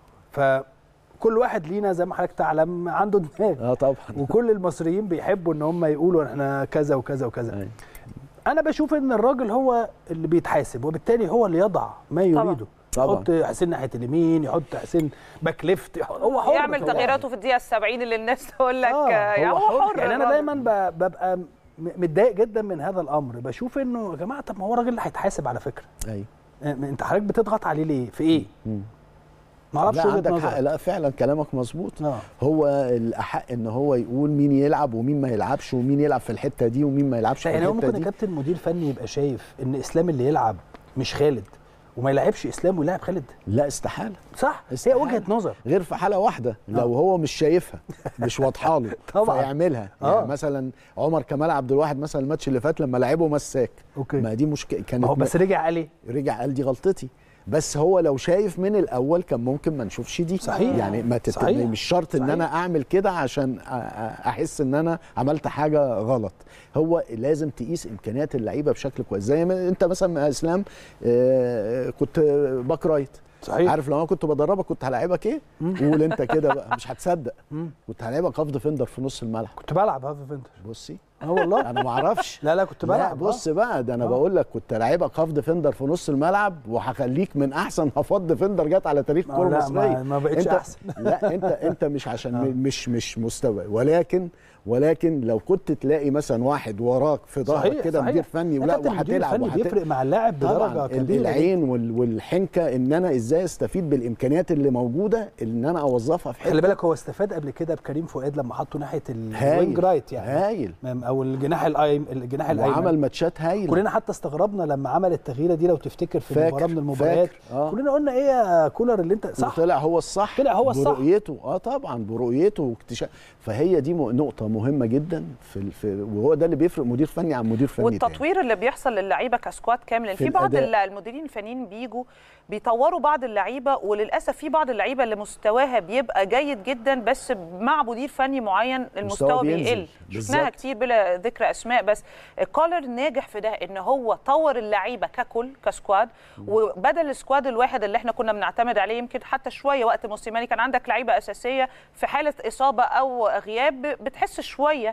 فكل واحد لينا زي ما حضرتك تعلم عنده دماغ اه طبعا وكل المصريين بيحبوا ان هم يقولوا احنا كذا وكذا وكذا أيوة. انا بشوف ان الراجل هو اللي بيتحاسب وبالتالي هو اللي يضع ما طبعاً. يريده طبعاً. يحط حسين ناحيه اليمين يحط حسين باك ليفت يحط- هو حر يعمل طبعاً. تغييراته في الدقيقة السبعين اللي الناس تقول لك آه، آه، يعني هو حر يعني انا الراجل. دايما ب- ببقى م- متضايق جدا من هذا الامر بشوف انه يا جماعه طب ما هو راجل اللي هيتحاسب على فكره ايوه آه، انت حضرتك بتضغط عليه ليه في ايه مم. ما اعرفش لا وجهه عندك حق نظرك لا فعلا كلامك مظبوط اه هو الاحق ان هو يقول مين يلعب ومين ما يلعبش ومين يلعب في الحته دي ومين ما يلعبش في يعني هو الحته ممكن يا دي كابتن مدير فني يبقى شايف ان اسلام اللي يلعب مش خالد وما يلعبش اسلام ويلعب خالد لا استحاله صح هي استحالة. وجهه نظر غير في حاله واحده لو هو مش شايفها مش واضحه له طبعاً. فيعملها آه. يعني مثلا عمر كمال عبد الواحد مثلا الماتش اللي فات لما لعبه مساك اوكي ما دي مشكله كانت ما هو بس رجع قال ايه رجع قال دي غلطتي بس هو لو شايف من الاول كان ممكن ما نشوفش دي صحيح. يعني ما تت... صحيح. مش شرط ان صحيح. انا اعمل كده عشان أ- أ- احس ان انا عملت حاجه غلط هو لازم تقيس امكانيات اللعيبه بشكل كويس زي ما انت مثلا مع اسلام آه، كنت باك رايت صحيح عارف لو انا كنت بدربك كنت هلاعبك ايه قول انت كده بقى مش هتصدق مم. كنت هلاعبك هاف ديفندر في نص الملعب كنت بلعب هاف فينتر بصي اه والله انا ما اعرفش لا لا كنت لا بلعب بص بقى ده انا آه. بقول لك كنت لاعبك هاف ديفندر في نص الملعب وهخليك من احسن هافات ديفندر جت على تاريخ آه. الكره لا المصريه ما, ما بقتش انت احسن لا انت انت مش عشان آه. مش مش مستوى ولكن ولكن لو كنت تلاقي مثلا واحد وراك في ظهرك صحيح كده صحيح. مدير فني لا ولا كابتن المدير وهتلعب الفني وهت- بيفرق مع اللاعب طبعا بدرجه ال- كبيره العين وال- والحنكه ان انا ازاي استفيد بالامكانيات اللي موجوده ان انا اوظفها في حته خلي بالك هو استفاد قبل كده بكريم فؤاد لما حطه ناحيه الوينج هايل رايت يعني هايل او الجناح الايمن الجناح الايمن وعمل ماتشات هايله كلنا حتى استغربنا لما عمل التغييره دي لو تفتكر في فاكر، مباراه من المباريات فاكر، آه. كلنا قلنا ايه يا كولر اللي انت صح طلع هو الصح طلع هو الصح. برؤيته اه طبعا برؤيته واكتشاف فهي دي م- نقطه مهمه جدا في, ال- في وهو ده اللي بيفرق مدير فني عن مدير فني تاني. والتطوير اللي بيحصل للعيبه كسكواد كامل في في بعض الأداء. ال- المديرين الفنيين بيجوا بيطوروا بعض اللعيبه وللاسف في بعض اللعيبه اللي مستواها بيبقى جيد جدا بس مع مدير فني معين المستوى بينزل. بيقل شفناها بالظبط. كتير بلا ذكر اسماء بس كولر ناجح في ده ان هو طور اللعيبه ككل كسكواد وبدل السكواد الواحد اللي احنا كنا بنعتمد عليه يمكن حتى شويه وقت موسيماني كان عندك لعيبه اساسيه في حاله اصابه او غياب بتحس شويه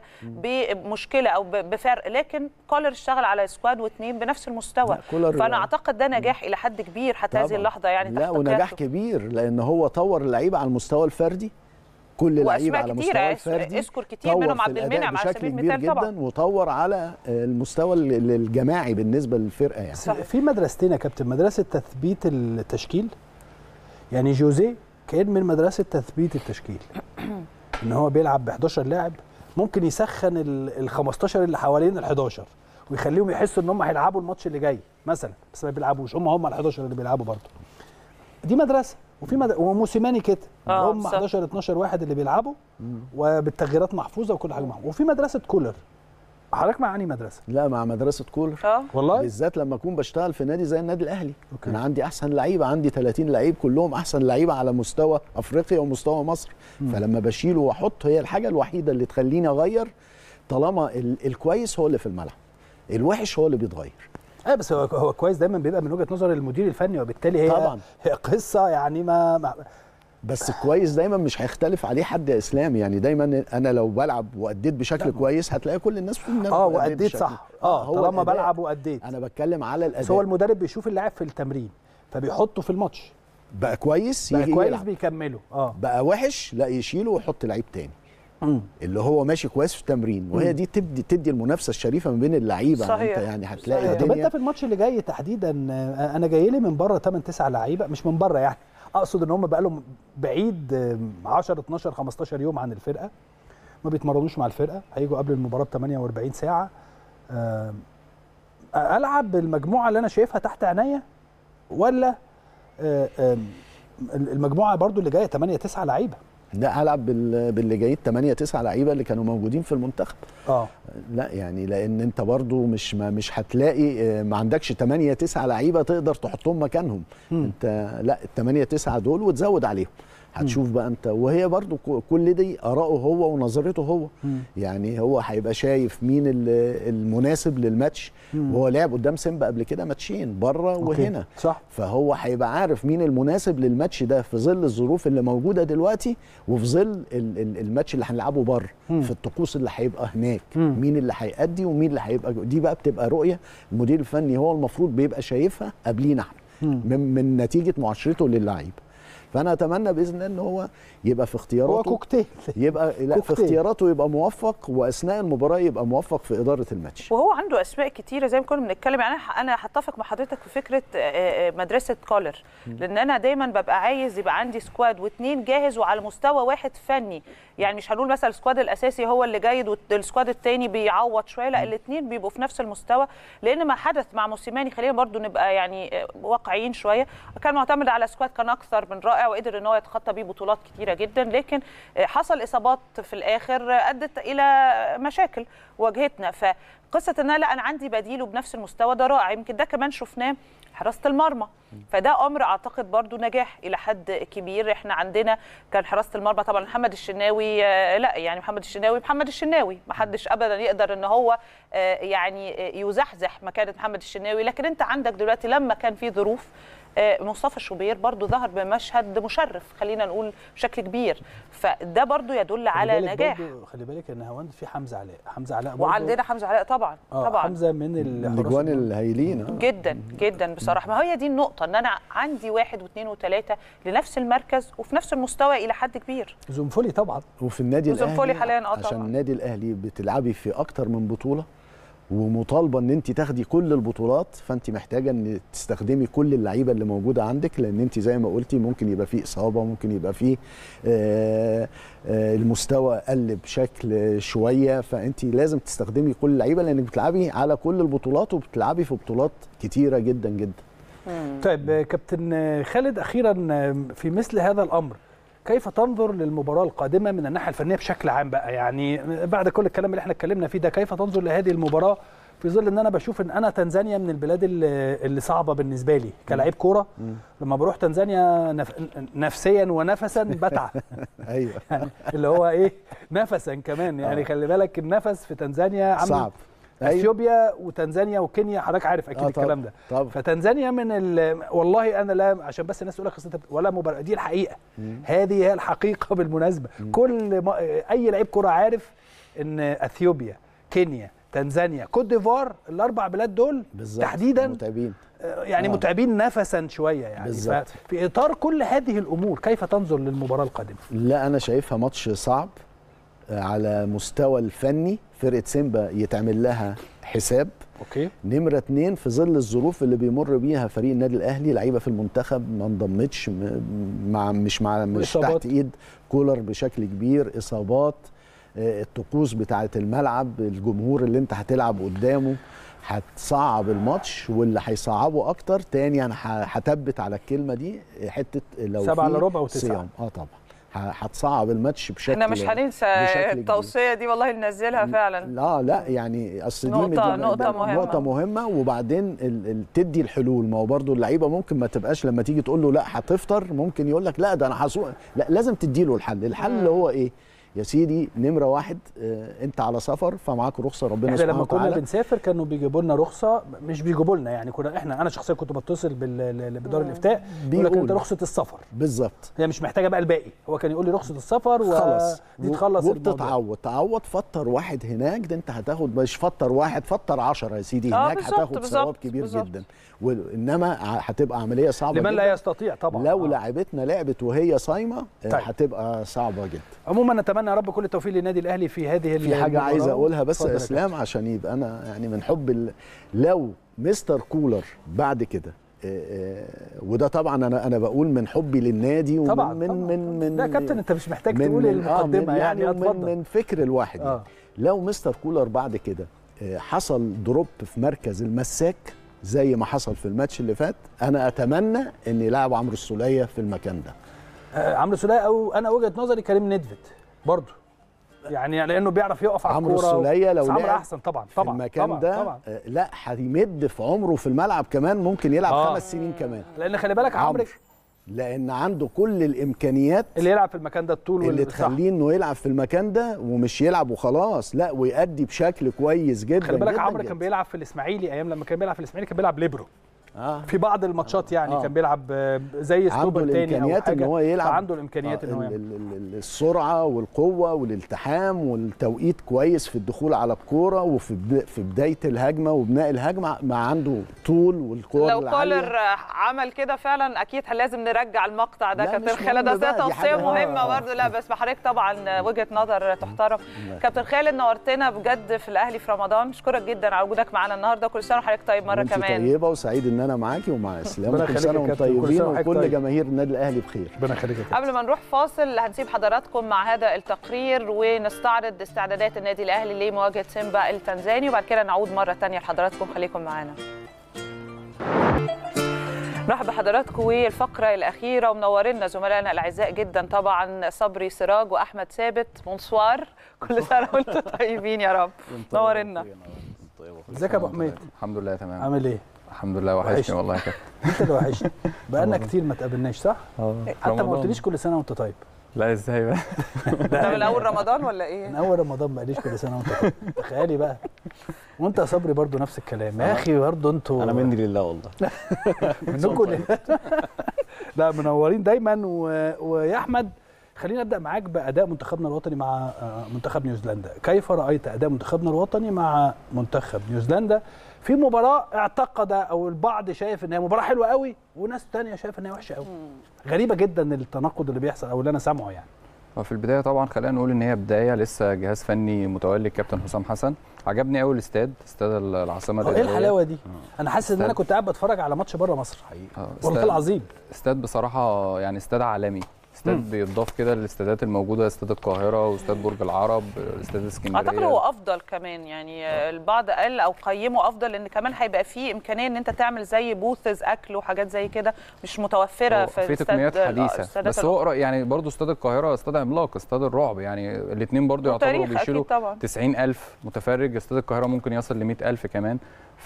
بمشكله او بفرق لكن كولر اشتغل على سكواد واثنين بنفس المستوى فانا اعتقد ده نجاح الى حد كبير حتى هذه اللحظه يعني لا ونجاح كبير لان هو طور اللعيبه على المستوى الفردي كل اللعيبه على مستوى الفردي اذكر كتير منهم عبد المنعم على سبيل المثال جدا طبعا وطور على المستوى الجماعي بالنسبه للفرقه يعني صحيح. في مدرستين يا كابتن مدرسه تثبيت التشكيل يعني جوزيه كان من مدرسه تثبيت التشكيل ان هو بيلعب ب 11 لاعب ممكن يسخن ال 15 اللي حوالين ال 11 ويخليهم يحسوا ان هم هيلعبوا الماتش اللي جاي مثلا بس ما بيلعبوش هم هم ال 11 اللي بيلعبوا برضه دي مدرسه وفي مد... وموسيماني كده آه هم 11 12 واحد اللي بيلعبوا وبالتغييرات محفوظه وكل حاجه محفوظه وفي مدرسه كولر حضرتك مع انهي مدرسه؟ لا مع مدرسه كولر اه والله بالذات لما اكون بشتغل في نادي زي النادي الاهلي أوكي. انا عندي احسن لعيبه عندي 30 لعيب كلهم احسن لعيبه على مستوى افريقيا ومستوى مصر مم. فلما بشيله واحط هي الحاجه الوحيده اللي تخليني اغير طالما ال... الكويس هو اللي في الملعب الوحش هو اللي بيتغير ايه بس هو هو كويس دايما بيبقى من وجهه نظر المدير الفني وبالتالي هي طبعا هي قصه يعني ما, ما بس كويس دايما مش هيختلف عليه حد يا اسلام يعني دايما انا لو بلعب واديت بشكل كويس هتلاقي كل الناس في اه واديت صح اه هو طالما بلعب واديت انا بتكلم على الاداء بس هو المدرب بيشوف اللاعب في التمرين فبيحطه في الماتش بقى كويس بقى يجي كويس يلعب. بيكمله اه بقى وحش لا يشيله ويحط لعيب تاني مم. اللي هو ماشي كويس في التمرين وهي دي تدي تدي المنافسه الشريفه ما بين اللعيبه صحيح. انت يعني هتلاقي صحيح. طب الدنيا انت في الماتش اللي جاي تحديدا انا جاي لي من بره 8 9 لعيبه مش من بره يعني اقصد ان هم بقى لهم بعيد 10 12 15 يوم عن الفرقه ما بيتمرنوش مع الفرقه هيجوا قبل المباراه ب 48 ساعه العب بالمجموعه اللي انا شايفها تحت عينيا ولا المجموعه برضو اللي جايه 8 9 لعيبه لا العب باللي جايين 8 9 لعيبه اللي كانوا موجودين في المنتخب اه لا يعني لان انت برضو مش ما مش هتلاقي ما عندكش 8 9 لعيبه تقدر تحطهم مكانهم م. انت لا ال 8 9 دول وتزود عليهم هتشوف بقى انت وهي برضو كل دي اراءه هو ونظرته هو م. يعني هو هيبقى شايف مين المناسب للماتش وهو لعب قدام سيمبا قبل كده ماتشين بره وهنا صح فهو هيبقى عارف مين المناسب للماتش ده في ظل الظروف اللي موجوده دلوقتي وفي ظل الماتش اللي هنلعبه بره في الطقوس اللي هيبقى هناك م. مين اللي هيأدي ومين اللي هيبقى دي بقى بتبقى رؤيه المدير الفني هو المفروض بيبقى شايفها قبلينا احنا من, من نتيجه معاشرته للعيب فانا اتمنى باذن الله ان هو يبقى في اختياراته هو كوكتيل يبقى لا في اختياراته يبقى موفق واثناء المباراه يبقى موفق في اداره الماتش وهو عنده اسماء كتيره زي ما كنا بنتكلم يعني انا هتفق مع حضرتك في فكره مدرسه كولر لان انا دايما ببقى عايز يبقى عندي سكواد واثنين جاهز وعلى مستوى واحد فني يعني مش هنقول مثلا السكواد الاساسي هو اللي جيد والسكواد الثاني بيعوض شويه لا الاثنين بيبقوا في نفس المستوى لان ما حدث مع موسيماني خلينا برضو نبقى يعني واقعيين شويه كان معتمد على سكواد كان اكثر من رائع وقدر ان هو يتخطى بيه بطولات كتيره جدا لكن حصل اصابات في الاخر ادت الى مشاكل واجهتنا فقصه ان لا انا عندي بديل وبنفس المستوى ده رائع يمكن ده كمان شفناه حراسه المرمى فده امر اعتقد برضو نجاح الى حد كبير احنا عندنا كان حراسه المرمى طبعا محمد الشناوي لا يعني محمد الشناوي محمد الشناوي ما حدش ابدا يقدر ان هو يعني يزحزح مكانه محمد الشناوي لكن انت عندك دلوقتي لما كان في ظروف مصطفى شوبير برضو ظهر بمشهد مشرف خلينا نقول بشكل كبير فده برضو يدل على نجاح خلي بالك ان هوند في حمزه علاء حمزه علاء وعندنا حمزه علاء طبعا آه طبعا حمزه من الاجوان الهايلين جدا جدا بصراحه ما هي دي النقطه ان انا عندي واحد واثنين وثلاثه لنفس المركز وفي نفس المستوى الى حد كبير زنفولي طبعا وفي النادي الاهلي زنفولي حاليا اه عشان النادي الاهلي بتلعبي في اكتر من بطوله ومطالبه ان انت تاخدي كل البطولات فانت محتاجه ان تستخدمي كل اللعيبه اللي موجوده عندك لان انت زي ما قلتي ممكن يبقى في اصابه ممكن يبقى في آه آه المستوى قل بشكل شويه فانت لازم تستخدمي كل اللعيبه لانك بتلعبي على كل البطولات وبتلعبي في بطولات كتيره جدا جدا طيب كابتن خالد اخيرا في مثل هذا الامر كيف تنظر للمباراه القادمه من الناحيه الفنيه بشكل عام بقى يعني بعد كل الكلام اللي احنا اتكلمنا فيه ده كيف تنظر لهذه المباراه في ظل ان انا بشوف ان انا تنزانيا من البلاد اللي, اللي صعبه بالنسبه لي كلاعب كوره لما بروح تنزانيا نف... نفسيا ونفسا بتعب ايوه يعني اللي هو ايه نفسا كمان يعني آه. خلي بالك النفس في تنزانيا عامل صعب أيوة. اثيوبيا وتنزانيا وكينيا حضرتك عارف اكيد آه، الكلام ده طب فتنزانيا من ال... والله انا لا عشان بس الناس تقول لك أصل أنت بت- ولا مباراه دي الحقيقه هذه هي الحقيقه بالمناسبه كل ما... اي لعيب كره عارف ان اثيوبيا كينيا تنزانيا كوت ديفوار الاربع بلاد دول بالظبط تحديدا متعبين آه، يعني آه. متعبين نفسا شويه يعني بالظبط. في اطار كل هذه الامور كيف تنظر للمباراه القادمه لا انا شايفها ماتش صعب آه، على مستوى الفني فرقه سيمبا يتعمل لها حساب اوكي نمره اتنين في ظل الظروف اللي بيمر بيها فريق النادي الاهلي لعيبه في المنتخب ما انضمتش م- مع مش مع مش وإصابات. تحت ايد كولر بشكل كبير اصابات آه، الطقوس بتاعه الملعب الجمهور اللي انت هتلعب قدامه هتصعب الماتش واللي هيصعبه اكتر تاني انا ه- هثبت على الكلمه دي حته لو سبعة في إلا ربع وتسعة. صيام اه طبعا ه- هتصعب الماتش بشكل احنا مش هننسى بشكل كبير. التوصيه دي والله ننزلها فعلا لا لا يعني اصل دي نقطة- من- نقطة مهمة. نقطة مهمة وبعدين ال ال تدي الحلول ما هو برضه اللعيبة ممكن ما تبقاش لما تيجي تقول له لا هتفطر ممكن يقول لك لا ده انا هسوق لا لازم تدي له الحل الحل اللي هو ايه يا سيدي نمرة واحد آه انت على سفر فمعاك رخصة ربنا احنا سبحانه لما كنا وتعالى بنسافر كانوا بيجيبوا لنا رخصه مش بيجيبوا لنا يعني كنا احنا انا شخصيا كنت بتصل بال- بدار الافتاء بيقول لك انت بيقول. رخصه السفر بالظبط هي مش محتاجه بقى الباقي هو كان يقول لي رخصه السفر خلص ودي تخلص الموضوع. وبتتعود تعود فطر واحد هناك ده انت هتاخد مش فطر واحد فطر عشرة يا سيدي آه، هناك بالظبط، هتاخد بالظبط، ثواب كبير بالظبط. جدا وانما ع- هتبقى عملية صعبة لمن جدا لا يستطيع طبعا لو آه. لعبتنا لعبت وهي صايمه آه، طيب. هتبقى صعبه جدا عموما نتمنى يا رب كل التوفيق للنادي الاهلي في هذه في حاجه المباراة. عايز اقولها بس اتفضل يا يا اسلام عشان يبقى انا يعني من حب ال... لو مستر كولر بعد كده آه، آه، وده طبعا انا انا بقول من حبي للنادي ومن طبعا من طبعا من من لا كابتن انت مش محتاج من تقول من آه المقدمه من يعني, يعني من, اتفضل من فكر الواحد آه. يعني. لو مستر كولر بعد كده آه، حصل دروب في مركز المساك زي ما حصل في الماتش اللي فات انا اتمنى ان يلعب عمرو السوليه في المكان ده آه عمرو سوليه او انا وجهه نظري كريم ندفت برضه يعني لانه بيعرف يقف على عمرو الكوره السولية لو بس عمرو لعب احسن طبعا في طبعا المكان طبعا ده طبعا آه، لا هيمد في عمره في الملعب كمان ممكن يلعب آه. خمس سنين كمان لان خلي بالك عمرو عمرو لان عنده كل الامكانيات اللي يلعب في المكان ده الطول اللي والصح. تخليه انه يلعب في المكان ده ومش يلعب وخلاص لا ويأدي بشكل كويس جدا خلي بالك جدا عمرو جدا. كان بيلعب في الاسماعيلي ايام لما كان بيلعب في الاسماعيلي كان بيلعب ليبرو اه في بعض الماتشات يعني آه. كان بيلعب آه، زي عنده ستوبر تاني او الامكانيات ان حاجه هو يلعب عنده الامكانيات آه، ان هو ال- يعمل ال- ال- السرعه والقوه والالتحام والتوقيت كويس في الدخول على الكوره وفي بدا- في بدايه الهجمه وبناء الهجمه ما عنده طول والقوه لو العالية. كولر عمل كده فعلا اكيد لازم نرجع المقطع ده لا، كابتن مش خالد مهم اصل هي بقى، دي توصيه حاجة- مهمه آه. برضه لا بس حضرتك طبعا وجهه نظر تحترم كابتن خالد نورتنا بجد في الاهلي في رمضان اشكرك جدا على وجودك معانا النهارده كل سنه وحضرتك طيب مره وانت كمان طيبه وسعيد ان انا معاكي ومع اسلام ربنا كل يخليك سنه يا وانتم كابتن، كل طيبين سنة وحضرتك وكل طيب. جماهير النادي الاهلي بخير ربنا يخليك يا كابتن. قبل ما نروح فاصل هنسيب حضراتكم مع هذا التقرير ونستعرض استعدادات النادي الاهلي لمواجهه سيمبا التنزاني وبعد كده نعود مره ثانيه لحضراتكم خليكم معانا نرحب بحضراتكم والفقرة الأخيرة ومنورنا زملائنا الأعزاء جدا طبعا صبري سراج وأحمد ثابت منصوار كل سنة وأنتم طيبين يا رب نورنا ازيك يا ابو حميد الحمد لله تمام عامل ايه الحمد لله وحشني. وحشني والله كده انت اللي وحشني بقالنا كتير ما تقابلناش صح حتى ما قلتليش كل سنه وانت طيب لا ازاي بقى ده من أول رمضان ولا إيه؟ من اول رمضان ما قاليش كل سنه وانت طيب تخيلي بقى وانت يا صبري برضو نفس الكلام يا اخي برضو انتوا انا مني لله والله منكم ليه؟ لا منورين دايما و... ويا احمد خلينا نبدا معاك باداء منتخبنا الوطني مع آه، منتخب نيوزيلندا كيف رايت اداء منتخبنا الوطني مع منتخب نيوزيلندا في مباراه اعتقد او البعض شايف ان هي مباراه حلوه قوي وناس تانية شايف ان هي وحشه قوي غريبه جدا التناقض اللي بيحصل او اللي انا سامعه يعني وفي البدايه طبعا خلينا نقول ان هي بدايه لسه جهاز فني متولي الكابتن حسام حسن عجبني قوي الاستاد استاد العاصمه هو ايه الاداريه الحلاوه دي انا حاسس ان انا استاد. كنت قاعد بتفرج على ماتش بره مصر حقيقي آه، والله استاد- العظيم استاد بصراحه يعني استاد عالمي استاد بيضاف كده للاستادات الموجوده استاد القاهره واستاد برج العرب استاد اسكندريه اعتقد هو افضل كمان يعني البعض قال او قيمه افضل لان كمان هيبقى فيه امكانيه ان انت تعمل زي بوثز اكل وحاجات زي كده مش متوفره في في تقنيات حديثه بس هو يعني برضو استاد القاهره استاد عملاق استاد الرعب يعني الاثنين برضو يعتبروا بيشيلوا 90000 متفرج استاد القاهره ممكن يصل ل 100000 كمان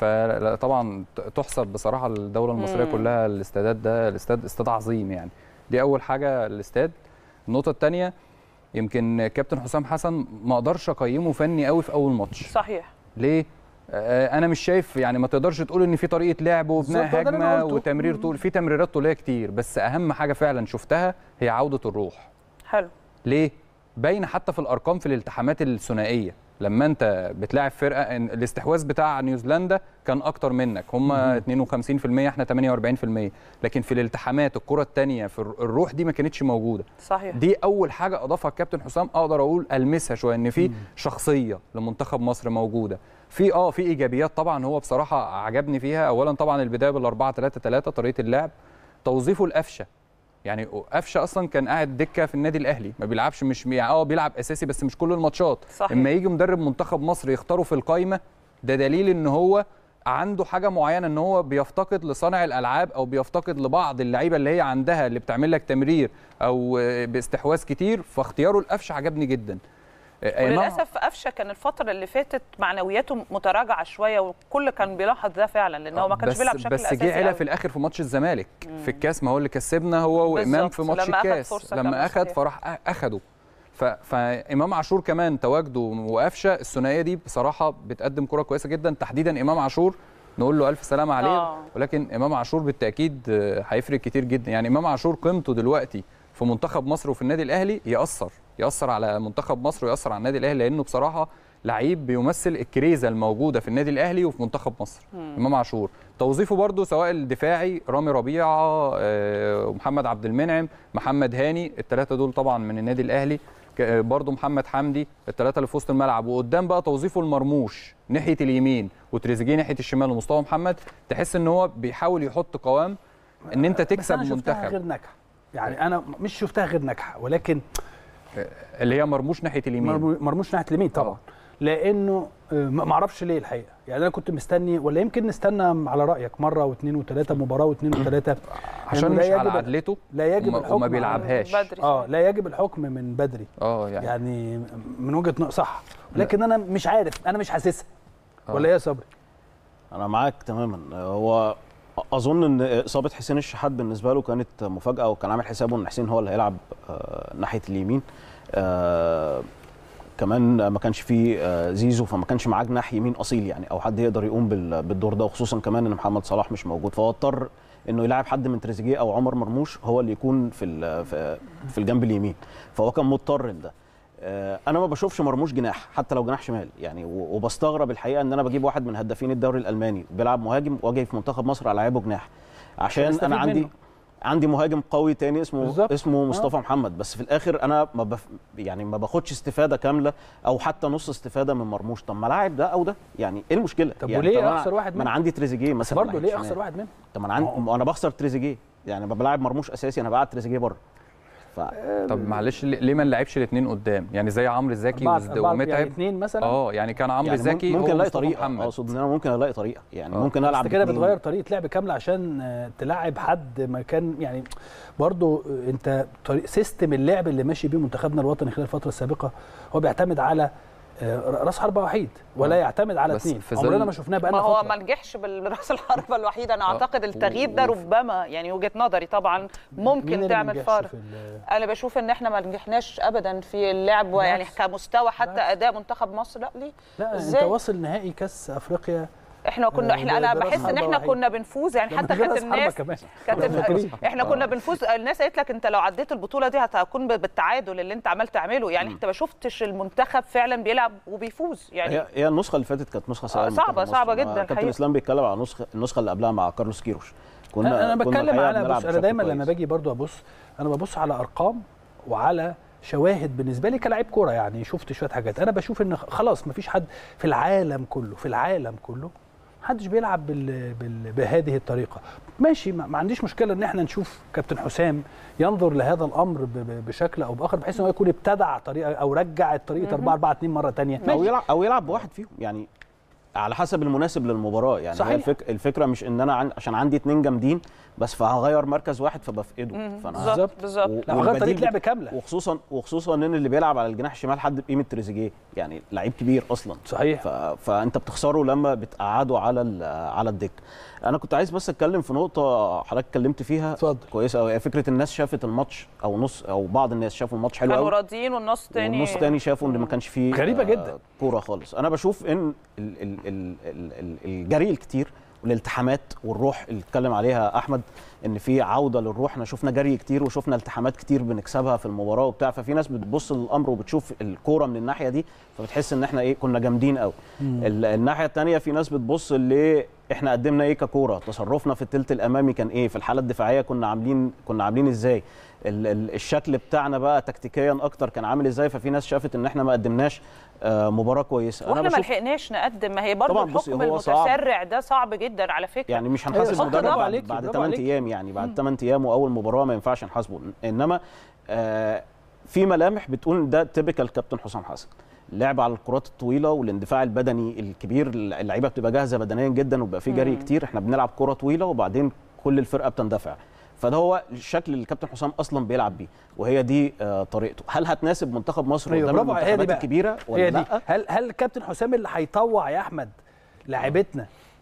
فطبعا تحسب بصراحه للدوله المصريه مم. كلها الاستادات ده الاستاد استاد عظيم يعني دي اول حاجه الاستاد النقطه الثانيه يمكن كابتن حسام حسن ما اقدرش اقيمه فني قوي في اول ماتش صحيح ليه انا مش شايف يعني ما تقدرش تقول ان في طريقه لعب وبناء هجمه وتمرير طول في تمريرات طوليه كتير بس اهم حاجه فعلا شفتها هي عوده الروح حلو ليه باين حتى في الارقام في الالتحامات الثنائيه لما انت بتلاعب فرقه الاستحواذ بتاع نيوزيلندا كان اكتر منك هم 52% احنا 48% لكن في الالتحامات الكره الثانيه في الروح دي ما كانتش موجوده صحيح دي اول حاجه اضافها الكابتن حسام اقدر اقول المسها شويه ان في شخصيه لمنتخب مصر موجوده في اه في ايجابيات طبعا هو بصراحه عجبني فيها اولا طبعا البدايه بال 4 3 3 طريقه اللعب توظيفه القفشه يعني قفشه اصلا كان قاعد دكه في النادي الاهلي ما بيلعبش مش يعني اه بيلعب اساسي بس مش كل الماتشات صحيح. اما يجي مدرب منتخب مصر يختاره في القايمه ده دليل ان هو عنده حاجه معينه ان هو بيفتقد لصانع الالعاب او بيفتقد لبعض اللعيبه اللي هي عندها اللي بتعمل لك تمرير او باستحواذ كتير فاختياره القفشه عجبني جدا وللاسف قفشه كان الفتره اللي فاتت معنوياته متراجعه شويه والكل كان بيلاحظ ده فعلا لان هو ما كانش بيلعب بشكل بس اساسي بس جه علا في الاخر في ماتش الزمالك في الكاس ما هو اللي كسبنا هو وامام في ماتش لما الكاس أخد لما اخد فراح اخده فامام عاشور كمان تواجده وقفشه الثنائيه دي بصراحه بتقدم كره كويسه جدا تحديدا امام عاشور نقول له الف سلامه عليه آه. ولكن امام عاشور بالتاكيد هيفرق كتير جدا يعني امام عاشور قيمته دلوقتي في منتخب مصر وفي النادي الاهلي ياثر ياثر على منتخب مصر وياثر على النادي الاهلي لانه بصراحه لعيب بيمثل الكريزه الموجوده في النادي الاهلي وفي منتخب مصر مم. امام عاشور توظيفه برده سواء الدفاعي رامي ربيعه ومحمد عبد المنعم محمد هاني الثلاثه دول طبعا من النادي الاهلي برضه محمد حمدي الثلاثه اللي في وسط الملعب وقدام بقى توظيفه المرموش ناحيه اليمين وتريزيجيه ناحيه الشمال ومصطفى محمد تحس ان هو بيحاول يحط قوام ان انت تكسب بس أنا منتخب غير ناجحه يعني انا مش شفتها غير ناجحه ولكن اللي هي مرموش ناحيه اليمين مرموش ناحيه اليمين طبعا أوه. لانه ما اعرفش ليه الحقيقه يعني انا كنت مستني ولا يمكن نستنى على رايك مره واثنين وثلاثه مباراه واثنين وثلاثه عشان مش على عدلته لا يجب وما, الحكم وما بيلعبهاش بدري اه لا يجب الحكم من بدري اه يعني, يعني من وجهه نظر صح لكن انا مش عارف انا مش حاسسها ولا ايه يا صبري انا معاك تماما هو اظن ان اصابه حسين الشحات بالنسبه له كانت مفاجاه وكان عامل حسابه ان حسين هو اللي هيلعب آه ناحيه اليمين آه كمان ما كانش فيه آه زيزو فما كانش معاه جناح يمين اصيل يعني او حد يقدر يقوم بالدور ده وخصوصا كمان ان محمد صلاح مش موجود فهو اضطر انه يلاعب حد من تريزيجيه او عمر مرموش هو اللي يكون في في الجنب اليمين فهو كان مضطر لده انا ما بشوفش مرموش جناح حتى لو جناح شمال يعني وبستغرب الحقيقه ان انا بجيب واحد من هدافين الدوري الالماني بيلعب مهاجم واجي في منتخب مصر العبه جناح عشان انا عندي منه. عندي مهاجم قوي تاني اسمه بالزبط. اسمه مصطفى آه. محمد بس في الاخر انا ما بف يعني ما باخدش استفاده كامله او حتى نص استفاده من مرموش طب ما لاعب ده او ده يعني ايه المشكله طب يعني وليه اخسر واحد ما انا عندي تريزيجيه مثلا برضه ليه اخسر واحد منهم طب انا عندي انا بخسر تريزيجيه يعني بلعب مرموش اساسي انا بقعد تريزيجيه بره ف... طب معلش ليه ما نلعبش الاثنين قدام يعني زي عمرو زكي ومتعب يعني اثنين مثلا اه يعني كان عمرو يعني زكي ممكن الاقي طريقه اقصد ان انا ممكن الاقي طريقه يعني أوه. ممكن العب كده بتغير طريقه لعب كامله عشان تلعب حد مكان يعني برضو انت طريق سيستم اللعب اللي ماشي بيه منتخبنا الوطني خلال الفتره السابقه هو بيعتمد على راس حربه وحيد ولا يعتمد على اثنين عمرنا ما شفناه بقى ما هو ما نجحش بالراس الحربه الوحيد انا اعتقد التغيير ده ربما يعني وجهه نظري طبعا ممكن تعمل فرق انا بشوف ان احنا ما نجحناش ابدا في اللعب يعني كمستوى حتى اداء منتخب مصر لا ليه لا ازاي انت واصل نهائي كاس افريقيا احنا كنا احنا انا بحس ان احنا كنا بنفوز يعني حتى كانت الناس كانت احنا كنا بنفوز الناس قالت لك انت لو عديت البطوله دي هتكون بالتعادل اللي انت عمال تعمله يعني انت ما شفتش المنتخب فعلا بيلعب وبيفوز يعني هي, هي النسخه اللي فاتت كانت نسخه صعبه صعبه صعبه جدا كابتن اسلام بيتكلم على النسخه النسخه اللي قبلها مع كارلوس كيروش كنا انا بتكلم على بص انا دايما لما باجي برضو ابص انا ببص على ارقام وعلى شواهد بالنسبه لي كلاعب كوره يعني شفت شويه حاجات انا بشوف ان خلاص ما فيش حد في العالم كله في العالم كله محدش بيلعب بال... بال... بهذه الطريقه ماشي ما... ما عنديش مشكله ان احنا نشوف كابتن حسام ينظر لهذا الامر ب... بشكل او باخر بحيث ان هو يكون ابتدع طريقه او رجع طريقه 4 4 2 مره ثانيه او يلعب او يلعب بواحد فيهم يعني على حسب المناسب للمباراه يعني صحيح. هي الفك... الفكره مش ان انا عن... عشان عندي اتنين جامدين بس فهغير مركز واحد فبفقده فانا بالظبط بالظبط لا غير طريقه لعب كامله وخصوصا وخصوصا ان اللي بيلعب على الجناح الشمال حد بقيمه تريزيجيه يعني لعيب كبير اصلا صحيح ف... فانت بتخسره لما بتقعده على ال... على الدك انا كنت عايز بس اتكلم في نقطه حضرتك اتكلمت فيها اتفضل كويسه قوي فكره الناس شافت الماتش او نص او بعض الناس شافوا الماتش حلو قوي كانوا راضيين والنص الثاني والنص الثاني شافوا ان ما كانش فيه غريبه جدا كوره خالص انا بشوف ان ال... ال... ال... ال... الجري الكتير والالتحامات والروح اللي اتكلم عليها احمد ان في عوده للروح احنا شفنا جري كتير وشفنا التحامات كتير بنكسبها في المباراه وبتاع ففي ناس بتبص للامر وبتشوف الكوره من الناحيه دي فبتحس ان احنا ايه كنا جامدين قوي الناحيه الثانيه في ناس بتبص ل احنا قدمنا ايه ككوره تصرفنا في الثلث الامامي كان ايه في الحاله الدفاعيه كنا عاملين كنا عاملين ازاي الشكل بتاعنا بقى تكتيكيا اكتر كان عامل ازاي ففي ناس شافت ان احنا ما قدمناش مباراه كويسه واحنا ما لحقناش نقدم ما هي برضه الحكم المتسرع ده صعب جدا على فكره يعني مش هنحاسب المدرب بعد, بعد 8 ايام يعني بعد 8 ايام واول مباراه ما ينفعش نحاسبه انما آه في ملامح بتقول ده تيبيكال كابتن حسام حسن اللعب على الكرات الطويله والاندفاع البدني الكبير اللعيبه بتبقى جاهزه بدنيا جدا وبيبقى في جري كتير احنا بنلعب كره طويله وبعدين كل الفرقه بتندفع فده هو الشكل اللي الكابتن حسام اصلا بيلعب بيه وهي دي آه طريقته هل هتناسب منتخب مصر أيوة قدام المنتخبات الكبيره ولا هي دي. لا هل هل الكابتن حسام اللي هيطوع يا احمد لاعبتنا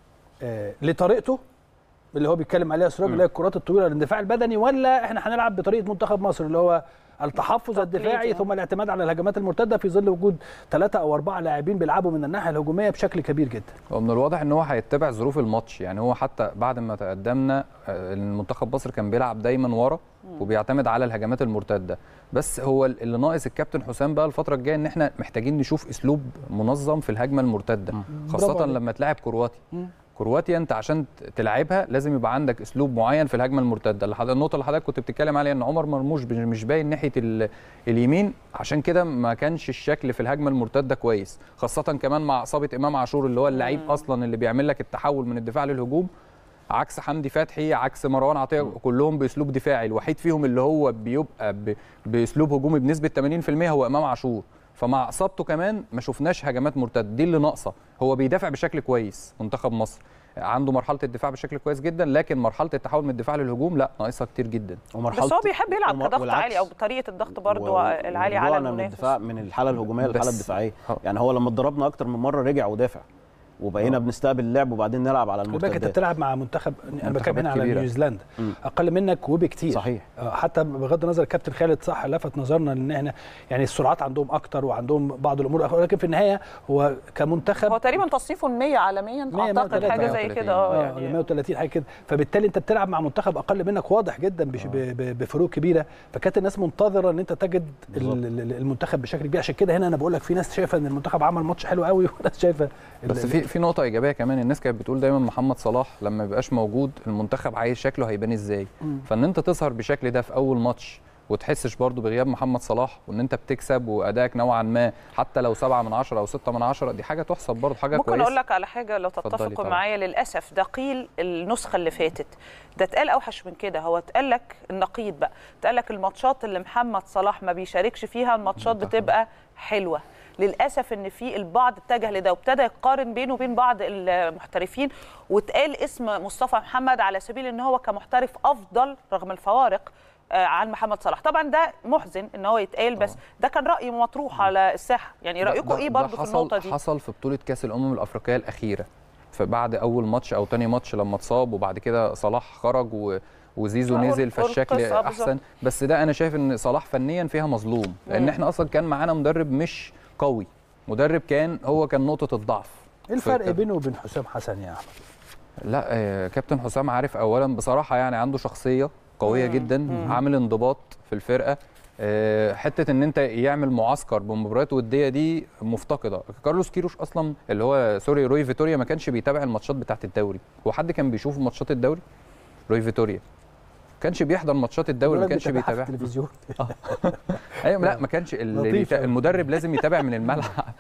آه لطريقته اللي هو بيتكلم عليها سراج اللي هي الكرات الطويله الاندفاع البدني ولا احنا هنلعب بطريقه منتخب مصر اللي هو التحفظ الدفاعي ثم الاعتماد على الهجمات المرتده في ظل وجود ثلاثه او اربعه لاعبين بيلعبوا من الناحيه الهجوميه بشكل كبير جدا. ومن الواضح ان هو هيتبع ظروف الماتش يعني هو حتى بعد ما تقدمنا المنتخب مصر كان بيلعب دايما ورا وبيعتمد على الهجمات المرتده بس هو اللي ناقص الكابتن حسام بقى الفتره الجايه ان احنا محتاجين نشوف اسلوب منظم في الهجمه المرتده خاصه لما تلاعب كرواتي كرواتيا انت عشان تلعبها لازم يبقى عندك اسلوب معين في الهجمه المرتده اللي النقطه اللي حضرتك كنت بتتكلم عليها ان عمر مرموش مش باين ناحيه اليمين عشان كده ما كانش الشكل في الهجمه المرتده كويس خاصه كمان مع اصابه امام عاشور اللي هو اللعيب اصلا اللي بيعمل لك التحول من الدفاع للهجوم عكس حمدي فتحي عكس مروان عطيه كلهم باسلوب دفاعي الوحيد فيهم اللي هو بيبقى باسلوب هجومي بنسبه 80% هو امام عاشور فمع اصابته كمان ما شفناش هجمات مرتده دي اللي ناقصه هو بيدافع بشكل كويس منتخب مصر عنده مرحله الدفاع بشكل كويس جدا لكن مرحله التحول من الدفاع للهجوم لا ناقصها كتير جدا بس هو بيحب يلعب كضغط عالي او بطريقه الضغط برضو العالي على المنافس من الدفاع من الحاله الهجوميه للحاله الدفاعيه يعني هو لما اتضربنا اكتر من مره رجع ودافع وبقينا بنستقبل اللعب وبعدين نلعب على المرتدات انت بتلعب مع منتخب انا بتكلم هنا على نيوزيلندا اقل منك وبكتير صحيح حتى بغض النظر الكابتن خالد صح لفت نظرنا ان احنا يعني السرعات عندهم اكتر وعندهم بعض الامور ولكن في النهايه هو كمنتخب هو تقريبا تصنيفه 100 عالميا اعتقد حاجه زي كده اه يعني 130 حاجه كده فبالتالي انت بتلعب مع منتخب اقل منك واضح جدا بفروق كبيره فكانت الناس منتظره ان انت تجد المنتخب بشكل كبير عشان كده هنا انا بقول لك في ناس شايفه ان المنتخب عمل ماتش حلو قوي وناس شايفه بس في في نقطه ايجابيه كمان الناس كانت بتقول دايما محمد صلاح لما يبقاش موجود المنتخب عايز شكله هيبان ازاي فان انت تظهر بالشكل ده في اول ماتش وتحسش برضو بغياب محمد صلاح وان انت بتكسب وادائك نوعا ما حتى لو 7 من 10 او 6 من 10 دي حاجه تحسب برضو حاجه ممكن كويسه ممكن اقول لك على حاجه لو تتفقوا معايا للاسف ده قيل النسخه اللي فاتت ده اتقال اوحش من كده هو اتقال لك النقيض بقى اتقال لك الماتشات اللي محمد صلاح ما بيشاركش فيها الماتشات بتبقى حلوه للاسف ان في البعض اتجه لده وابتدى يقارن بينه وبين بعض المحترفين واتقال اسم مصطفى محمد على سبيل ان هو كمحترف افضل رغم الفوارق عن محمد صلاح طبعا ده محزن ان هو يتقال بس ده كان راي مطروح على الساحه يعني رايكم ايه برضه في النقطه دي حصل في بطوله كاس الامم الافريقيه الاخيره فبعد اول ماتش او تاني ماتش لما اتصاب وبعد كده صلاح خرج و وزيزو نزل فالشكل احسن بس ده انا شايف ان صلاح فنيا فيها مظلوم لان احنا اصلا كان معانا مدرب مش قوي مدرب كان هو كان نقطه الضعف ايه الفرق بينه وبين حسام حسن يا احمد لا آه كابتن حسام عارف اولا بصراحه يعني عنده شخصيه قويه جدا مم. عامل انضباط في الفرقه آه حته ان انت يعمل معسكر بمباريات وديه دي مفتقده كارلوس كيروش اصلا اللي هو سوري روي فيتوريا ما كانش بيتابع الماتشات بتاعه الدوري هو حد كان بيشوف ماتشات الدوري روي فيتوريا كانش بيحضر ماتشات الدوري ما كانش بيتابعها التلفزيون ايوه لا ما كانش المدرب لازم يتابع من الملعب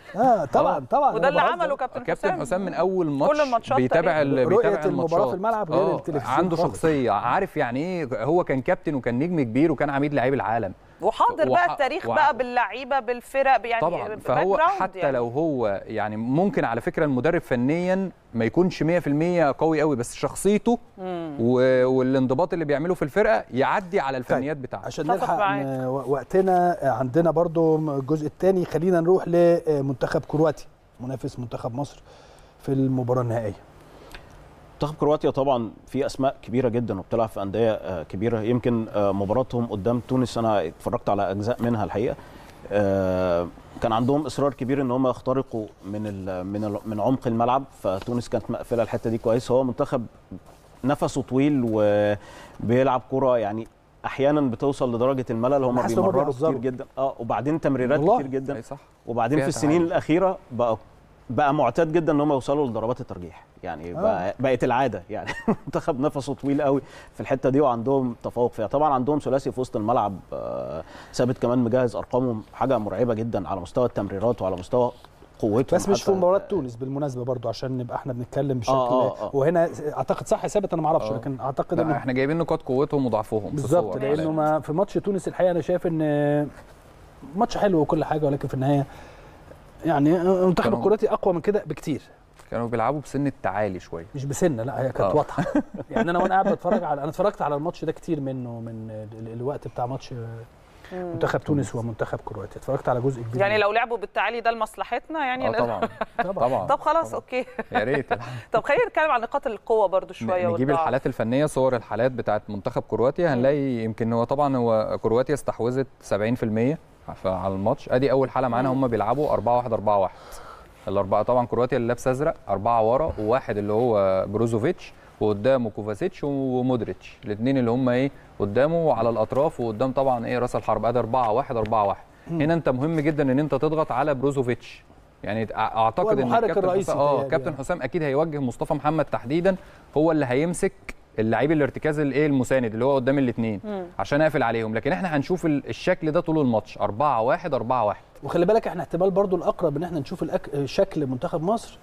اه طبعا طبعا وده اللي عمله كابتن حسام كابتن حسام من اول ماتش كل الماتشات بيتابع بيتابع المباراه في الملعب غير التلفزيون عنده شخصيه عارف يعني ايه هو كان كابتن وكان نجم كبير وكان عميد لعيب العالم وحاضر بقى التاريخ وح... بقى باللعيبه بالفرق يعني طبعا فهو حتى يعني. لو هو يعني ممكن على فكره المدرب فنيا ما يكونش 100% قوي قوي بس شخصيته و... والانضباط اللي بيعمله في الفرقه يعدي على الفنيات بتاعته عشان نلحق وقتنا عندنا برضو الجزء الثاني خلينا نروح لمنتخب كرواتيا منافس منتخب مصر في المباراه النهائيه منتخب كرواتيا طبعا في اسماء كبيره جدا وبتلعب في انديه كبيره يمكن مباراتهم قدام تونس انا اتفرجت على اجزاء منها الحقيقه كان عندهم اصرار كبير ان هم يخترقوا من ال من ال من عمق الملعب فتونس كانت مقفله الحته دي كويس هو منتخب نفسه طويل وبيلعب كره يعني احيانا بتوصل لدرجه الملل هم بيمرروا كتير جدا اه وبعدين تمريرات كتير جدا صح وبعدين في السنين تعالي. الاخيره بقى بقى معتاد جدا ان هم يوصلوا لضربات الترجيح يعني آه. بقت العاده يعني منتخب نفسه طويل قوي في الحته دي وعندهم تفوق فيها طبعا عندهم ثلاثي في وسط الملعب آه ثابت كمان مجهز ارقامهم حاجه مرعبه جدا على مستوى التمريرات وعلى مستوى قوتهم بس مش في مباراه تونس بالمناسبه برضو عشان نبقى احنا بنتكلم بشكل آه آه آه. وهنا اعتقد صح ثابت انا ما اعرفش لكن اعتقد ان احنا جايبين نقاط قوتهم وضعفهم بالظبط لانه ما في ماتش تونس الحقيقه انا شايف ان ماتش حلو وكل حاجه ولكن في النهايه يعني المنتخب الكرواتي اقوى من كده بكتير كانوا بيلعبوا بسن التعالي شويه مش بسن لا هي كانت واضحه يعني انا وانا قاعد بتفرج على انا اتفرجت على الماتش ده كتير منه من الوقت بتاع ماتش منتخب تونس ومنتخب كرواتيا اتفرجت على جزء كبير يعني لو لعبوا بالتعالي ده لمصلحتنا يعني اه طبعا طبعا طب خلاص اوكي يا ريت طب خلينا نتكلم عن نقاط القوه برضو شويه نجيب الحالات الفنيه صور الحالات بتاعت منتخب كرواتيا هنلاقي يمكن هو طبعا هو كرواتيا استحوذت 70% على الماتش ادي اول حاله معانا هم بيلعبوا 4 1 4 1 الاربعه طبعا كرواتيا اللي لابسه ازرق اربعه ورا وواحد اللي هو بروزوفيتش وقدامه كوفاسيتش ومودريتش الاثنين اللي هم ايه قدامه وعلى الاطراف وقدام طبعا ايه راس الحرب ادي 4 1 4 1 هنا انت مهم جدا ان انت تضغط على بروزوفيتش يعني اعتقد ان كابتن حسام اه كابتن حسام اكيد هيوجه مصطفى محمد تحديدا هو اللي هيمسك اللعيب الارتكاز الايه المساند اللي هو قدام الاثنين عشان اقفل عليهم لكن احنا هنشوف الشكل ده طول الماتش 4 1 4 1 وخلي بالك احنا احتمال برضو الاقرب ان احنا نشوف الأك... شكل منتخب مصر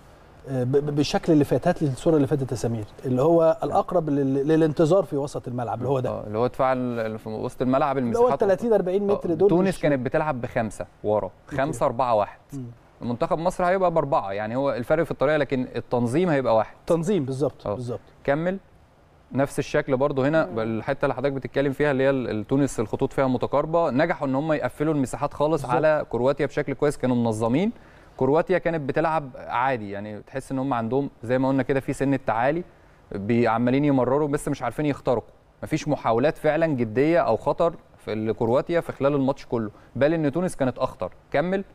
بالشكل اللي فات هات لي الصوره اللي فاتت يا سمير اللي هو الاقرب للانتظار في وسط الملعب اللي هو ده اللي هو دفاع في وسط الملعب المساحات اللي هو 30 40 متر دول تونس كانت بتلعب بخمسه ورا خمسه 4 1 منتخب مصر هيبقى باربعه يعني هو الفرق في الطريقه لكن التنظيم هيبقى واحد تنظيم بالظبط بالظبط كمل نفس الشكل برضه هنا الحته اللي حضرتك بتتكلم فيها اللي هي تونس الخطوط فيها متقاربه نجحوا ان هم يقفلوا المساحات خالص بالزبط. على كرواتيا بشكل كويس كانوا منظمين كرواتيا كانت بتلعب عادي يعني تحس ان هم عندهم زي ما قلنا كده في سن التعالي عمالين يمرروا بس مش عارفين يخترقوا مفيش محاولات فعلا جديه او خطر في كرواتيا في خلال الماتش كله بل ان تونس كانت اخطر كمل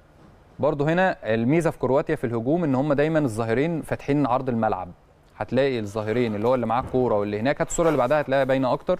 برضه هنا الميزه في كرواتيا في الهجوم ان هم دايما الظاهرين فاتحين عرض الملعب هتلاقي الظاهرين اللي هو اللي معاه الكوره واللي هناك هات الصوره اللي بعدها هتلاقيها باينه اكتر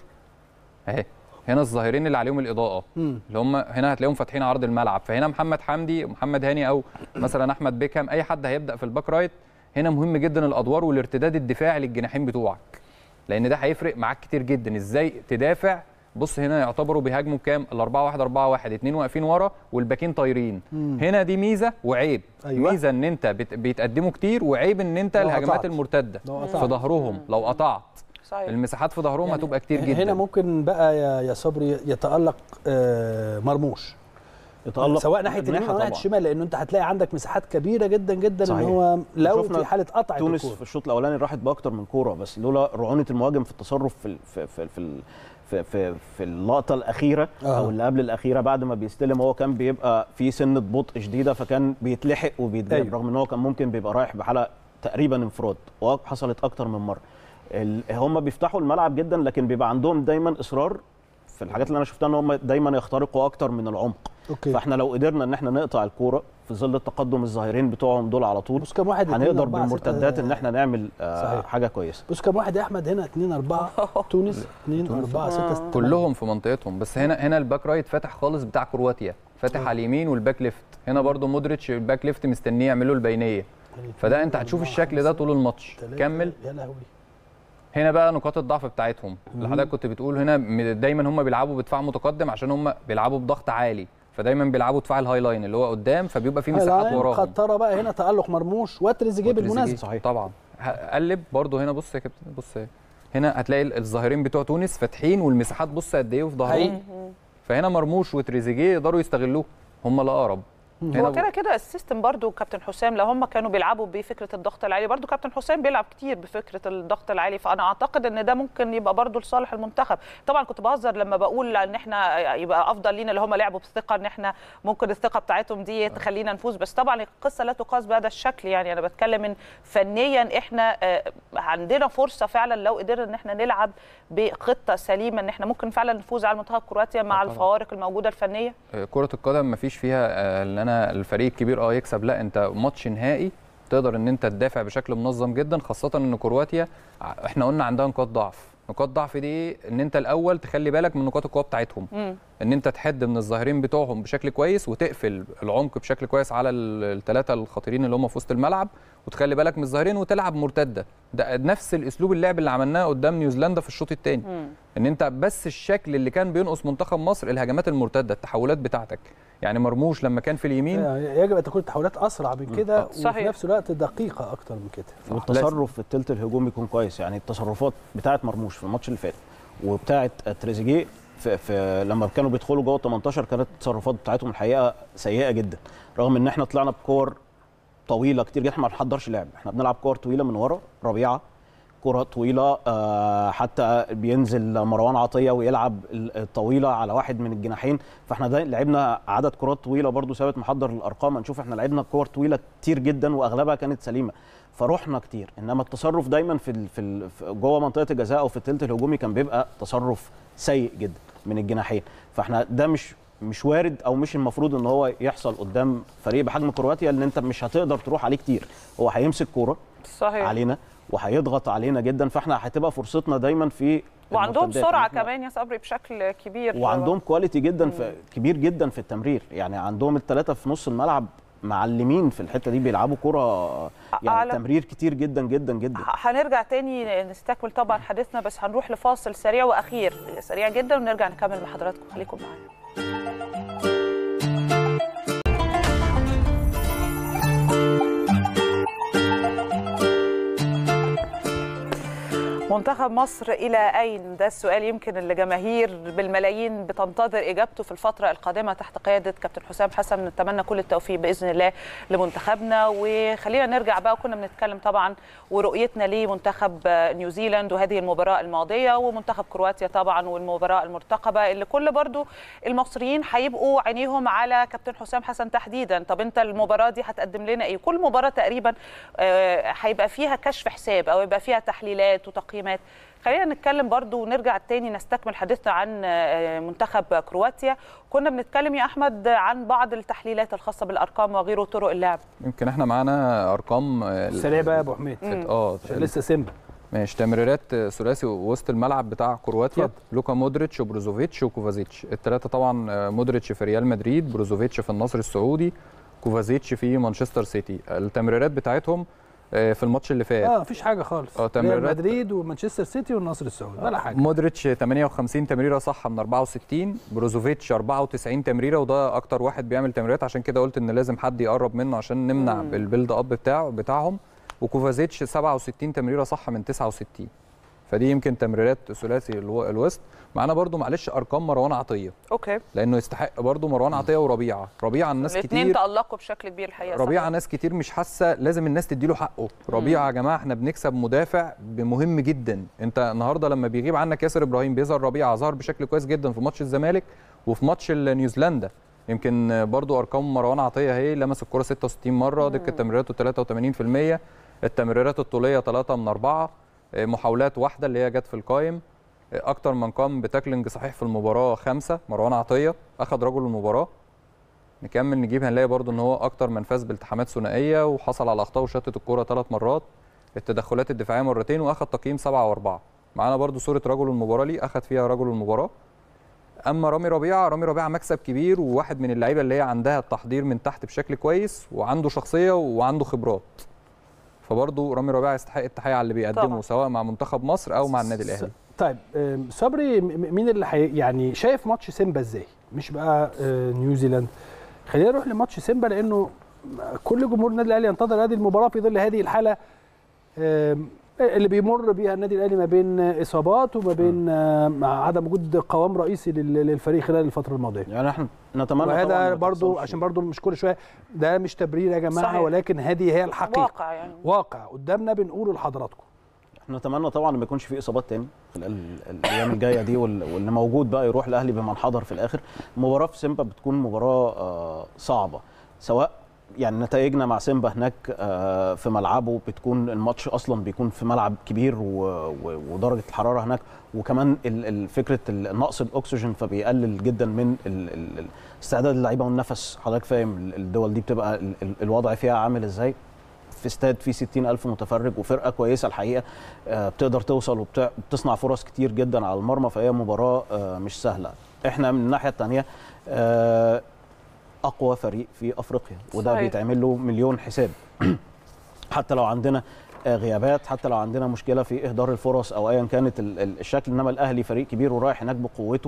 اهي هنا الظاهرين اللي عليهم الاضاءه مم. اللي هم هنا هتلاقيهم فاتحين عرض الملعب فهنا محمد حمدي محمد هاني او مثلا احمد بيكهام اي حد هيبدا في الباك رايت هنا مهم جدا الادوار والارتداد الدفاعي للجناحين بتوعك لان ده هيفرق معاك كتير جدا ازاي تدافع بص هنا يعتبروا بيهاجموا كام ال 4 1 4 1 اثنين واقفين ورا والباكين طايرين مم. هنا دي ميزه وعيب أيوة. ميزه ان انت بت... بيتقدموا كتير وعيب ان انت لو الهجمات قطعت. المرتده لو في قطعت. ظهرهم لو قطعت صحيح المساحات في ظهرهم يعني هتبقى كتير جدا هنا ممكن بقى يا يا صبري يتالق آه، مرموش يتالق سواء ناحيه اليمين أجنحة او ناحيه طبعاً. الشمال لان انت هتلاقي عندك مساحات كبيره جدا جدا ان صحيح. هو لو شفنا في حاله قطع تونس الكورة. في الشوط الاولاني راحت باكتر من كوره بس لولا رعونه المهاجم في التصرف في ال- في في في, ال- في, في, في اللقطه الاخيره آه. او اللي قبل الاخيره بعد ما بيستلم هو كان بيبقى في سنه بطء شديده فكان بيتلحق وبيتجاب أيوة. أيوه. رغم ان هو كان ممكن بيبقى رايح بحاله تقريبا انفراد وحصلت اكتر من مره ال- هم بيفتحوا الملعب جدا لكن بيبقى عندهم دايما اصرار في الحاجات اللي انا شفتها ان هم دايما يخترقوا اكتر من العمق اوكي فاحنا لو قدرنا ان احنا نقطع الكوره في ظل التقدم الظاهرين بتوعهم دول على طول بص كام واحد اتنين، هنقدر أربعة، بالمرتدات ستة. ان احنا نعمل آه صحيح. حاجه كويسه بص كام واحد يا احمد هنا 2 4 تونس 2 4 6 كلهم في منطقتهم بس هنا هنا الباك رايت فاتح خالص بتاع كرواتيا فاتح على اليمين والباك ليفت هنا برضو مودريتش الباك ليفت مستنيه يعملوا البينيه فده انت هتشوف الشكل ده طول الماتش كمل يا لهوي هنا بقى نقاط الضعف بتاعتهم اللي حضرتك كنت بتقول هنا م- دايما هم بيلعبوا بدفاع متقدم عشان هم بيلعبوا بضغط عالي فدايما بيلعبوا دفاع الهاي لاين اللي هو قدام فبيبقى في مساحات وراهم خطره بقى هنا تالق مرموش وتريزيجيه بالمناسبه صحيح طبعا قلب برده هنا بص يا كابتن بص هنا هتلاقي الظاهرين بتوع تونس فاتحين والمساحات بص قد ايه في ظهرهم فهنا مرموش وتريزيجيه يقدروا يستغلوه هم الاقرب هو كده كده السيستم برضو كابتن حسام لو هم كانوا بيلعبوا بفكره الضغط العالي برضو كابتن حسام بيلعب كتير بفكره الضغط العالي فانا اعتقد ان ده ممكن يبقى برضو لصالح المنتخب طبعا كنت بهزر لما بقول ان احنا يبقى افضل لينا اللي هم لعبوا بثقه ان احنا ممكن الثقه بتاعتهم دي تخلينا نفوز بس طبعا القصه لا تقاس بهذا الشكل يعني انا بتكلم ان فنيا احنا عندنا فرصه فعلا لو قدرنا ان احنا نلعب بخطه سليمه ان احنا ممكن فعلا نفوز على منتخب كرواتيا مع الفوارق الموجوده الفنيه كره القدم ما فيش فيها ان انا الفريق الكبير اه يكسب لا انت ماتش نهائي تقدر ان انت تدافع بشكل منظم جدا خاصه ان كرواتيا احنا قلنا عندها نقاط ضعف نقاط ضعف دي ان انت الاول تخلي بالك من نقاط القوه بتاعتهم م. ان انت تحد من الظاهرين بتوعهم بشكل كويس وتقفل العمق بشكل كويس على الثلاثه الخطيرين اللي هم في وسط الملعب وتخلي بالك من الظاهرين وتلعب مرتده ده نفس الاسلوب اللعب اللي عملناه قدام نيوزيلندا في الشوط الثاني ان انت بس الشكل اللي كان بينقص منتخب مصر الهجمات المرتده التحولات بتاعتك يعني مرموش لما كان في اليمين يجب ان تكون التحولات اسرع من كده وفي نفس الوقت دقيقه اكتر من كده والتصرف في الثلث الهجومي يكون كويس يعني التصرفات بتاعه مرموش في الماتش اللي فات وبتاعه تريزيجيه في, في لما كانوا بيدخلوا جوه 18 كانت التصرفات بتاعتهم الحقيقه سيئه جدا رغم ان احنا طلعنا بكور طويله كتير جدا احنا ما بنحضرش لعب احنا بنلعب كور طويله من ورا ربيعه كره طويله حتى بينزل مروان عطيه ويلعب الطويله على واحد من الجناحين فاحنا ده لعبنا عدد كرات طويله برضو ثابت محضر الارقام هنشوف احنا لعبنا كور طويله كتير جدا واغلبها كانت سليمه فروحنا كتير انما التصرف دايما في ال في, ال في جوه منطقه الجزاء او في الثلث الهجومي كان بيبقى تصرف سيء جدا من الجناحين فاحنا ده مش مش وارد او مش المفروض ان هو يحصل قدام فريق بحجم كرواتيا ان انت مش هتقدر تروح عليه كتير هو هيمسك كوره صحيح علينا وهيضغط علينا جدا فاحنا هتبقى فرصتنا دايما في وعندهم سرعه كمان يا صبري بشكل كبير وعندهم كواليتي جدا في كبير جدا في التمرير يعني عندهم الثلاثه في نص الملعب معلمين في الحته دي بيلعبوا كره يعني تمرير كتير جدا جدا جدا هنرجع تاني نستكمل طبعا حديثنا بس هنروح لفاصل سريع واخير سريع جدا ونرجع نكمل مع حضراتكم خليكم معانا منتخب مصر إلى أين؟ ده السؤال يمكن اللي جماهير بالملايين بتنتظر إجابته في الفترة القادمة تحت قيادة كابتن حسام حسن نتمنى كل التوفيق بإذن الله لمنتخبنا وخلينا نرجع بقى كنا بنتكلم طبعا ورؤيتنا لمنتخب نيوزيلاند وهذه المباراة الماضية ومنتخب كرواتيا طبعا والمباراة المرتقبة اللي كل برضو المصريين هيبقوا عينيهم على كابتن حسام حسن تحديدا طب أنت المباراة دي هتقدم لنا إيه؟ كل مباراة تقريبا هيبقى فيها كشف حساب أو يبقى فيها تحليلات وتقييمات التقييمات خلينا نتكلم برضو ونرجع تاني نستكمل حديثنا عن منتخب كرواتيا كنا بنتكلم يا احمد عن بعض التحليلات الخاصه بالارقام وغيره وطرق اللعب يمكن احنا معانا ارقام سريع بقى يا ابو حميد اه لسه سيمبا ماشي تمريرات ثلاثي وسط الملعب بتاع كرواتيا فضل. لوكا مودريتش وبروزوفيتش وكوفازيتش الثلاثه طبعا مودريتش في ريال مدريد بروزوفيتش في النصر السعودي كوفازيتش في مانشستر سيتي التمريرات بتاعتهم في الماتش اللي فات اه مفيش حاجه خالص اه تمريرات مدريد ومانشستر سيتي والنصر السعودي ولا حاجه مودريتش 58 تمريره صح من 64 بروزوفيتش 94 تمريره وده اكتر واحد بيعمل تمريرات عشان كده قلت ان لازم حد يقرب منه عشان نمنع مم. البيلد اب بتاعه بتاعهم وكوفازيتش 67 تمريره صح من 69 فدي يمكن تمريرات ثلاثي الوسط معانا برضو معلش ارقام مروان عطيه اوكي لانه يستحق برضو مروان عطيه وربيعه ربيعه الناس كتير الاثنين تالقوا بشكل كبير الحقيقه ربيعه ناس كتير مش حاسه لازم الناس تديله حقه ربيعه يا جماعه احنا بنكسب مدافع مهم جدا انت النهارده لما بيغيب عنك ياسر ابراهيم بيظهر ربيعه ظهر بشكل كويس جدا في ماتش الزمالك وفي ماتش نيوزيلندا يمكن برضو ارقام مروان عطيه اهي لمس الكره 66 مره دقه تمريراته 83% التمريرات الطوليه 3 من 4 محاولات واحده اللي هي جت في القايم اكتر من قام بتاكلينج صحيح في المباراه خمسه مروان عطيه اخذ رجل المباراه نكمل نجيب هنلاقي برضو ان هو اكتر من فاز بالتحامات ثنائيه وحصل على اخطاء وشتت الكره ثلاث مرات التدخلات الدفاعيه مرتين واخذ تقييم سبعة واربعة معانا برضو صوره رجل المباراه ليه اخذ فيها رجل المباراه اما رامي ربيعه رامي ربيعه مكسب كبير وواحد من اللعيبه اللي هي عندها التحضير من تحت بشكل كويس وعنده شخصيه وعنده خبرات فبرضه رامي ربيعه يستحق التحيه على اللي بيقدمه طبعا. سواء مع منتخب مصر او مع النادي الاهلي طيب صبري مين اللي حي... يعني شايف ماتش سيمبا ازاي مش بقى نيوزيلاند خلينا نروح لماتش سيمبا لانه كل جمهور النادي الاهلي ينتظر هذه المباراه في ظل هذه الحاله اللي بيمر بيها النادي الاهلي ما بين اصابات وما بين عدم وجود قوام رئيسي للفريق خلال الفتره الماضيه يعني احنا نتمنى وهذا برضو عشان برضو مش كل شويه ده مش تبرير يا جماعه صحيح. ولكن هذه هي الحقيقه واقع يعني واقع قدامنا بنقوله لحضراتكم احنا نتمنى طبعا ما يكونش في اصابات تاني خلال الايام الجايه دي واللي موجود بقى يروح الاهلي بمن حضر في الاخر المباراه في سيمبا بتكون مباراه صعبه سواء يعني نتائجنا مع سيمبا هناك في ملعبه بتكون الماتش اصلا بيكون في ملعب كبير ودرجه الحراره هناك وكمان فكره نقص الاكسجين فبيقلل جدا من استعداد اللعيبه والنفس حضرتك فاهم الدول دي بتبقى الوضع فيها عامل ازاي في استاد فيه 60 ألف متفرج وفرقة كويسة الحقيقة بتقدر توصل وبتصنع فرص كتير جدا على المرمى فهي مباراة مش سهلة احنا من الناحية الثانية أقوى فريق في أفريقيا وده صحيح. بيتعمل له مليون حساب حتى لو عندنا غيابات حتى لو عندنا مشكله في اهدار الفرص او ايا كانت الشكل انما الاهلي فريق كبير ورايح هناك بقوته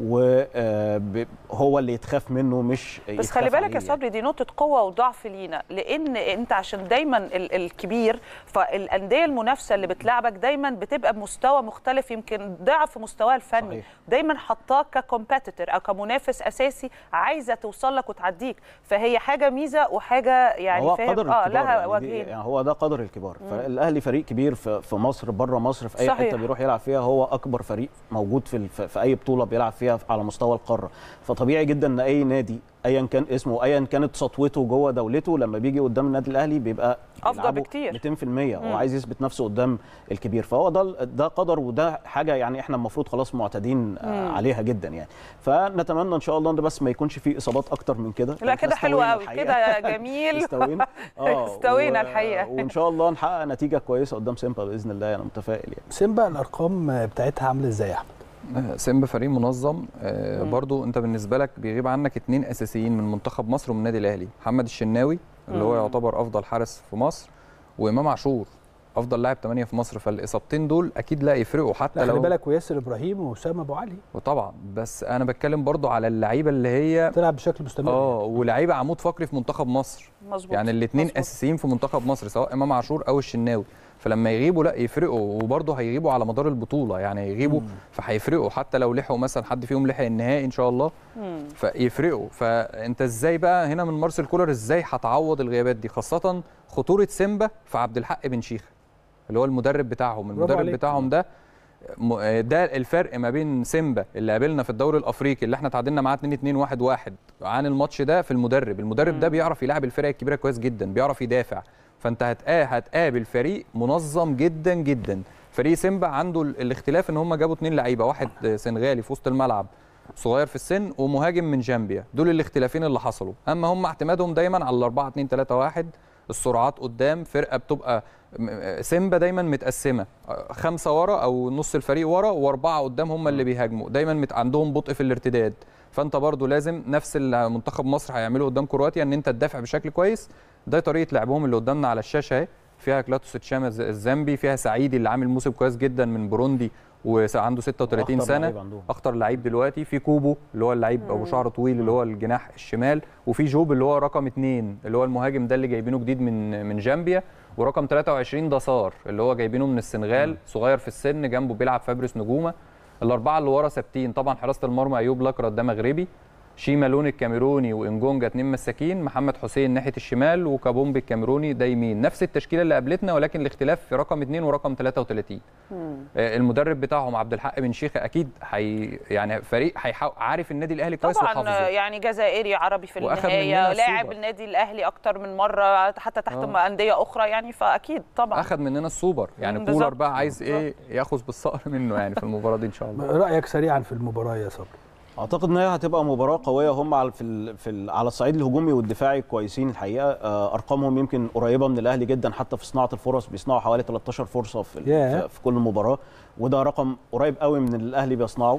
وهو اللي يتخاف منه مش بس خلي بالك يا صبري دي نقطه قوه وضعف لينا لان انت عشان دايما الكبير فالانديه المنافسه اللي بتلعبك دايما بتبقى بمستوى مختلف يمكن ضعف مستواها الفني صحيح. دايما حطاك ككومبيتيتور او كمنافس اساسي عايزه توصل لك وتعديك فهي حاجه ميزه وحاجه يعني هو فاهم اه لها وجهين يعني هو ده قدر الكبار الاهلي فريق كبير في مصر بره مصر في اي صحيح. حته بيروح يلعب فيها هو اكبر فريق موجود في في اي بطوله بيلعب فيها على مستوى القاره فطبيعي جدا ان اي نادي ايا كان اسمه ايا كانت سطوته جوه دولته لما بيجي قدام النادي الاهلي بيبقى افضل بكتير 200% هو عايز يثبت نفسه قدام الكبير فهو ده ده قدر وده حاجه يعني احنا المفروض خلاص معتادين مم. عليها جدا يعني فنتمنى ان شاء الله ان بس ما يكونش في اصابات اكتر من كده لا كده حلو قوي كده جميل استوينا اه استوينا الحقيقه وان شاء الله نحقق نتيجه كويسه قدام سيمبا باذن الله انا متفائل يعني سيمبا الارقام بتاعتها عامله ازاي يا احمد سيمبا فريق منظم آه برضو انت بالنسبه لك بيغيب عنك اثنين اساسيين من منتخب مصر ومن النادي الاهلي محمد الشناوي اللي هو يعتبر افضل حارس في مصر وامام عاشور افضل لاعب 8 في مصر فالاصابتين دول اكيد لا يفرقوا حتى لا لو خلي بالك وياسر ابراهيم واسامه ابو علي وطبعا بس انا بتكلم برضو على اللعيبه اللي هي تلعب بشكل مستمر اه ولعيبه عمود فقري في منتخب مصر مظبوط يعني الاثنين اساسيين في منتخب مصر سواء امام عاشور او الشناوي فلما يغيبوا لا يفرقوا وبرضه هيغيبوا على مدار البطوله يعني يغيبوا فهيفرقوا حتى لو لحقوا مثلا حد فيهم لحق النهائي ان شاء الله مم. فيفرقوا فانت ازاي بقى هنا من مارسيل كولر ازاي هتعوض الغيابات دي خاصه خطوره سيمبا في عبد الحق بن شيخه اللي هو المدرب بتاعهم المدرب بتاعهم ده ده الفرق ما بين سيمبا اللي قابلنا في الدوري الافريقي اللي احنا تعادلنا معاه 2 2 1 1 عن الماتش ده في المدرب المدرب ده بيعرف يلعب الفرق الكبيره كويس جدا بيعرف يدافع فانت هتقابل فريق منظم جدا جدا فريق سيمبا عنده الاختلاف ان هم جابوا اثنين لعيبه واحد سنغالي في وسط الملعب صغير في السن ومهاجم من جامبيا دول الاختلافين اللي حصلوا اما هم اعتمادهم دايما على 4 2 3 1 السرعات قدام فرقه بتبقى سيمبا دايما متقسمه خمسه ورا او نص الفريق ورا واربعه قدام هم اللي بيهاجموا دايما عندهم بطء في الارتداد فانت برضو لازم نفس اللي منتخب مصر هيعمله قدام كرواتيا ان انت تدافع بشكل كويس ده طريقه لعبهم اللي قدامنا على الشاشه اهي فيها كلاتوس تشاما الزامبي فيها سعيدي اللي عامل موسم كويس جدا من بوروندي وعنده 36 سنه اخطر لعيب دلوقتي في كوبو اللي هو اللعيب ابو شعر طويل اللي هو الجناح الشمال وفي جوب اللي هو رقم اثنين اللي هو المهاجم ده اللي جايبينه جديد من من جامبيا ورقم 23 ده صار اللي هو جايبينه من السنغال صغير في السن جنبه بيلعب فابريس نجومه الاربعه اللي ورا ثابتين طبعا حراسه المرمى ايوب لاكرا ده مغربي شيما لون الكاميروني وانجونجا اتنين مساكين محمد حسين ناحيه الشمال وكابومبي الكاميروني ده يمين نفس التشكيله اللي قابلتنا ولكن الاختلاف في رقم اثنين ورقم 33 مم. المدرب بتاعهم عبد الحق بن شيخه اكيد حي يعني فريق حيحاول عارف النادي الاهلي كويس طبعا وحافظه. يعني جزائري عربي في النهايه لاعب النادي الاهلي اكتر من مره حتى تحت آه. انديه اخرى يعني فاكيد طبعا اخذ مننا السوبر يعني كولر بقى عايز ايه ياخذ بالصقر منه يعني في المباراه دي ان شاء الله رايك سريعا في المباراه يا صبري اعتقد ان هي هتبقى مباراه قويه هم على في ال في ال على الصعيد الهجومي والدفاعي كويسين الحقيقه ارقامهم يمكن قريبه من الاهلي جدا حتى في صناعه الفرص بيصنعوا حوالي 13 فرصه في, yeah. في كل مباراه وده رقم قريب قوي من اللي الاهلي بيصنعه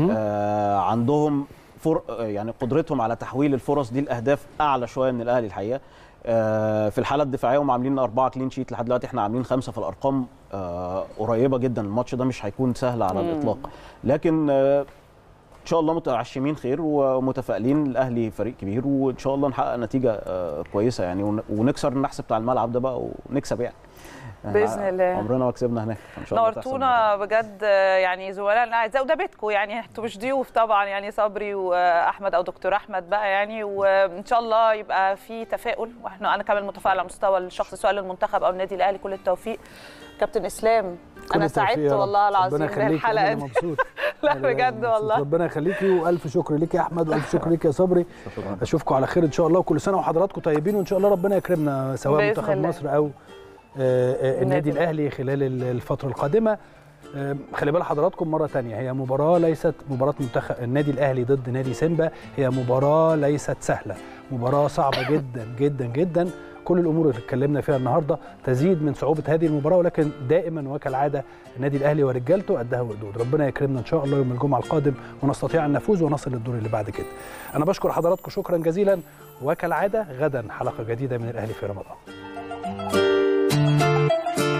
آه عندهم فر يعني قدرتهم على تحويل الفرص دي لاهداف اعلى شويه من الاهلي الحقيقه آه في الحاله الدفاعيه هم عاملين اربعه كلين شيت لحد دلوقتي احنا عاملين خمسه في الارقام آه قريبه جدا الماتش ده مش هيكون سهل على الاطلاق لكن آه ان شاء الله متعشمين خير ومتفائلين الاهلي فريق كبير وان شاء الله نحقق نتيجه كويسه يعني ونكسر النحس بتاع الملعب ده بقى ونكسب يعني باذن الله عمرنا ما كسبنا هناك ان شاء الله نورتونا بجد يعني زملائنا الاعزاء وده بيتكم يعني انتوا مش ضيوف طبعا يعني صبري واحمد او دكتور احمد بقى يعني وان شاء الله يبقى في تفاؤل واحنا انا كمان متفائله على مستوى الشخص سواء للمنتخب او النادي الاهلي كل التوفيق كابتن اسلام انا سعدت والله العظيم بالحلقه دي مبسوط لا بجد والله ربنا يخليكي والف شكر ليك يا احمد والف شكر ليك يا صبري اشوفكم على خير ان شاء الله وكل سنه وحضراتكم طيبين وان شاء الله ربنا يكرمنا سواء منتخب مصر او النادي الاهلي خلال الفتره القادمه خلي بال حضراتكم مره ثانيه هي مباراه ليست مباراه منتخب النادي الاهلي ضد نادي سيمبا هي مباراه ليست سهله مباراه صعبه جدا جدا جدا كل الامور اللي اتكلمنا فيها النهارده تزيد من صعوبه هذه المباراه ولكن دائما وكالعاده النادي الاهلي ورجالته قدها وقدود ربنا يكرمنا ان شاء الله يوم الجمعه القادم ونستطيع ان نفوز ونصل للدور اللي بعد كده انا بشكر حضراتكم شكرا جزيلا وكالعاده غدا حلقه جديده من الاهلي في رمضان